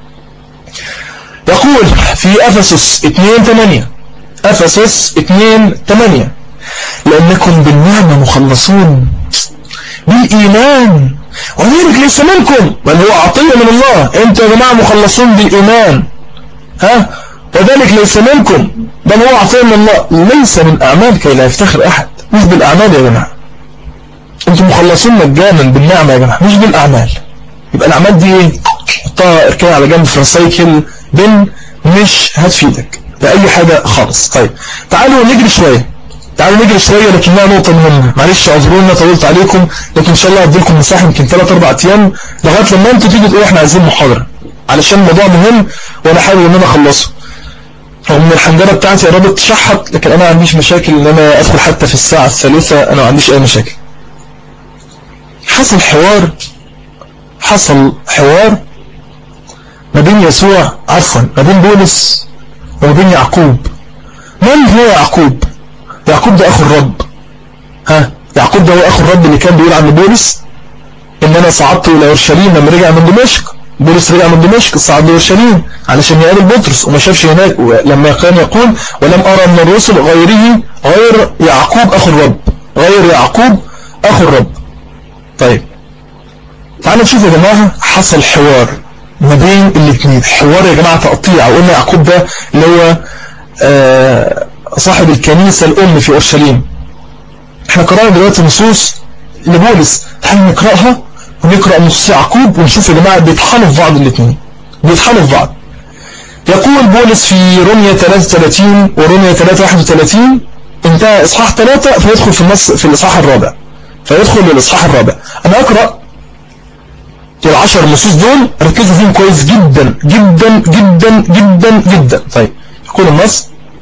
يقول في افسس 2 8 افسس 2 8 لانكم بالنعمه مخلصون بالايمان وذلك ليس منكم بل هو عطيه من الله انتوا يا جماعه مخلصون بالايمان ها وذلك ليس منكم بل هو عطيه من الله ليس من اعمال كي لا يفتخر احد مش بالاعمال يا جماعه انتم مخلصين مجانا بالنعمة يا جماعة مش بالأعمال يبقى الأعمال دي ايه حطها اركنها على جنب في ريسايكل بن مش هتفيدك بأي حاجة خالص طيب تعالوا نجري شوية تعالوا نجري شوية لكنها نقطة مهمة معلش اعذرونا طولت عليكم لكن ان شاء الله هديلكم مساحة يمكن 3 4 ايام لغاية لما انتوا تيجوا تقولوا احنا عايزين محاضرة علشان الموضوع مهم وانا حابب ان انا اخلصه رغم ان الحنجرة بتاعتي قربت تشحط لكن انا ما عنديش مشاكل ان انا ادخل حتى في الساعة الثالثة انا ما عنديش اي مشاكل حصل حوار حصل حوار ما بين يسوع عفوا ما بين بولس وما بين يعقوب من هو يعقوب يعقوب ده اخو الرب ها يعقوب ده هو اخو الرب اللي كان بيقول عن بولس ان انا صعدت الى اورشليم لما رجع من دمشق بولس رجع من دمشق صعد لاورشليم علشان يقابل بطرس وما شافش هناك لما كان يقول ولم ارى من الرسل غيره غير يعقوب اخو الرب غير يعقوب اخو الرب طيب تعالوا نشوف يا جماعة حصل حوار ما بين الاثنين حوار يا جماعة تقطيع وقلنا يعقوب ده اللي هو آه صاحب الكنيسة الأم في أورشليم احنا قرأنا دلوقتي نصوص لبولس تعالوا نقرأها ونقرأ نصوص يعقوب ونشوف يا جماعة بيطحنوا في بعض الاثنين بيطحنوا في بعض يقول بولس في رمية 33 ورمية 31 انتهى إصحاح 3 فيدخل في النص في الإصحاح الرابع فيدخل للإصحاح الرابع أنا أقرأ العشر نصوص دول ركزوا فيهم كويس جدا جدا جدا جدا جدا طيب يقول النص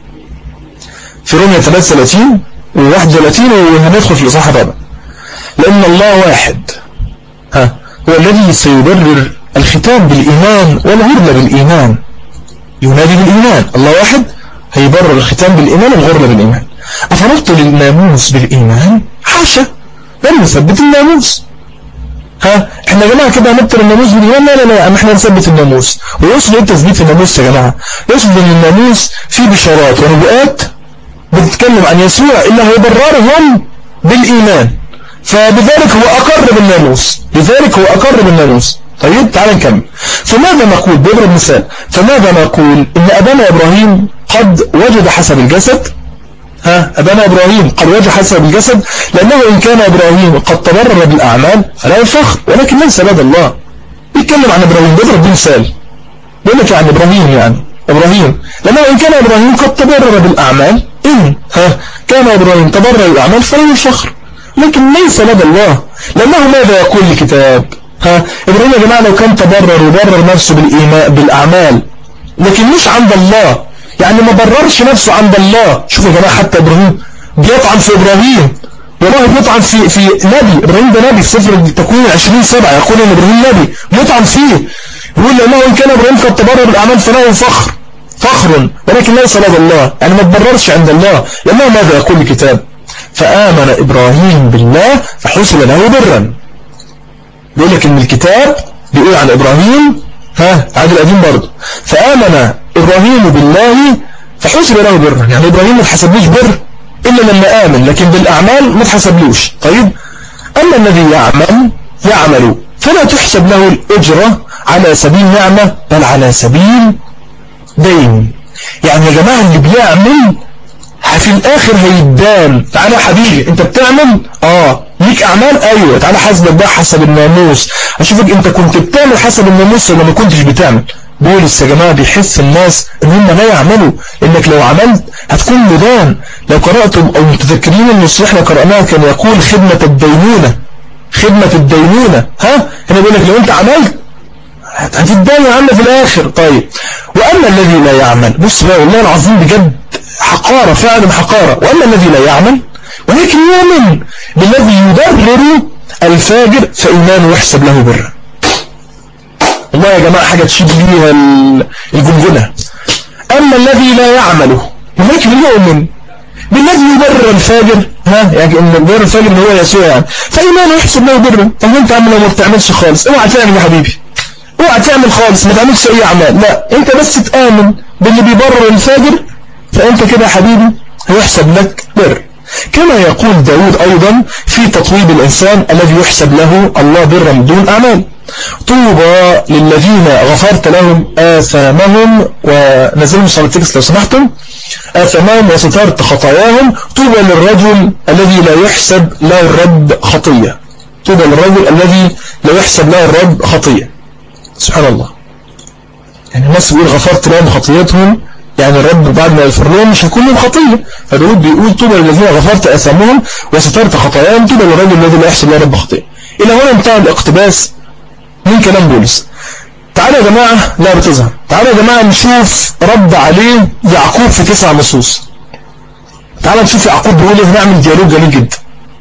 في رومية 33 و 31 وهندخل في الإصحاح الرابع لأن الله واحد ها هو الذي سيبرر الختام بالإيمان والغرلة بالإيمان ينادي بالإيمان الله واحد هيبرر الختام بالإيمان والغرلة بالإيمان أفربط للناموس بالإيمان حاشا لن نثبت الناموس ها احنا يا جماعة كده هنبتل الناموس بالإيمان لا لا لا احنا نثبت الناموس ويقصد ايه تثبيت الناموس يا جماعة يقصد ان الناموس فيه بشارات ونبوءات بتتكلم عن يسوع اللي هيبررهم بالإيمان فبذلك هو أقر بالناموس لذلك هو أقر بالناموس طيب تعال نكمل فماذا نقول بضرب مثال فماذا نقول ان أبانا إبراهيم قد وجد حسب الجسد ها أبانا إبراهيم قد وجه حسب الجسد لأنه إن كان إبراهيم قد تبرر بالأعمال فلا يفخر ولكن ليس لدى الله بيتكلم عن إبراهيم بيضرب مثال بيقول لك عن إبراهيم يعني إبراهيم لأنه إن كان إبراهيم قد تبرر بالأعمال إن ها كان إبراهيم تبرر بالأعمال فلا يفخر لكن ليس لدى الله لأنه ماذا يقول الكتاب ها إبراهيم يا جماعة لو كان تبرر وبرر نفسه بالإيمان بالأعمال لكن مش عند الله يعني ما بررش نفسه عند الله شوفوا يا جماعة حتى إبراهيم بيطعن في إبراهيم والله بيطعن في في نبي إبراهيم ده نبي في سفر التكوين 20 7 يقول إن إبراهيم نبي بيطعن فيه يقول لأنه إن كان إبراهيم قد تبرر بالأعمال فله فخر فخر ولكن ليس لدى الله يعني ما تبررش عند الله لأنه ماذا يقول الكتاب فآمن إبراهيم بالله فحسب له برا بيقول لك إن الكتاب بيقول عن إبراهيم ها عهد القديم برضه فآمن إبراهيم بالله فحسب له برا يعني إبراهيم ما تحسبليش بر إلا لما آمن لكن بالأعمال ما تحسبلوش طيب أما الذي يعمل يعمل فلا تحسب له الأجرة على سبيل نعمة بل على سبيل دين يعني يا جماعة اللي بيعمل في الآخر هيدان تعالى يا حبيبي انت بتعمل اه ليك أعمال أيوة تعالى حاسبك بقى حسب الناموس أشوفك انت كنت بتعمل حسب الناموس ولا ما كنتش بتعمل بولس يا جماعة بيحس الناس ان هم لا يعملوا انك لو عملت هتكون مدان لو قرأتم او متذكرين النصيح لو قرأناها كان يقول خدمة الدينونة خدمة الدينونة ها هنا بيقول لك لو انت عملت هتدان يا عم في الاخر طيب واما الذي لا يعمل بص بقى والله العظيم بجد حقارة فعلا حقارة واما الذي لا يعمل ولكن يؤمن بالذي يبرر الفاجر فإيمانه يحسب له برا والله يا جماعة حاجة تشيد بيها الجنجنة أما الذي لا يعمله ولكن يؤمن بالذي يبرر الفاجر ها يعني ان يبرر الفاجر اللي هو يسوع يعني فإيمانه يحسب له برا طب انت عم لو ما بتعملش خالص اوعى تعمل يا حبيبي اوعى تعمل خالص ما تعملش اي اعمال لا انت بس تآمن باللي بيبرر الفاجر فانت كده يا حبيبي هيحسب لك بر كما يقول داود أيضا في تطويب الإنسان الذي يحسب له الله برا دون أعمال طوبى للذين غفرت لهم آثامهم ونزلهم صلى التكس لو سمحتم آثامهم وسترت خطاياهم طوبى للرجل الذي لا يحسب له الرب خطية طوبى للرجل الذي لا يحسب له الرب خطية سبحان الله يعني الناس بيقول غفرت لهم خطيتهم يعني الرب بعد ما يغفر لهم مش هيكون لهم خطية فداود بيقول طوبى للذين غفرت أثامهم وسترت خطاياهم طوبى للرجل الذي لا يحسب له رب خطية إلى هنا انتهى الاقتباس من كلام بولس تعالوا يا جماعة لا بتظهر تعالوا يا جماعة نشوف رد عليه يعقوب في تسع نصوص تعالوا نشوف يعقوب بيقول ايه نعمل ديالوج جميل جدا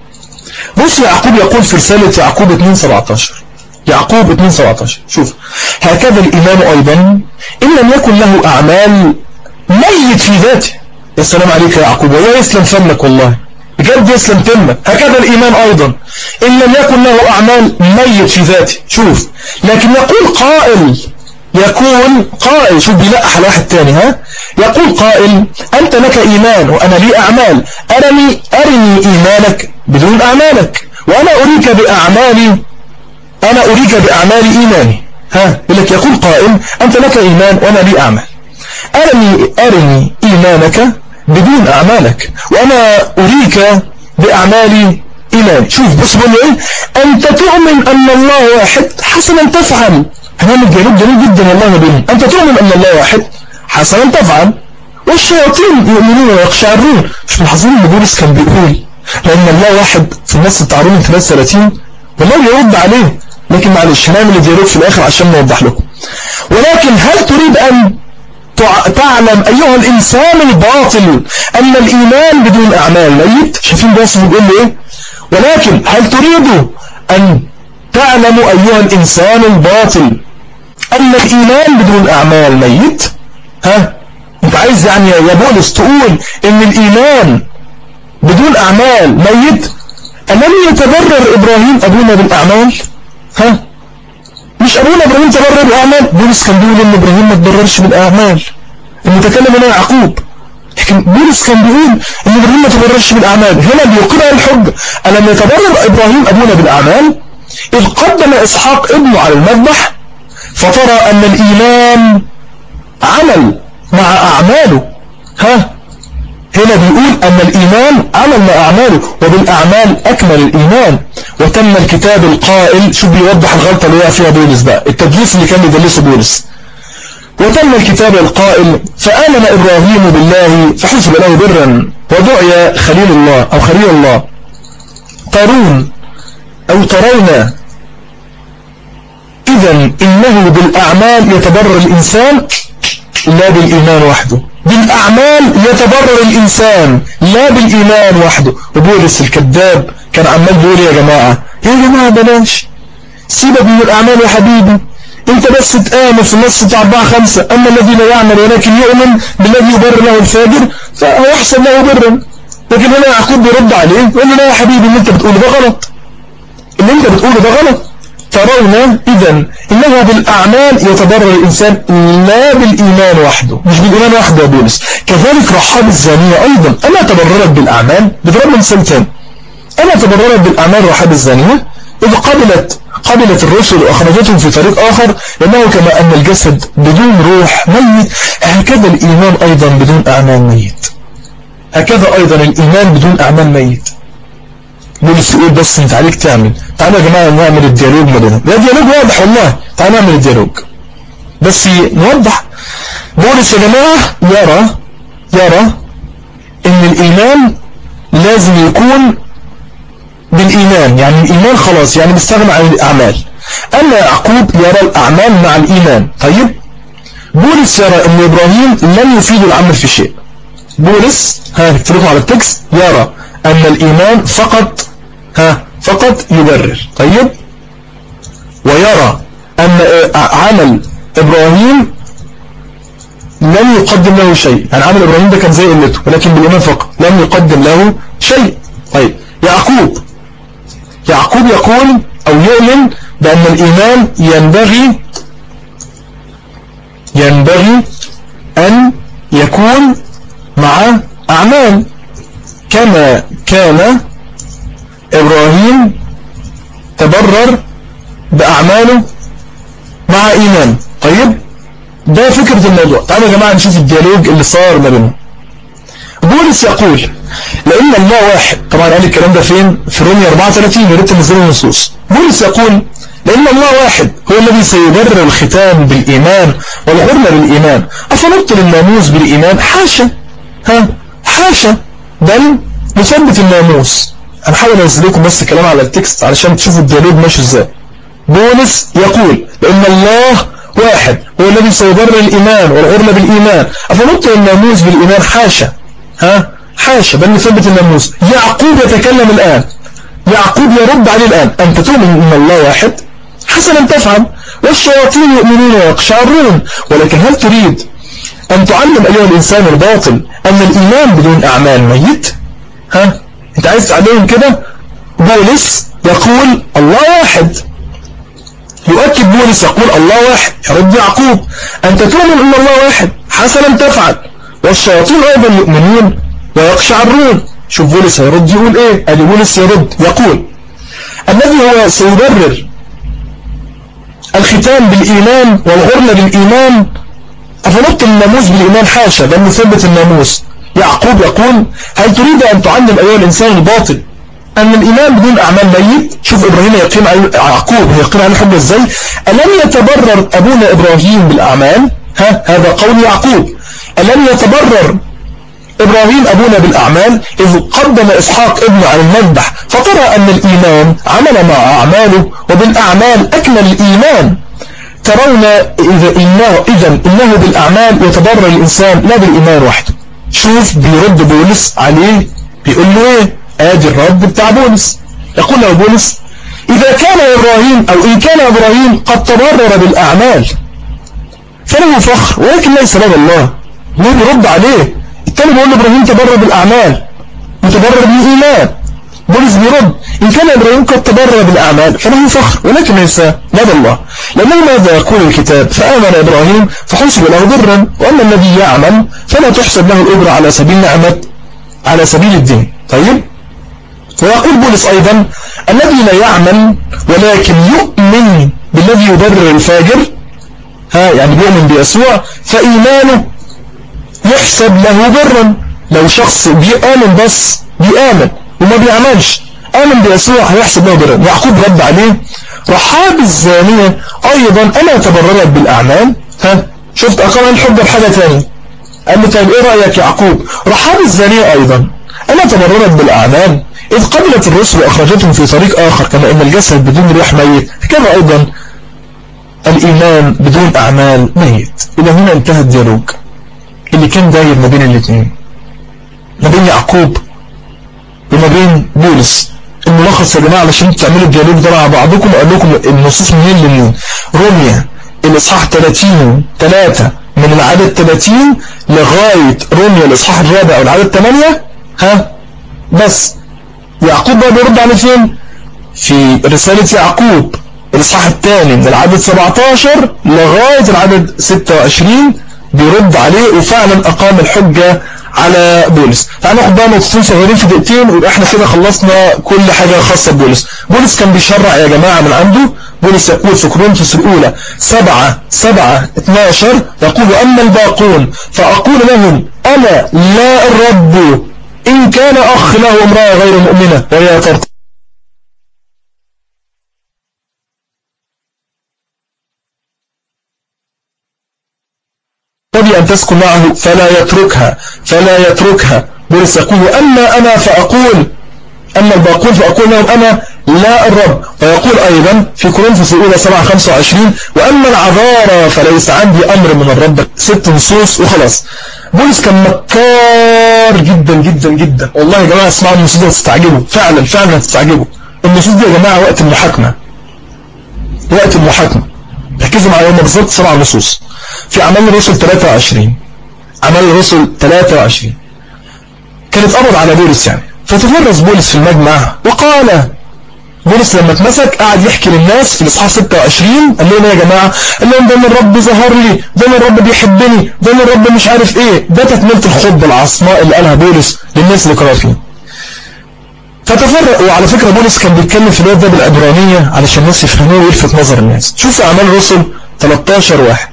بص يعقوب يقول في رسالة يعقوب 2 17 يعقوب 2 17 شوف هكذا الإيمان أيضا إن لم يكن له أعمال ميت في ذاته يا سلام عليك يا يعقوب ويا يسلم فمك والله بجد يسلم فمك هكذا الإيمان أيضا إن لم يكن له أعمال ميت في ذاته شوف لكن يقول قائل يقول قائل شوف بيلقح على واحد تاني ها يقول قائل أنت لك إيمان وأنا لي أعمال أرني أرني إيمانك بدون أعمالك وأنا أريك بأعمالي أنا أريك بأعمال إيماني ها لك يقول قائل أنت لك إيمان وأنا لي أعمال أرني, أرني إيمانك بدون أعمالك وأنا أريك بأعمالي إيمان شوف بص بقول إيه أنت تؤمن أن الله واحد حسنا تفعل هنعمل جانب جميل جدا والله بينهم أنت تؤمن أن الله واحد حسنا تفعل والشياطين يؤمنون ويقشعرون مش ملاحظين ان بولس كان بيقول لأن الله واحد في النص التعروني 33 والله بيرد عليه لكن معلش هنعمل الديالوج في الآخر عشان نوضح لكم ولكن هل تريد أن تعلم أيها الإنسان الباطل أن الإيمان بدون أعمال ميت شايفين بس بيقول له إيه ولكن هل تريد أن تعلم أيها الإنسان الباطل أن الإيمان بدون أعمال ميت ها أنت عايز يعني يا بولس تقول إن الإيمان بدون أعمال ميت ألم يتبرر إبراهيم أبونا بالأعمال ها مش أبونا إبراهيم تبرر بالأعمال بولس كان بيقول إن إبراهيم ما تبررش بالأعمال المتكلم هنا يعقوب لكن بولس كان بيقول إن إبراهيم ما تبررش بالأعمال هنا بيقرأ الحج ألم يتبرر إبراهيم أبونا بالأعمال إذ قدم إسحاق ابنه على المذبح فترى أن الإيمان عمل مع أعماله ها هنا بيقول أن الإيمان عمل مع أعماله وبالأعمال أكمل الإيمان وتم الكتاب القائل شو بيوضح الغلطة اللي فيها بولس بقى التدليس اللي كان يدلسه بولس وتم الكتاب القائل فآمن إبراهيم بالله فحسب له برا ودعي خليل الله أو خليل الله ترون أو ترون إذا إنه بالأعمال يتبرر الإنسان لا بالإيمان وحده بالأعمال يتبرر الإنسان لا بالإيمان وحده وبولس الكذاب كان عمال بيقول يا جماعة يا جماعة بلاش سيبك من الأعمال يا حبيبي انت بس تآمن في النص بتاع 4 5 أما الذي لا يعمل ولكن يؤمن بالذي يبر له الفاجر فهو يحسب له برا لكن هنا يعقوب بيرد عليه يقول له لا يا حبيبي اللي انت بتقوله ده غلط اللي انت بتقوله ده غلط ترون إذا إنها بالأعمال يتبرر الإنسان لا بالإيمان وحده مش بالإيمان وحده يا بولس كذلك رحاب الزانية أيضا أما تبررت بالأعمال بضرب مثال تاني أما تبررت بالأعمال رحاب الزانية إذ قبلت قبلت الرسل وأخرجتهم في طريق آخر لأنه كما أن الجسد بدون روح ميت هكذا الإيمان أيضا بدون أعمال ميت هكذا أيضا الإيمان بدون أعمال ميت بولس يقول بس انت عليك تعمل تعالوا يا جماعة نعمل الديالوج ما بينهم لا ديالوج واضح والله تعالوا نعمل الديالوج بس نوضح بولس يا جماعة يرى يرى ان الإيمان لازم يكون بالإيمان يعني الإيمان خلاص يعني بيستغنى عن الأعمال أما يعقوب يرى الأعمال مع الإيمان طيب بولس يرى أن إبراهيم لم يفيد العمل في شيء بولس ها نكتبكم على التكست يرى أن الإيمان فقط ها فقط يبرر طيب ويرى أن عمل إبراهيم لم يقدم له شيء يعني عمل إبراهيم ده كان زي قلته ولكن بالإيمان فقط لم يقدم له شيء طيب يعقوب يعقوب يقول أو يؤمن بأن الإيمان ينبغي ينبغي أن يكون مع أعمال كما كان إبراهيم تبرر بأعماله مع إيمان طيب ده فكرة الموضوع تعالوا يا جماعة نشوف الديالوج اللي صار ما بينهم بولس يقول لأن الله واحد طبعا قال الكلام ده فين في رومية 34 يا ريت تنزلوا النصوص بولس يقول لأن الله واحد هو الذي سيبرر الختام بالإيمان والعرم بالإيمان أفنبطل الناموس بالإيمان حاشا ها حاشا بل نثبت الناموس أنا حاول أنزل لكم بس كلام على التكست علشان تشوفوا الديالوج ماشي ازاي بولس يقول لأن الله واحد هو الذي سيبرر الإيمان والعرم بالإيمان أفنبطل الناموس بالإيمان حاشا ها حاشا بل نثبت الناموس يعقوب يتكلم الآن يعقوب يرد عليه الآن أنت تؤمن أن الله واحد حسنا تفعل والشياطين يؤمنون ويقشعرون ولكن هل تريد أن تعلم أيها الإنسان الباطل أن الإيمان بدون أعمال ميت ها أنت عايز تعلمهم كده بولس يقول الله واحد يؤكد بولس يقول الله واحد يرد يعقوب أنت تؤمن أن الله واحد حسنا تفعل والشياطين أيضا يؤمنون ويقشعرون شوف بولس هيرد يقول ايه ادي بولس يرد يقول الذي هو سيبرر الختام بالإيمان والغرل بالإيمان أفنبطل الناموس بالإيمان حاشا بل نثبت الناموس يعقوب يقول هل تريد أن تعلم أيها الإنسان الباطل أن الإيمان بدون أعمال ميت شوف إبراهيم يقيم على يعقوب يقيم على حجة إزاي ألم يتبرر أبونا إبراهيم بالأعمال ها هذا قول يعقوب ألم يتبرر إبراهيم أبونا بالأعمال إذ قدم إسحاق ابنه على المذبح فترى أن الإيمان عمل مع أعماله وبالأعمال أكمل الإيمان ترون إذا إنه, إذا إنه بالأعمال يتبرر الإنسان لا بالإيمان وحده شوف بيرد بولس عليه بيقول له إيه آدي الرد بتاع بولس يقول له بولس إذا كان إبراهيم أو إن كان إبراهيم قد تبرر بالأعمال فله فخر ولكن ليس لدى الله ليه بيرد عليه التاني بيقول إبراهيم تبرر بالأعمال متبرر بالإيمان بولس بيرد إن كان إبراهيم قد تبرر بالأعمال فله فخر ولكن ليس لدى الله لأنه ماذا يقول الكتاب فآمن إبراهيم فحسب له برا وأما الذي يعمل فلا تحسب له الأجر على سبيل نعمة على سبيل الدين طيب ويقول بولس أيضا الذي لا يعمل ولكن يؤمن بالذي يبرر الفاجر ها يعني بيؤمن بيسوع فإيمانه يحسب له برا لو شخص بيآمن بس بيآمن وما بيعملش آمن بيسوع هيحسب له برا يعقوب رد عليه رحاب الزانية أيضا أنا تبررت بالأعمال ها شفت أقام الحب بحاجة ثانية قال له طيب إيه رأيك يعقوب رحاب الزانية أيضا أنا تبررت بالأعمال إذ قبلت الرسل وأخرجتهم في طريق آخر كما إن الجسد بدون روح ميت كما أيضا الإيمان بدون أعمال ميت إلى هنا انتهى الديالوج اللي كان داير ما بين الاثنين ما بين يعقوب وما بين بولس الملخص يا جماعة علشان تعملوا الديالوج ده مع بعضكم وقال لكم النصوص منين لمين روميا الإصحاح 30 3 من العدد 30 لغاية روميا الإصحاح الرابع والعدد 8 ها بس يعقوب بقى بيرد على فين في رسالة يعقوب الإصحاح الثاني من العدد 17 لغاية العدد 26 بيرد عليه وفعلا أقام الحجة على بولس تعال ناخد بقى نقطتين صغيرين في دقيقتين ويبقى احنا كده خلصنا كل حاجة خاصة ببولس بولس كان بيشرع يا جماعة من عنده بولس يقول في كورنثوس الأولى 7 7 12 يقول أما الباقون فأقول لهم أنا لا الرب إن كان أخ له امرأة غير مؤمنة وهي ترتب يقتضي أن تسكن معه فلا يتركها فلا يتركها بولس يقول أما أنا فأقول أما الباقون فأقول لهم أنا لا الرب ويقول أيضا في كورنثوس الأولى 7 25 وأما العذارى فليس عندي أمر من الرب ست نصوص وخلاص بولس كان مكار جدا جدا جدا والله يا جماعة اسمعوا النصوص دي هتستعجبوا فعلا فعلا هتستعجبوا النصوص دي يا جماعة وقت المحاكمة وقت المحاكمة ركزوا معايا هم بالظبط سبع نصوص في أعمال الرسل 23 أعمال الرسل 23 كانت قبض على بولس يعني فتفرس بولس في المجمع وقال بولس لما اتمسك قعد يحكي للناس في الاصحاح 26 قال لهم يا جماعه قال لهم ده من الرب ظهر لي ده من الرب بيحبني ده من الرب مش عارف ايه ده تكمله الخطبه العصماء اللي قالها بولس للناس اللي كانوا فيه فتفرق وعلى فكره بولس كان بيتكلم في الوقت ده بالعبرانيه علشان الناس يفهموه ويلفت نظر الناس شوف اعمال الرسل 13 واحد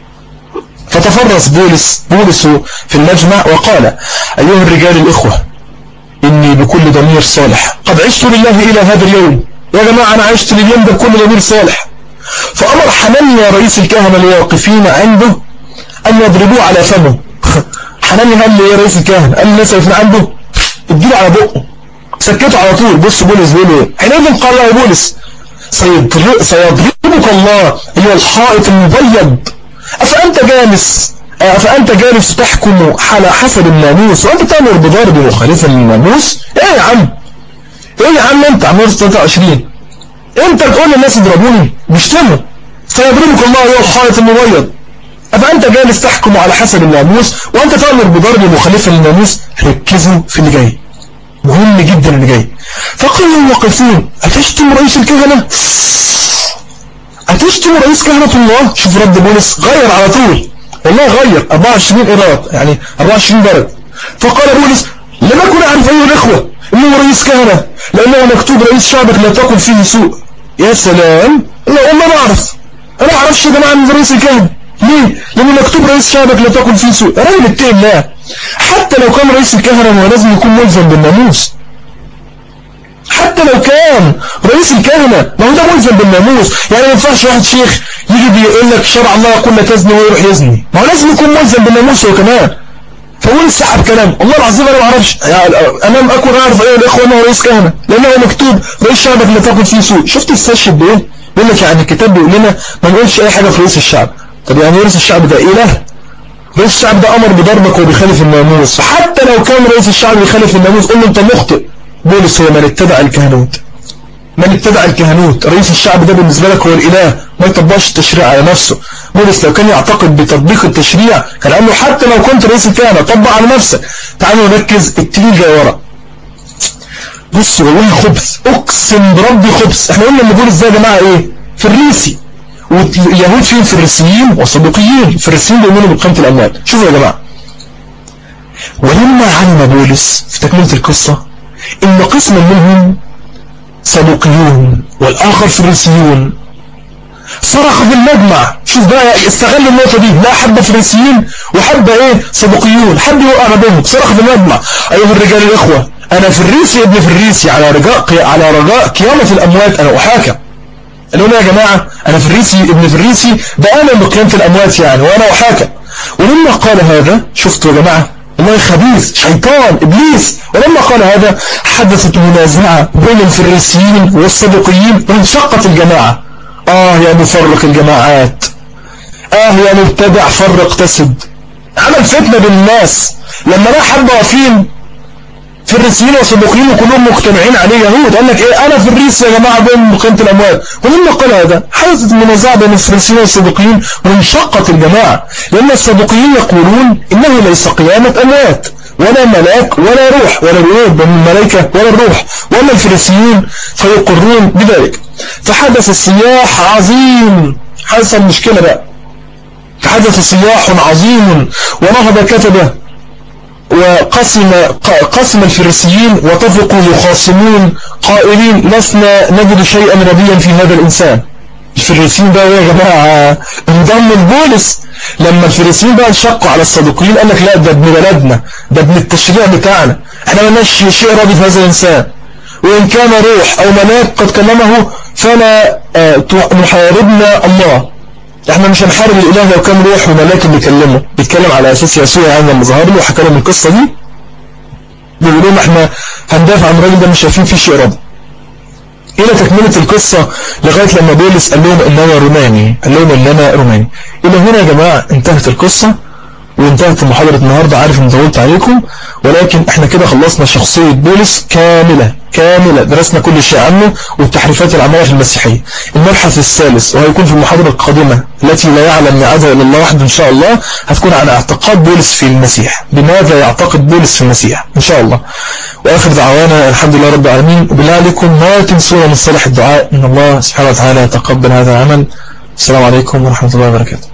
فتفرس بولس بولس في المجمع وقال أيها الرجال الإخوة إني بكل ضمير صالح قد عشت لله إلى هذا اليوم يا جماعة أنا عشت لليوم ده بكل ضمير صالح فأمر حنانيا رئيس الكهنة الواقفين عنده أن يضربوه على فمه حنانيا قال لي يا رئيس الكهنة قال لي الناس واقفين عنده اديله على بقه سكته على طول بص بولس بيقول ايه حينئذ قال له بولس سيضربك الله أيها الحائط المبيض أفأنت جالس أفأنت جالس تحكم على حسب الناموس وأنت تأمر بضرب مخالفا للناموس إيه يا عم إيه يا عم أنت عمر 23 أنت تقول للناس اضربوني بيشتموا سيضربك الله يا الحائط المبيض أفأنت جالس تحكم على حسب الناموس وأنت تأمر بضرب مخالفا للناموس ركزوا في اللي جاي مهم جدا اللي جاي فقالوا الموقفون أتشتم رئيس الكهنة هتشتم رئيس كهنة الله شوف رد بولس غير على طول والله غير 24 إيراد يعني 24 درجة فقال بولس لم أكن أعرف أيها الإخوة إنه رئيس كهنة لأنه مكتوب رئيس شعبك لا تكن فيه سوء يا سلام لا والله ما أعرف أنا أعرفش ده معنى رئيس الكهنة ليه؟ لأنه مكتوب رئيس شعبك لا تكن فيه سوء راجل اتقي الله حتى لو كان رئيس الكهنة هو لازم يكون ملزم بالناموس حتى لو كان رئيس الكهنة ما هو ده ملزم بالناموس يعني ما ينفعش واحد شيخ يجي بيقول لك شرع الله يقول لا تزني ويروح يزني ما هو لازم يكون ملزم بالناموس هو كمان فقول سحب كلام والله العظيم انا ما اعرفش امام اكون اعرف ايه الاخوه انه رئيس كهنه لانه مكتوب رئيس شعبك لا تاكل فيه سوء شفت السشد بايه بيقول لك يعني الكتاب بيقول لنا ما نقولش اي حاجه في رئيس الشعب طب يعني رئيس الشعب ده اله رئيس الشعب ده امر بضربك وبيخالف الناموس فحتى لو كان رئيس الشعب بيخالف الناموس قول له انت مخطئ بولس هو من اتبع الكهنوت من اتبع الكهنوت رئيس الشعب ده بالنسبة لك هو الإله ما يطبقش التشريع على نفسه بولس لو كان يعتقد بتطبيق التشريع كان قال له حتى لو كنت رئيس الكهنة طبق على نفسك تعالوا نركز التنين جاي ورا بص والله خبث اقسم بربي خبث احنا قلنا ان بولس ده يا جماعه ايه فريسي واليهود فيهم فريسيين وصدوقيين فريسيين بيؤمنوا بقيمه الاموال شوفوا يا جماعه ولما علم بولس في تكمله القصه ان قسما منهم صدوقيون والآخر فرنسيون صرخ في المجمع شوف بقى استغل النقطة دي لا حب فرنسيين وحب ايه صدوقيون حب يوقع ما بينهم صرخ في المجمع ايها الرجال الاخوة انا فريسي ابن فريسي على رجاء على رجاء قيامة الاموات انا احاكم قالوا يا جماعة انا فريسي ابن فريسي بآمن بقيامة الاموات يعني وانا احاكم ولما قال هذا شفتوا يا جماعة الله خبيث شيطان إبليس ولما قال هذا حدثت منازعة بين الفريسيين والصدقيين وانشقت الجماعة آه يا مفرق الجماعات آه يا مبتدع فرق تسد عمل فتنة بالناس لما راح حبة وفين فريسيين وصدوقيين وكلهم مجتمعين عليه يهود قال لك ايه انا فريس يا جماعة بين قيمة الاموال ولما قال هذا حدثت منازعة بين الفريسيين والصدوقيين وانشقت الجماعة لان الصدوقيين يقولون انه ليس قيامة اموات ولا ملاك ولا روح ولا الواد من الملائكة ولا الروح ولا الفريسيين فيقرون بذلك فحدث الصياح عظيم حصل مشكلة بقى فحدث صياح عظيم ونهض كتبه وقسم قسم الفريسيين وتفقوا يخاصمون قائلين لسنا نجد شيئا رديا في هذا الإنسان الفريسيين بقى يا جماعة انضم البولس لما الفريسيين بقى انشقوا على الصدوقيين قال لك لا ده ابن بلدنا ده ابن التشريع بتاعنا احنا ما شيء راضي في هذا الإنسان وإن كان روح أو ملاك قد كلمه فلا آه، نحاربنا الله احنا مش هنحارب الإله لو كان روح وملاك بيكلمه بيتكلم على أساس يسوع يعني لما ظهر له وحكى لهم القصة دي بيقولوا لهم احنا هندافع عن الراجل ده مش شايفين فيه شيء رب إلى تكملة القصة لغاية لما بولس قال لهم إن أنا روماني قال لهم إن أنا روماني إلى هنا يا جماعة انتهت القصة وانتهت محاضرة النهاردة عارف ان طولت عليكم ولكن احنا كده خلصنا شخصية بولس كاملة كاملة درسنا كل شيء عنه والتحريفات العامة في المسيحية المبحث الثالث وهيكون في المحاضرة القادمة التي لا يعلم ميعادها إلا الله وحده إن شاء الله هتكون عن اعتقاد بولس في المسيح بماذا يعتقد بولس في المسيح إن شاء الله وآخر دعوانا الحمد لله رب العالمين وبالله عليكم ما تنسونا من صالح الدعاء من الله سبحانه وتعالى يتقبل هذا العمل السلام عليكم ورحمة الله وبركاته